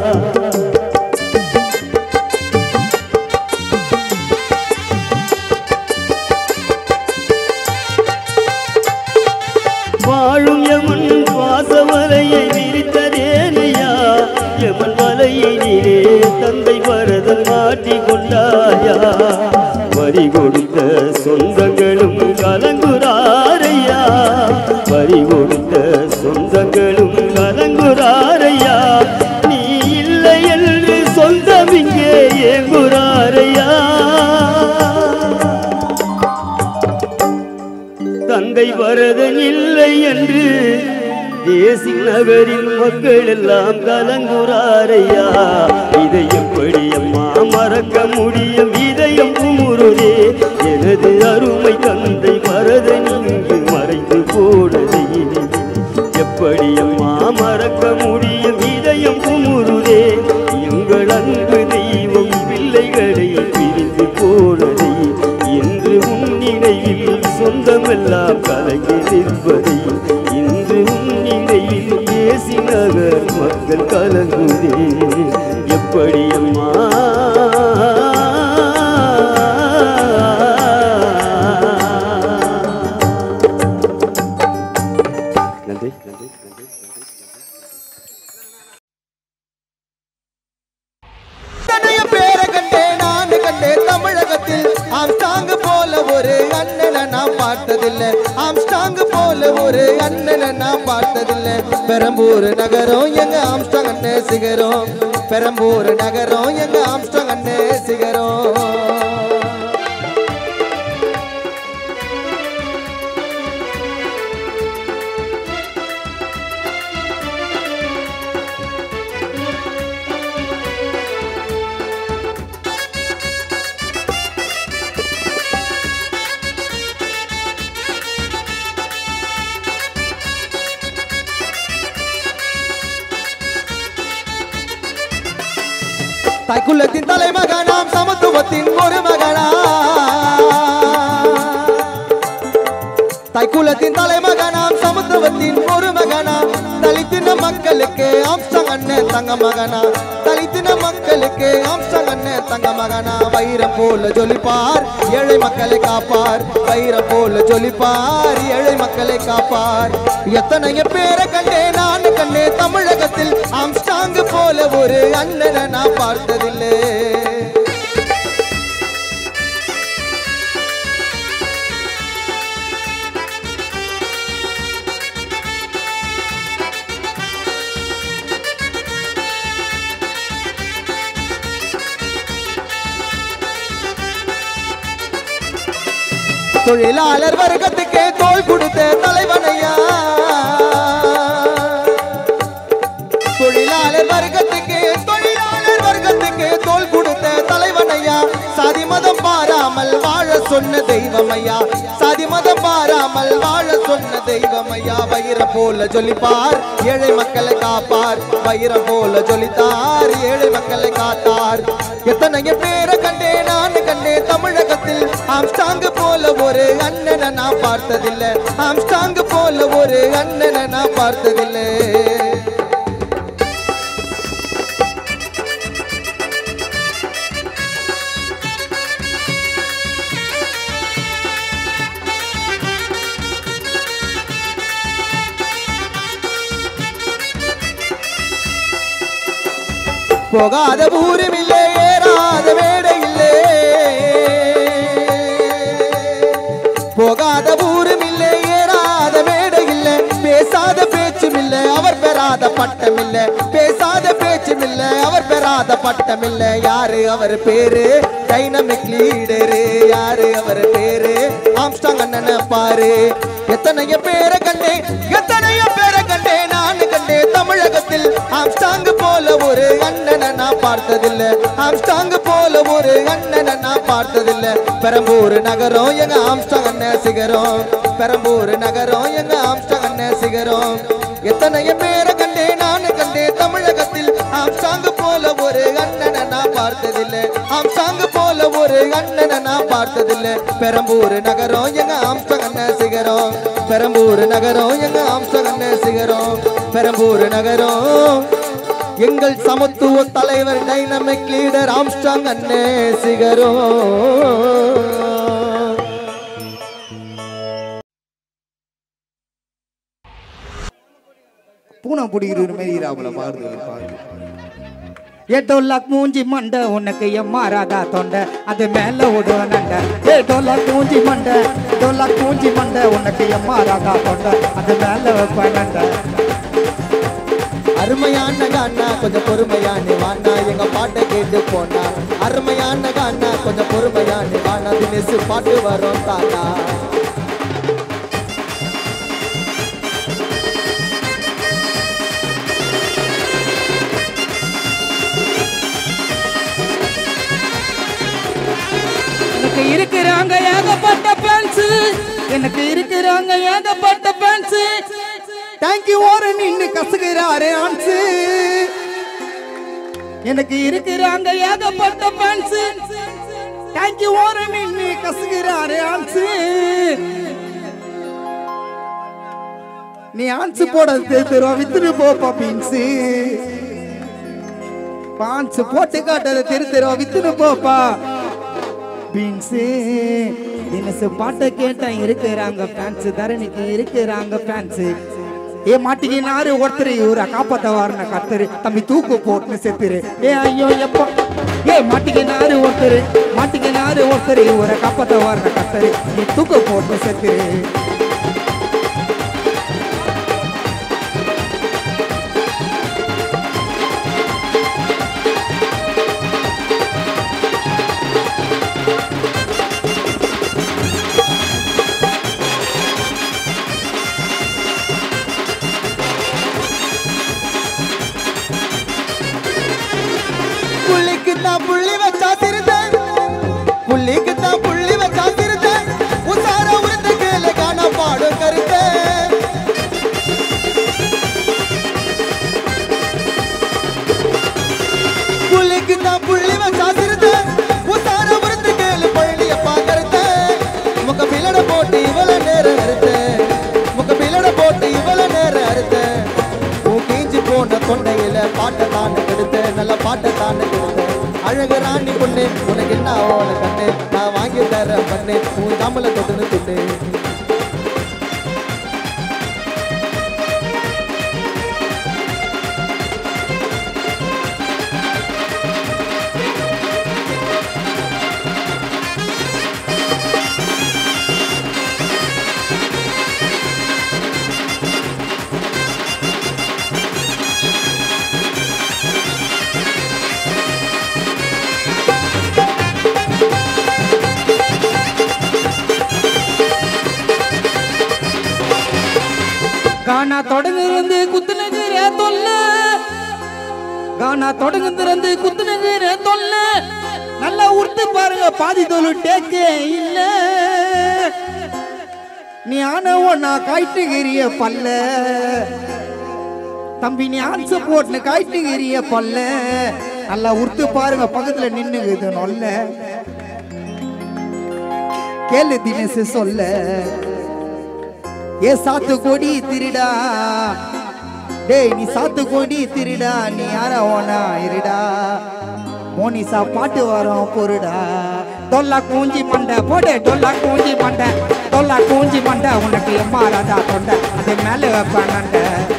வாழும் எமன் வாசவலையை விரித்ததேனையா எமன் வலையினிலே தந்தை வரதன் மாட்டிக் கொண்டாயா வரி கொடுத்த சொந்தங்களும் கலங்குறாரையா வரி கொடுத்த சொந்தங்களும் கலங்குறாரையா நீ இல்லை என்று சொந்தம் இங்கே ஏங்குறாரையா தந்தை வரதன் இல்லை என்று தேசி நகரின் மக்கள் எல்லாம் கலங்குறாரையா இதை எப்படி அம்மா மறக்க முடியும் இதயம் குமுறுதே எனது அருமை தந்தை வரதன் இங்கு மறைந்து போனதே எப்படி அம்மா மறக்க முடியும் இதயம் குமுறுதே எங்கள் அன்பு தெய்வம் பிள்ளைகளை பிரிந்து போனதை இன்று உன் நினைவில் சொந்தமெல்லாம் கலங்கி நிற்பதை இன்று உன் நினைவில் ஏசி நகர் மக்கள் கலங்குதே எப்படி அம்மா பார்த்ததில்லை ஆம்ஸ்டாங் போல ஒரு அண்ணனை நான் பார்த்ததில்லை பெரம்பூர் நகரம் எங்க ஆம்ஸ்டாங் அண்ணன் சிகரம் பெரம்பூர் நகரம் எங்க ஆம்ஸ்டாங் அண்ணன் சிகரம் தாய்க்குள்ளத்தின் தலைமகனாம் சமத்துவத்தின் ஒரு மகனா தாய்க்குலத்தின் தலைமகனாம் சமத்துவத்தின் ஒரு மகனா தலித்தின மக்களுக்கு ஆம்சம் அண்ணன் தங்க மகனா தலித்தின மக்களுக்கு ஆம்சம் அண்ணன் தங்க மகனா வைரம் போல ஜொலிப்பார் ஏழை மக்களை காப்பார் வைரம் போல ஜொலிப்பார் ஏழை மக்களை காப்பார் எத்தனைய பேரை கண்டே நான் கண்டே தமிழகத்தில் ஆம்ஸ்டாங் போல ஒரு அண்ணனை நான் பார்த்ததில்லை தொழிலாளர் வர்க்கத்துக்கு தோல் கொடுத்த தலைவனையா தொழிலாளர் வர்க்கத்துக்கு தொழிலாளர் வர்க்கத்துக்கு தோல் கொடுத்த தலைவனையா சாதி மதம் பாராமல் வாழ சொன்ன தெய்வமையா சாதி மதம் பாராமல் வாழ சொன்ன தெய்வமையா வைரம் போல ஜொலிப்பார் ஏழை மக்களை காப்பார் வைரம் போல ஜொலித்தார் ஏழை மக்களை காத்தார் எத்தனைய பேரை கண்டே நான் கண்டே தமிழகத்தில் ஆம்ஸ்டாங் போல ஒரு அண்ணனை நான் பார்த்ததில்லை ஆம்ஸ்டாங் போல ஒரு அண்ணனை நான் பார்த்ததில்லை போகாத ஊரும் இல்லை ஏறாத மேடை இல்லை போகாத ஊரும் இல்லை ஏறாத மேடை இல்லை பேசாத பேச்சும் இல்லை அவர் பெறாத பட்டம் இல்லை பேசாத பேச்சும் இல்லை அவர் பெறாத பட்டம் இல்லை யாரு அவர் பேரு டைனமிக் லீடரு யாரு அவர் பேரு ஆம்ஸ்டாங் அண்ணனை பாரு எத்தனைய பேரை கண்டே எத்தனைய பேரை கண்டே நான் கண்டே தமிழகத்தில் ஆம்ஸ்டாங் போல ஒரு அண்ணனை நான் பார்த்ததில்லை ஆம்ஸ்டாங் போல ஒரு அண்ணனை நான் பார்த்ததில்லை பெரம்பூர் நகரம் எங்க ஆம்ஸ்டாங் அண்ணன் சிகரம் பெரம்பூர் நகரம் எங்க ஆம்ஸ்டாங் அண்ணன் சிகரம் எத்தனைய பேரை கண்டே நான் கண்டே தமிழகத்தில் ஆம்ஸ்டாங் போல ஒரு அண்ணனை நான் பார்த்ததில்லை ஆம்ஸ்டாங் போல ஒரு அண்ணனை நான் பார்த்ததில்லை பெரம்பூர் நகரம் எங்க ஆம்ஸ்டாங் அண்ணன் சிகரம் பெரம்பூர் நகரம் எங்க ஆம்ஸ்டாங் அண்ணன் சிகரம் பெரம்பூர் நகரம் எங்கள் சமத்துவ தலைவர் டைனமிக் லீடர் ஆம்ஸ்டாங் அண்ணே சிகரம் பூனை பிடிக்கிற மாதிரி இராமல பாருது பாருது ஏட்டோ லக் மூஞ்சி மண்டை உனக்கு எம்மாறாதா தொண்டை அது மேல விடும் நண்டை ஏட்டோ லக் மூஞ்சி மண்டை ஏட்டோ லக் மூஞ்சி மண்டை உனக்கு எம்மாறாதா தொண்டை அது மேல வைப்ப நண்டை அருமையான கானா கொஞ்சம் பொறுமையான வானா எங்க பாட்டை கேட்டு போனா அருமையான கானா கொஞ்சம் பொறுமையான வானா தினசு பாட்டு வரும் தானா எனக்கு இருக்கிறாங்க ஏகப்பட்ட ஃபேன்ஸ் எனக்கு இருக்கிறாங்க ஏகப்பட்ட ஃபேன்ஸ் தேங்க்யூ ஓர நின்னு கசுகிறாரே ஆன்ஸ் எனக்கு இருக்கிறாங்க ஏகப்பட்ட ஃபேன்ஸ் தேங்க்யூ ஓர நின்னு கசுகிறாரே ஆன்ஸ் நீ ஆன்ஸ் போட தெரிஞ்சிரும் வித்துரு போப்பா பீன்ஸ் பான்ஸ் போட்டு காட்டத தெரிஞ்சிரும் வித்துரு போப்பா பீன்ஸு தினசு பாட்டை கேட்டேன் இருக்கிறாங்க ஃபேன்ஸு தரணிக்கு இருக்கிறாங்க ஃபேன்ஸு ஏ மாட்டிக்கினாரு ஒருத்தர் இவரை காப்பாத்த வாருன கத்துரு தம்பி தூக்கு போட்டுன்னு செத்துரு ஏ ஐயோ எப்பா ஏ மாட்டிக்கினாரு ஒருத்தர் மாட்டிக்கினாரு ஒருத்தர் ஒரு கப்பத்தை வர்ற கத்தரு நீ தூக்க போட்டு செத்துரு புள்ளிக்கு தான் புள்ளி வச்சா திருத்தேன் புள்ளிக்கு தான் புள்ளி வச்சா திருத்தேன் உசார உருந்து கேளு காண பாடும் கருத்தே புள்ளிக்கு தான் புள்ளி வச்சா திருத்தேன் உசார உருந்து கேளு பழனிய பாக்கறதே முக பிளட போட்டு இவ்வளவு நேரம் அறுத்தேன் முக பிளட போட்டு இவ்வளவு நேரம் அறுத்தேன் உன் கீஞ்சி போன தொண்டையில பாட்டை தானே கெடுத்த நல்ல பாட்டை தானே கெடுத்த அழகு ராணி பொண்ணு உனக்கு என்ன ஓன கண்ணு நான் வாங்கி தர பண்ணு உன் தமிழ தொட்டுன்னு துண்ணு கானா தொடங்கிருந்து குத்துனகிற தொல்ல கானா தொடங்கிருந்து குத்துனகிற தொல்ல நல்லா உருட்டு பாருங்க பாதி தோல் டேக்கே இல்ல நீ ஆனவோ நான் காய்ட்டுகிறிய பல்ல தம்பி நீ ஆன்ச போட்டு காய்ட்டுகிறிய பல்ல நல்லா உருட்டு பாருங்க பக்கத்துல நின்னுக்குது நொல்ல கேளு தினசு சொல்ல ஏ சாத்து கொடி திருடா டேய் நீ சாத்து கொடி திருடா நீ யார ஓனா இருடா மோனிசா பாட்டு வரும் பொருடா டொல்லா கூஞ்சி மண்டை போடு டொல்லா கூஞ்சி மண்டை டொல்லா கூஞ்சி மண்டை உனக்கு எம்மா ராஜா தொண்டை அது மேல வைப்பானண்ட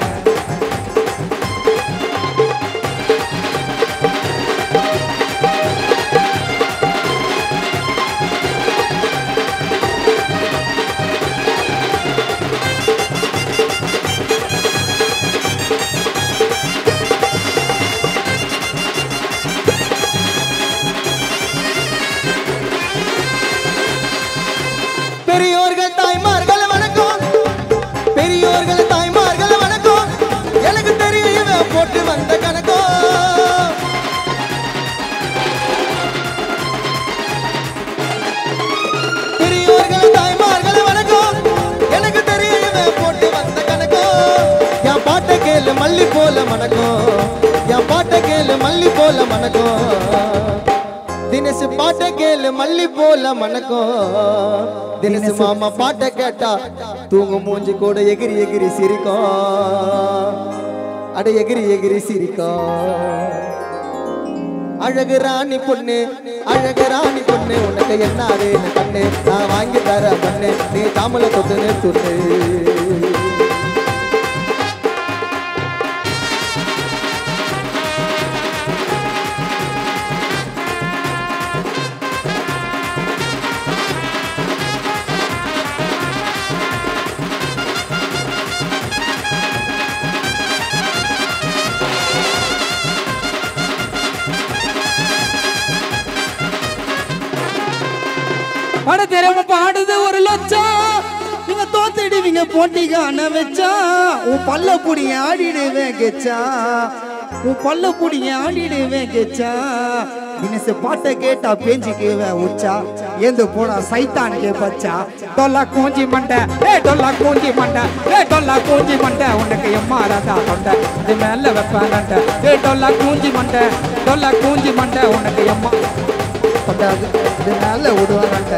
பெரியோர்கள் தாய்மார்கள் வணக்கம் பெரியோர்கள் தாய்மார்கள் வணக்கம் எனக்கு தெரியும் இவன் போட்டு வந்த கணக்கம் பெரியோர்கள் தாய்மார்கள் வணக்கம் எனக்கு தெரியும் இவன் போட்டு வந்த கணக்கம் என் பாட்டை கேளு மல்லி போல மணக்கும் என் பாட்டை கேளு மல்லி போல மணக்கும் தினசு பாட்டை கேளு மல்லி போல மணக்கும் தினசு மாமா பாட்டை கேட்டா தூங்கு மூஞ்சி கூட எகிரி எகிரி சிரிக்கும் அட எகிரி எகிரி சிரிக்கும் அழகு ராணி பொண்ணு அழகு ராணி பொண்ணு உனக்கு என்ன வேணும் கண்ணு நான் வாங்கி தர பண்ணு நீ தாமலை தொட்டுன்னு துண்ணு பட திறமை பாடுது ஒரு லட்சம் நீங்க தோத்திடுவீங்க போட்டிக்கான வச்சா உன் பல்ல புடிங்க ஆடிடுவேன் கெச்சா உன் பல்ல புடிங்க ஆடிடுவேன் கெச்சா தினசு பாட்டை கேட்டா பேஞ்சிக்குவேன் உச்சா ஏந்து போனா சைத்தானுக்கு பச்சா டொல்லா கூஞ்சி மண்டை ஏ டொல்லா கூஞ்சி மண்டை ஏ டொல்லா கூஞ்சி மண்டை உனக்கு எம்மா ராதா தொண்டை இது மேல வைப்பானண்ட ஏ டொல்லா கூஞ்சி மண்டை டொல்லா கூஞ்சி மண்டை உனக்கு எம்மா கொண்டாது இது மேல விடுவானண்ட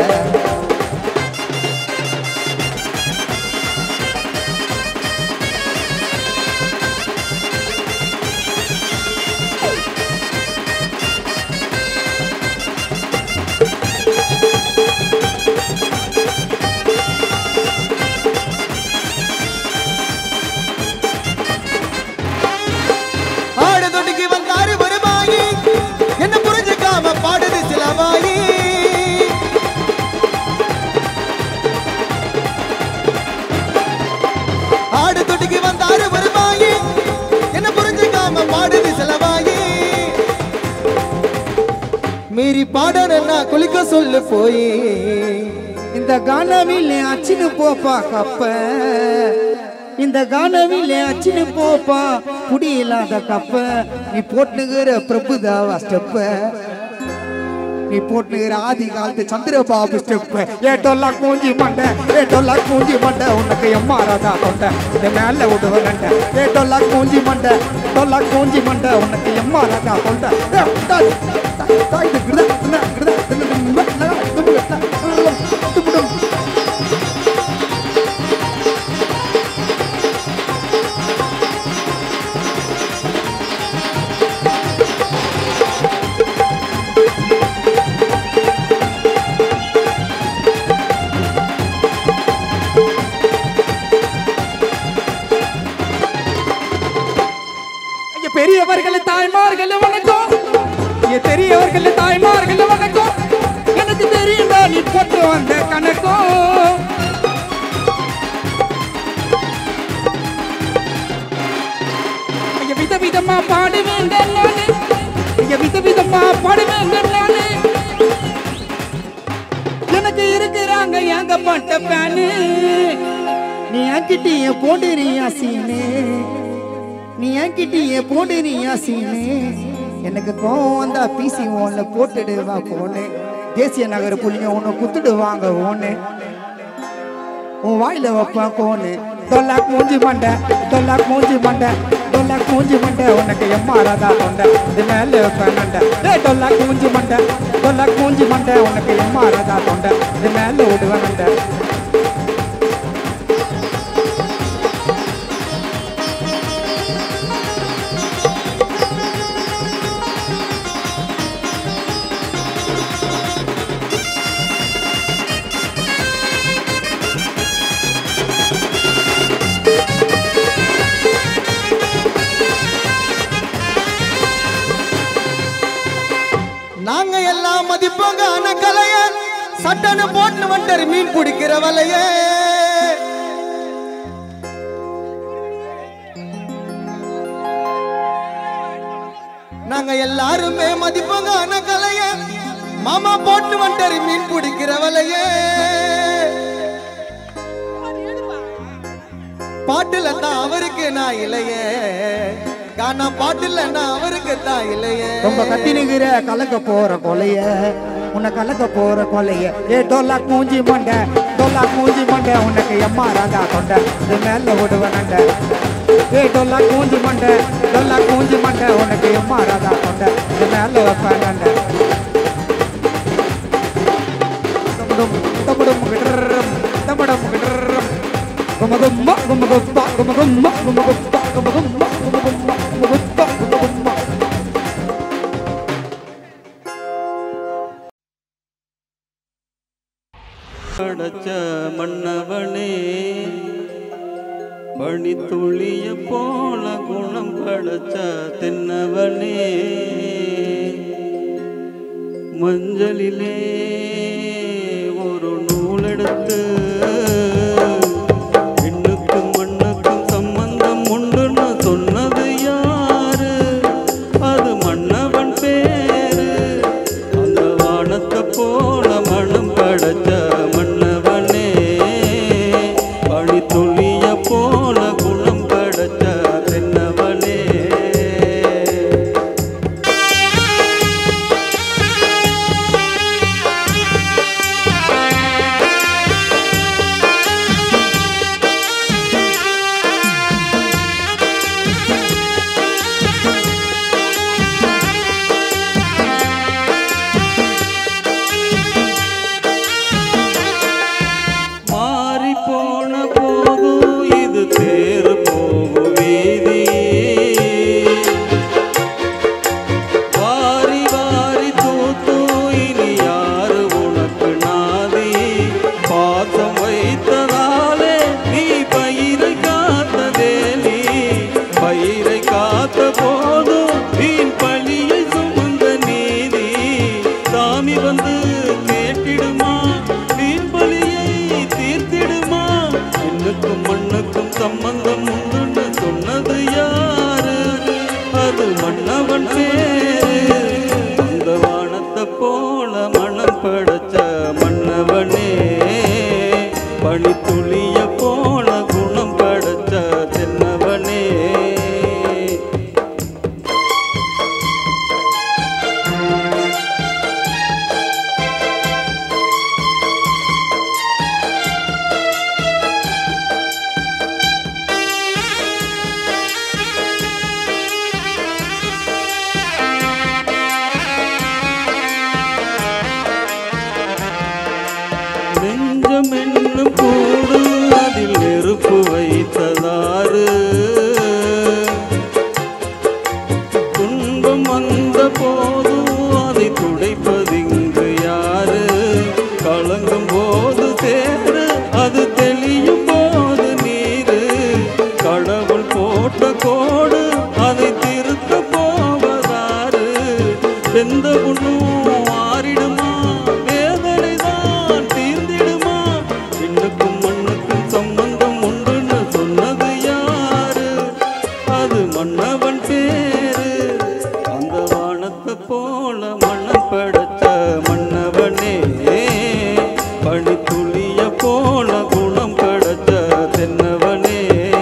ஆடு தொட்டிக்கு வந்தாரு வருமாயி என்ன புரிஞ்சுக்காம மீறி பாடறன்னா குளிக்க சொல்லு போய் இந்த கானவில் அச்சின்னு போப்பா கப்ப இந்த கானவில் அச்சின்னு போப்பா குடி இல்லாத கப்ப நீ போட்டுகிற பிரபுதாவா ஸ்டெப்ப நீ போட்டுகிற ஆதி காலத்து சந்திரபாபு ஸ்டெப் ஏட்டோல்லா கூஞ்சி மண்டை ஏட்டோல்லா கூஞ்சி மண்டை உனக்கு எம்மாறாதா கொண்ட இந்த மேல விடுவனண்ட ஏட்டோல்லா கூஞ்சி மண்டை டொல்லா கூஞ்சி மண்டை உனக்கு எம்மாறாதா கொண்ட ஏ, டா, டா, டா, இது கிருதா, கிருதா, கிருதா, கிருதா, கிருதா, கிருதா, கிருதா, கிருதா. ஐயா, பெரியவர்கள் தாய்மார்கள் வணக்கம் ஐயா, பெரியவர்கள் தாய்மார்கள் வணக்கம் எனக்கு தெரியும்டா நீ போட்டு வந்த கணக்கம் ஐயா, விதவிதமா பாடுவேன் நானு ஐயா, விதவிதமா பாடுவேன் நானு எனக்கு இருக்கிறாங்க ஏகப்பட்ட பேனு நீ என்கிட்டயே போடுறியா சீனு நீ என்கிட்டயே போடுறியா சீனு எனக்கு கோவம் வந்தா பிசி ஒன்ன போட்டுடுவா போனு தேசிய நகர புள்ளிங்க உன்னை குத்துடுவாங்க ஒன்று உன் வாயில வைப்பேன் கோனு தொல்லாக் மூஞ்சி மண்டை தொல்லாக் மூஞ்சி மண்டை தொல்லாக் மூஞ்சி மண்டை உனக்கு எம்மாறாதா தொண்டை இது மேல வைப்பேன் நண்டை ஏ தொல்லாக் மூஞ்சி மண்டை தொல்லாக் மூஞ்சி மண்டை உனக்கு எம்மாறாதா தொண்டை இது மேல விடுவேன் நண்டை நாங்க எல்லாம் மதிப்போங்க ஆன கலைய சட்டன்னு போட்டு வண்டர் மீன் பிடிக்கிற வலைய நாங்க எல்லாருமே மதிப்போங்க ஆன கலைய மாமா போட்டு வண்டர் மீன் பிடிக்கிற வலைய பாட்டுல தான் அவருக்கு நான் இல்லையே கானா பாட்டுல நான் அவருக்கு தான் இல்லையே ரொம்ப கத்தினுகிற கலக்க போற கொலைய உன்னை கலக்க போற கொலைய ஏ டொல்லா மூஞ்சி மண்டை டொல்லா மூஞ்சி மண்டை உனக்கு எம்மா ராதா கொண்ட இது மேல விடுவ நண்டை ஏ டொல்லா மூஞ்சி மண்டை டொல்லா மூஞ்சி மண்டை உனக்கு எம்மா ராதா கொண்ட இது மேல வைப்பேன் நண்டை தமுடும் தமுடும் கிடர்ரம் தமுடும் கிடர்ரம் குமகும்மா குமகுப்பா குமகும்மா குமகுப்பா குமகும்மா குமகும்மா குமகுப்பா குமகும்மா படைச்ச மன்னவனே பனித்துளிய போல குணம் படைச்ச தென்னவனே மஞ்சளிலே ஒரு நூலெடுத்து விண்ணுக்கும் மண்ணுக்கும் சம்பந்தம் உண்டுன்னு சொன்னது யாரு அது மன்னவன் பேரு அந்த வானத்தை போல மனம் படைச்ச மன்னவனே பனி துளிய போல குணம் படைச்ச தென்னவனே ஆ பனித்துளிய போல குணம் படைச்ச தென்னவனே நெஞ்சம் என்னும் கூடு அதில் நெருப்பு வைத்ததாறு துன்பம் வந்த போது அதை துடைப்பதிங்கு யாரு கலங்கும் போது தேரு அது தெளியும் போது நீரு கடவுள் போட்ட கோடு அதை திருத்த போவதாரு எந்த புண்ணும் மாறிடுமா வேதனை தான் தீர்ந்திடுமா விண்ணுக்கும் மண்ணுக்கும் சம்பந்தம் உண்டுன்னு சொன்னது யாரு அது மன்னவன் பேரு அந்த வானத்தை போல மன்னன் படைச்ச மன்னவனே பனித்துளிய போல குணம் படைச்ச தென்னவனே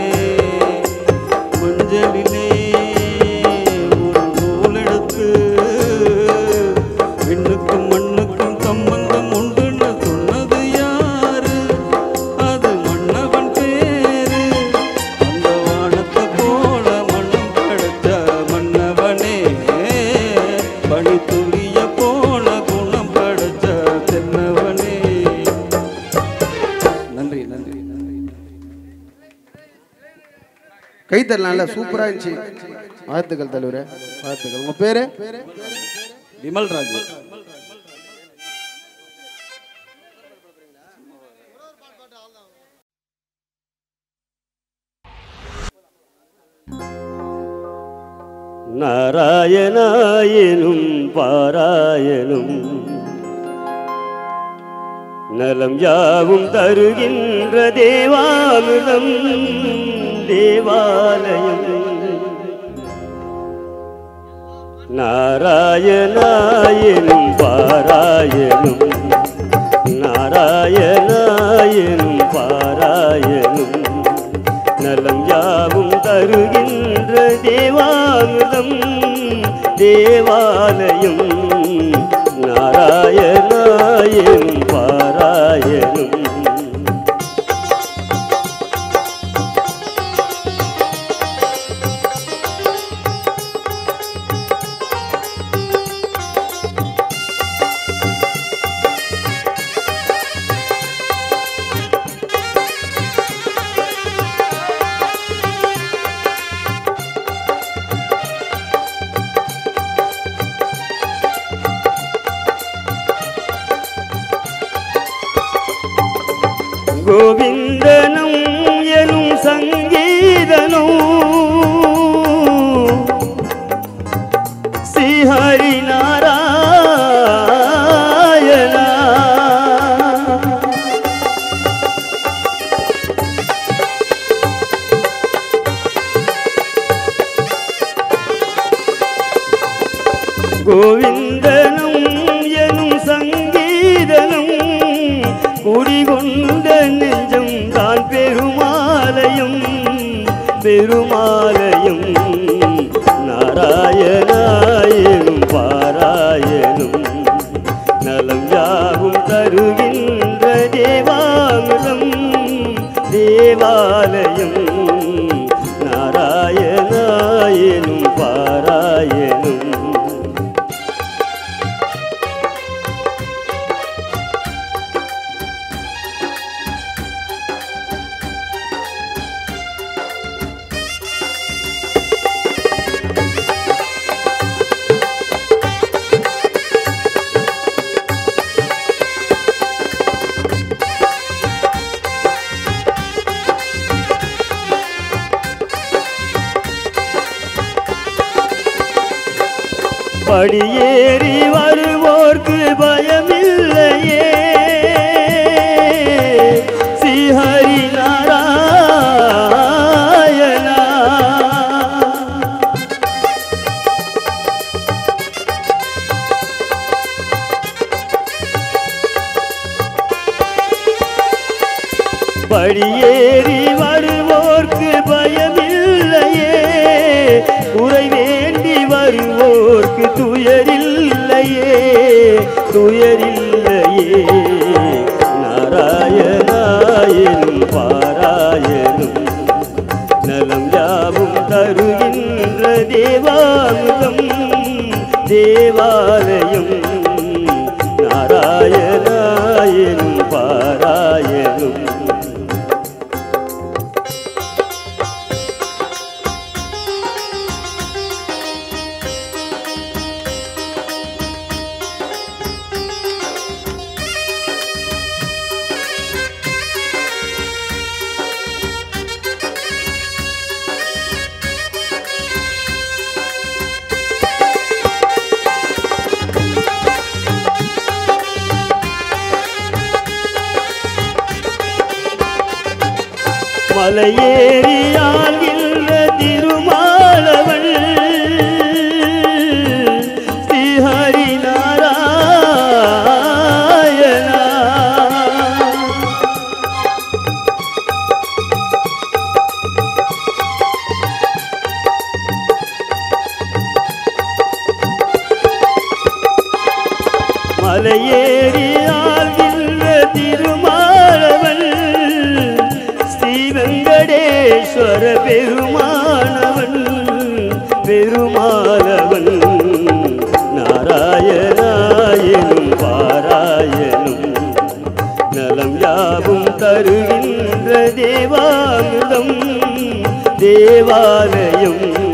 மஞ்சளிலே ஒரு நூல் எடுத்து விண்ணுக்கும் மண்ணுக்கும் சம்பந்தம் உண்டுன்னு சொன்னது யாரு அது மன்னவன் பேரு அந்த வானத்தை போல மனம் படைச்ச மன்னவனே பனித்துளிய போல குணம் படைச்ச தென்னவனே நன்றி நன்றி நன்றி கைத்தறி நல்லா சூப்பரா இருந்துச்சு வாழ்த்துக்கள் தலைவரே வாழ்த்துக்கள் உங்க பேரு விமல் ராஜு நாராயணாயனும் பாராயணும் நலம் யாவும் தருகின்ற தேவாமிர்தம் தேவாலயம் நாராயணாயனும் பாராயணும் நாராயணாயனும் பாராயணும் நலம் யாவும் தருகின்ற தேவாமிர்தம் தேவாலயம் நாராயணாயனும் பாராயணும் கோவிந்தனும் எனும் சங்கீதனும் ஸ்ரீஹரி நாராயணா கோவிந்தனும் எனும் சங்கீதனும் குடிகொண்ட நெஞ்சம் தான் பெருமாலயம் பெருமாலயம் நாராயணாயனும் பாராயணும் நலம் யாவும் தருகின்ற தேவாமிரம் தேவாலயம் நாராயணாயனும் பாராயணும் படியேறி வருவோர்க்கு பயமில்லையே ஸ்ரீஹரி நாராயணா படியேறி வருவோர்க்கு பயமில்லையே உரை வேண்டி வருவோர்க்கு துயரில்லையே துயரில்லையே நாராயணாயனும் பாராயணும் நலம் யாவும் தருகின்ற தேவாமிர்தம் தேவாலயம் நாராயணாயனும் பாராயணும் மலையேறியால் இல்ல திருமாலவள் ஸ்ரீஹரி நாராயணா மலையேறியால் இல்ல திருமாலவள் ஸ்ரீ வெங்கடேஸ்வர பெருமானவன் பெருமானவன் நாராயணாயனும் பாராயணும் நலம் யாவும் தருகின்ற தேவாமிர்தம் தேவாலயம்